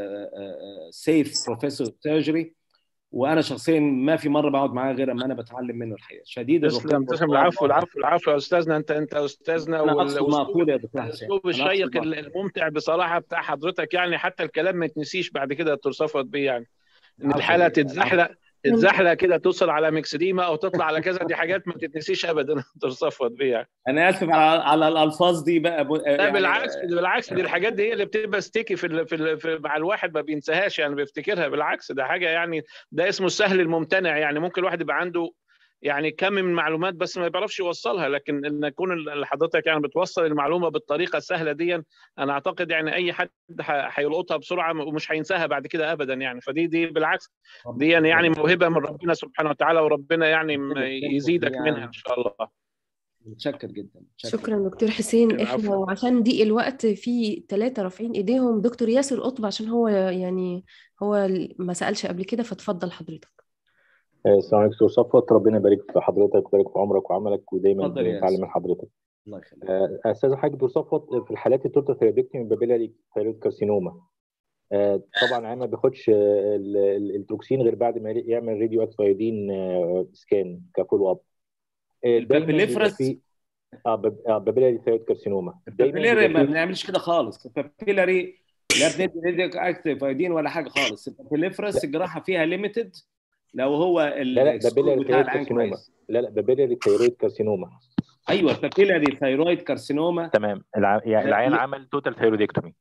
سيف بروفيسور سيرجري وانا شخصيا ما في مره بقعد معاه غير اما انا بتعلم منه الحقيقه شديد تسلم الرقي تسلم العفو العفو العفو يا استاذنا انت انت استاذنا انا وال- اقصد والأسلوب- معقول يا دكتور حسين الاسلوب أنا أقصد الشيق معقول. الممتع بصراحه بتاع حضرتك يعني حتى الكلام ما يتنسيش بعد كده يا دكتور صفوت بيه يعني ان عفوا. الحاله تتزحلق تتزحلق كده توصل على ميكسديما او تطلع على كذا دي حاجات ما تتنسيش ابدا يا دكتور صفوت بيه يعني انا اسف على على الالفاظ دي بقى ب... لا يعني بالعكس بالعكس دي الحاجات دي هي اللي بتبقى ستيكي في, ال في, ال في مع الواحد ما بينساهاش يعني بيفتكرها بالعكس ده حاجه يعني ده اسمه السهل الممتنع يعني ممكن الواحد يبقى عنده يعني كم من معلومات بس ما بيعرفش يوصلها لكن ان يكون ال- حضرتك يعني بتوصل المعلومه بالطريقه السهله دي انا اعتقد يعني اي حد ح- هيلقطها بسرعه ومش هينساها بعد كده ابدا يعني فدي دي بالعكس دي يعني, يعني موهبه من ربنا سبحانه وتعالى وربنا يعني م- يزيدك منها ان شاء الله متشكر جدا متشكر. شكرا دكتور حسين العفو. احنا وعشان ضيق الوقت في ثلاثة رافعين ايديهم دكتور ياسر قطب عشان هو يعني هو ما سألش قبل كده فتفضل حضرتك السلام عليكم دكتور صفوت ربنا يبارك في حضرتك ويبارك في عمرك وعملك ودايما اتفضل يا بنتعلم ياسر. من حضرتك الله يخليك آه، استاذ الحاج دكتور صفوت في الحالات التوتال ثيرابيكتومي بابيلاري ثيرويد كارسينوما آه، طبعا عين ما بياخدش آه، ال- ال- التروكسين غير بعد ما يعمل راديو اكتيف ايودين آه، سكان كفولو اب آه، دايماً بيبقى البابيليفرس في- اه باب- آه، بابيلاري ثيرويد كارسينوما دايما البابيلاري بيبقى ما في- بنعملش كده خالص البابيلاري لا بندي راديو اكتيف ايودين ولا حاجه خالص البابيليفرس الجراحه فيها ليميتد لو هو ال- لا لا السكور بابيلاري بتاع ثيرويد العين كارسينوما كويس لا لا بابيلاري ثيرويد كارسينوما ايوه البابيلاري ثيرويد كارسينوما تمام الع... يعني لا، العيان لا. عمل توتال ثيرودكتومي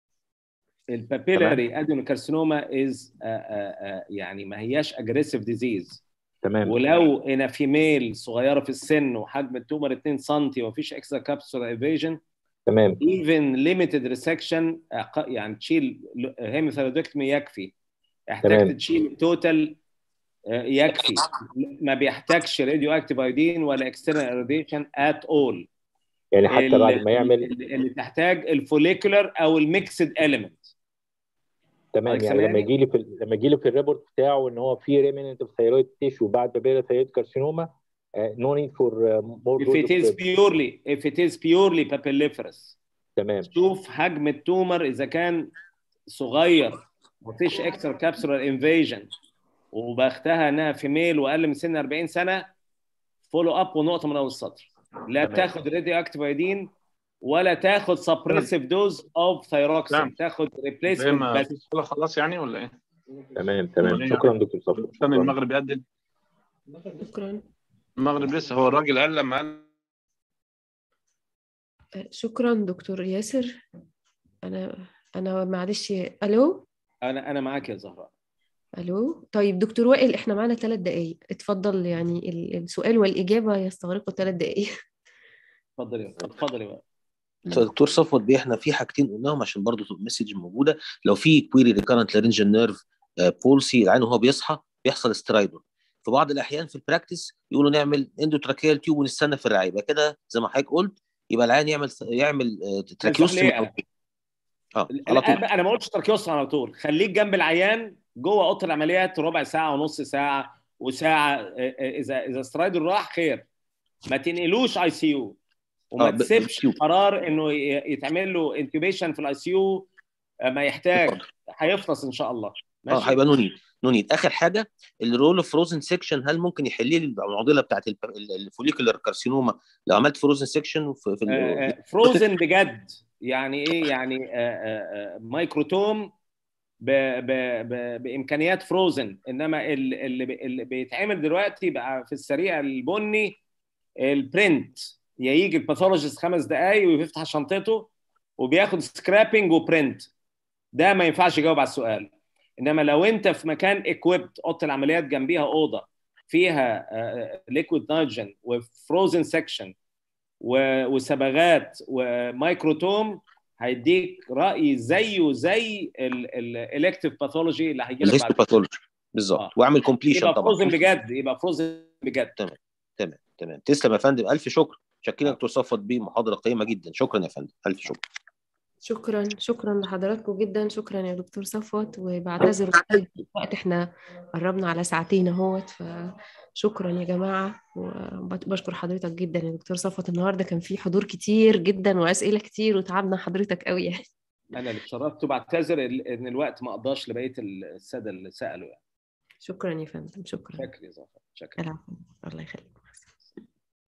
البابيلاري ادينوكارسينوما از يعني ما هياش اجريسيف ديزيز تمام ولو ان فيميل صغيره في السن وحجم التومر 2 سم ومفيش اكسترا كابسول ايفيجن تمام ايفن ليميتد ريسكشن يعني تشيل هيموثيرودكتومي يكفي يحتاج تمام. تشيل توتال يكفي ما بيحتاجش راديو اكتيف ايودين ولا اكسترنال ايروديشن ات اول يعني حتى بعد ما يعمل اللي تحتاج الفوليكولر او الميكسد اليمنت تمام حضرتك يعني لما سامعني؟ يجي لي في لما يجي لي في الريبورت بتاعه ان هو في ريمننت اوف ثيرويد تيشو بعد بابيلا ثيرويد كارسينوما نو نيد فور مور if it is purely if it is purely papilliferous تمام شوف حجم التومر اذا كان صغير مفيش اكسترا كابسولار انفيجن وبختها انها فيميل واقل من سن 40 سنه فولو اب ونقطه من اول السطر لا تمام. تاخد راديو اكتيف ايودين ولا تاخد سبريسيف دوز اوف ثيروكسين نعم. تاخد زي ريبليسمنت ما بس في صلاة خلاص يعني ولا ايه؟ تمام تمام يعني- شكرا دكتور صفوت استنى شكرا المغرب يقدم شكرا المغرب لسه هو الراجل قال لما قال شكرا دكتور ياسر انا انا معلش الو انا انا معاك يا زهراء الو طيب دكتور وائل احنا معانا ثلاث دقايق اتفضل يعني ال- السؤال والاجابه يستغرقوا ثلاث دقايق اتفضل يا اتفضل يا دكتور صفوت بيه احنا في حاجتين قلناهم عشان برضه تبقى المسج موجوده لو في كويري ريكارنت لارنجال نيرف بولسي العين وهو بيصحى بيحصل استرايدون في بعض الاحيان في البراكتس يقولوا نعمل اندوتراكيال تيوب ونستنى في الرعايه يبقى كده زي ما حضرتك قلت يبقى العين يعمل يعمل تراكيوستومي زحليقة. اه على طول لا انا ما قلتش تركيوس على طول خليك جنب العيان جوه اوضه العمليات ربع ساعه ونص ساعه وساعه آه، آه، اذا اذا سترايدر راح خير ما تنقلوش اي سي يو وما آه، ب- تسيبش بالتيوب. قرار انه ي- يتعمل له انتوبيشن في الاي سي يو ما يحتاج هيفطس ان شاء الله اه ماشي هيبقى نونيد نونيد اخر حاجه الرول فروزن سيكشن هل ممكن يحل لي المعضله بتاعت الفوليكولر كارسينوما لو عملت فروزن سيكشن في, في ال- فروزن بجد يعني ايه يعني آه، آه، آه، مايكروتوم ب ب ب بامكانيات فروزن انما ال- اللي بي- اللي بيتعمل دلوقتي بقى في السريع البني البرنت يا يجي الباثولوجيست خمس دقايق ويفتح شنطته وبياخد سكرابنج وبرنت ده ما ينفعش يجاوب على السؤال انما لو انت في مكان اكويبت اوضه العمليات جنبيها اوضه فيها ليكويد نيتروجين وفروزن سكشن وصبغات ومايكروتوم هيديك راي زيه زي الالكتيف باثولوجي اللي هيجي لك بعد الهيستوباثولوجي بالظبط آه. واعمل كومبليشن يبقى طبعا فروزن بجد يبقى فروزن بجد تمام تمام تسلم يا فندم الف شكر شكرا دكتور صفوت بيه محاضره قيمه جدا شكرا يا فندم الف شكر شكرا شكرا لحضراتكم جدا شكرا يا دكتور صفوت وبعتذر الوقت احنا قربنا على ساعتين اهوت فشكرا يا جماعة وبشكر حضرتك جدا يا دكتور صفوت النهاردة كان في حضور كتير جدا وأسئلة كتير وتعبنا حضرتك قوي يعني انا اللي اتشرفت وبعتذر ان الوقت ما قضاش لبقيه الساده اللي سالوا يعني شكرا يا فندم شكرا شكرا يا زهر شكرا العفو الله يخليك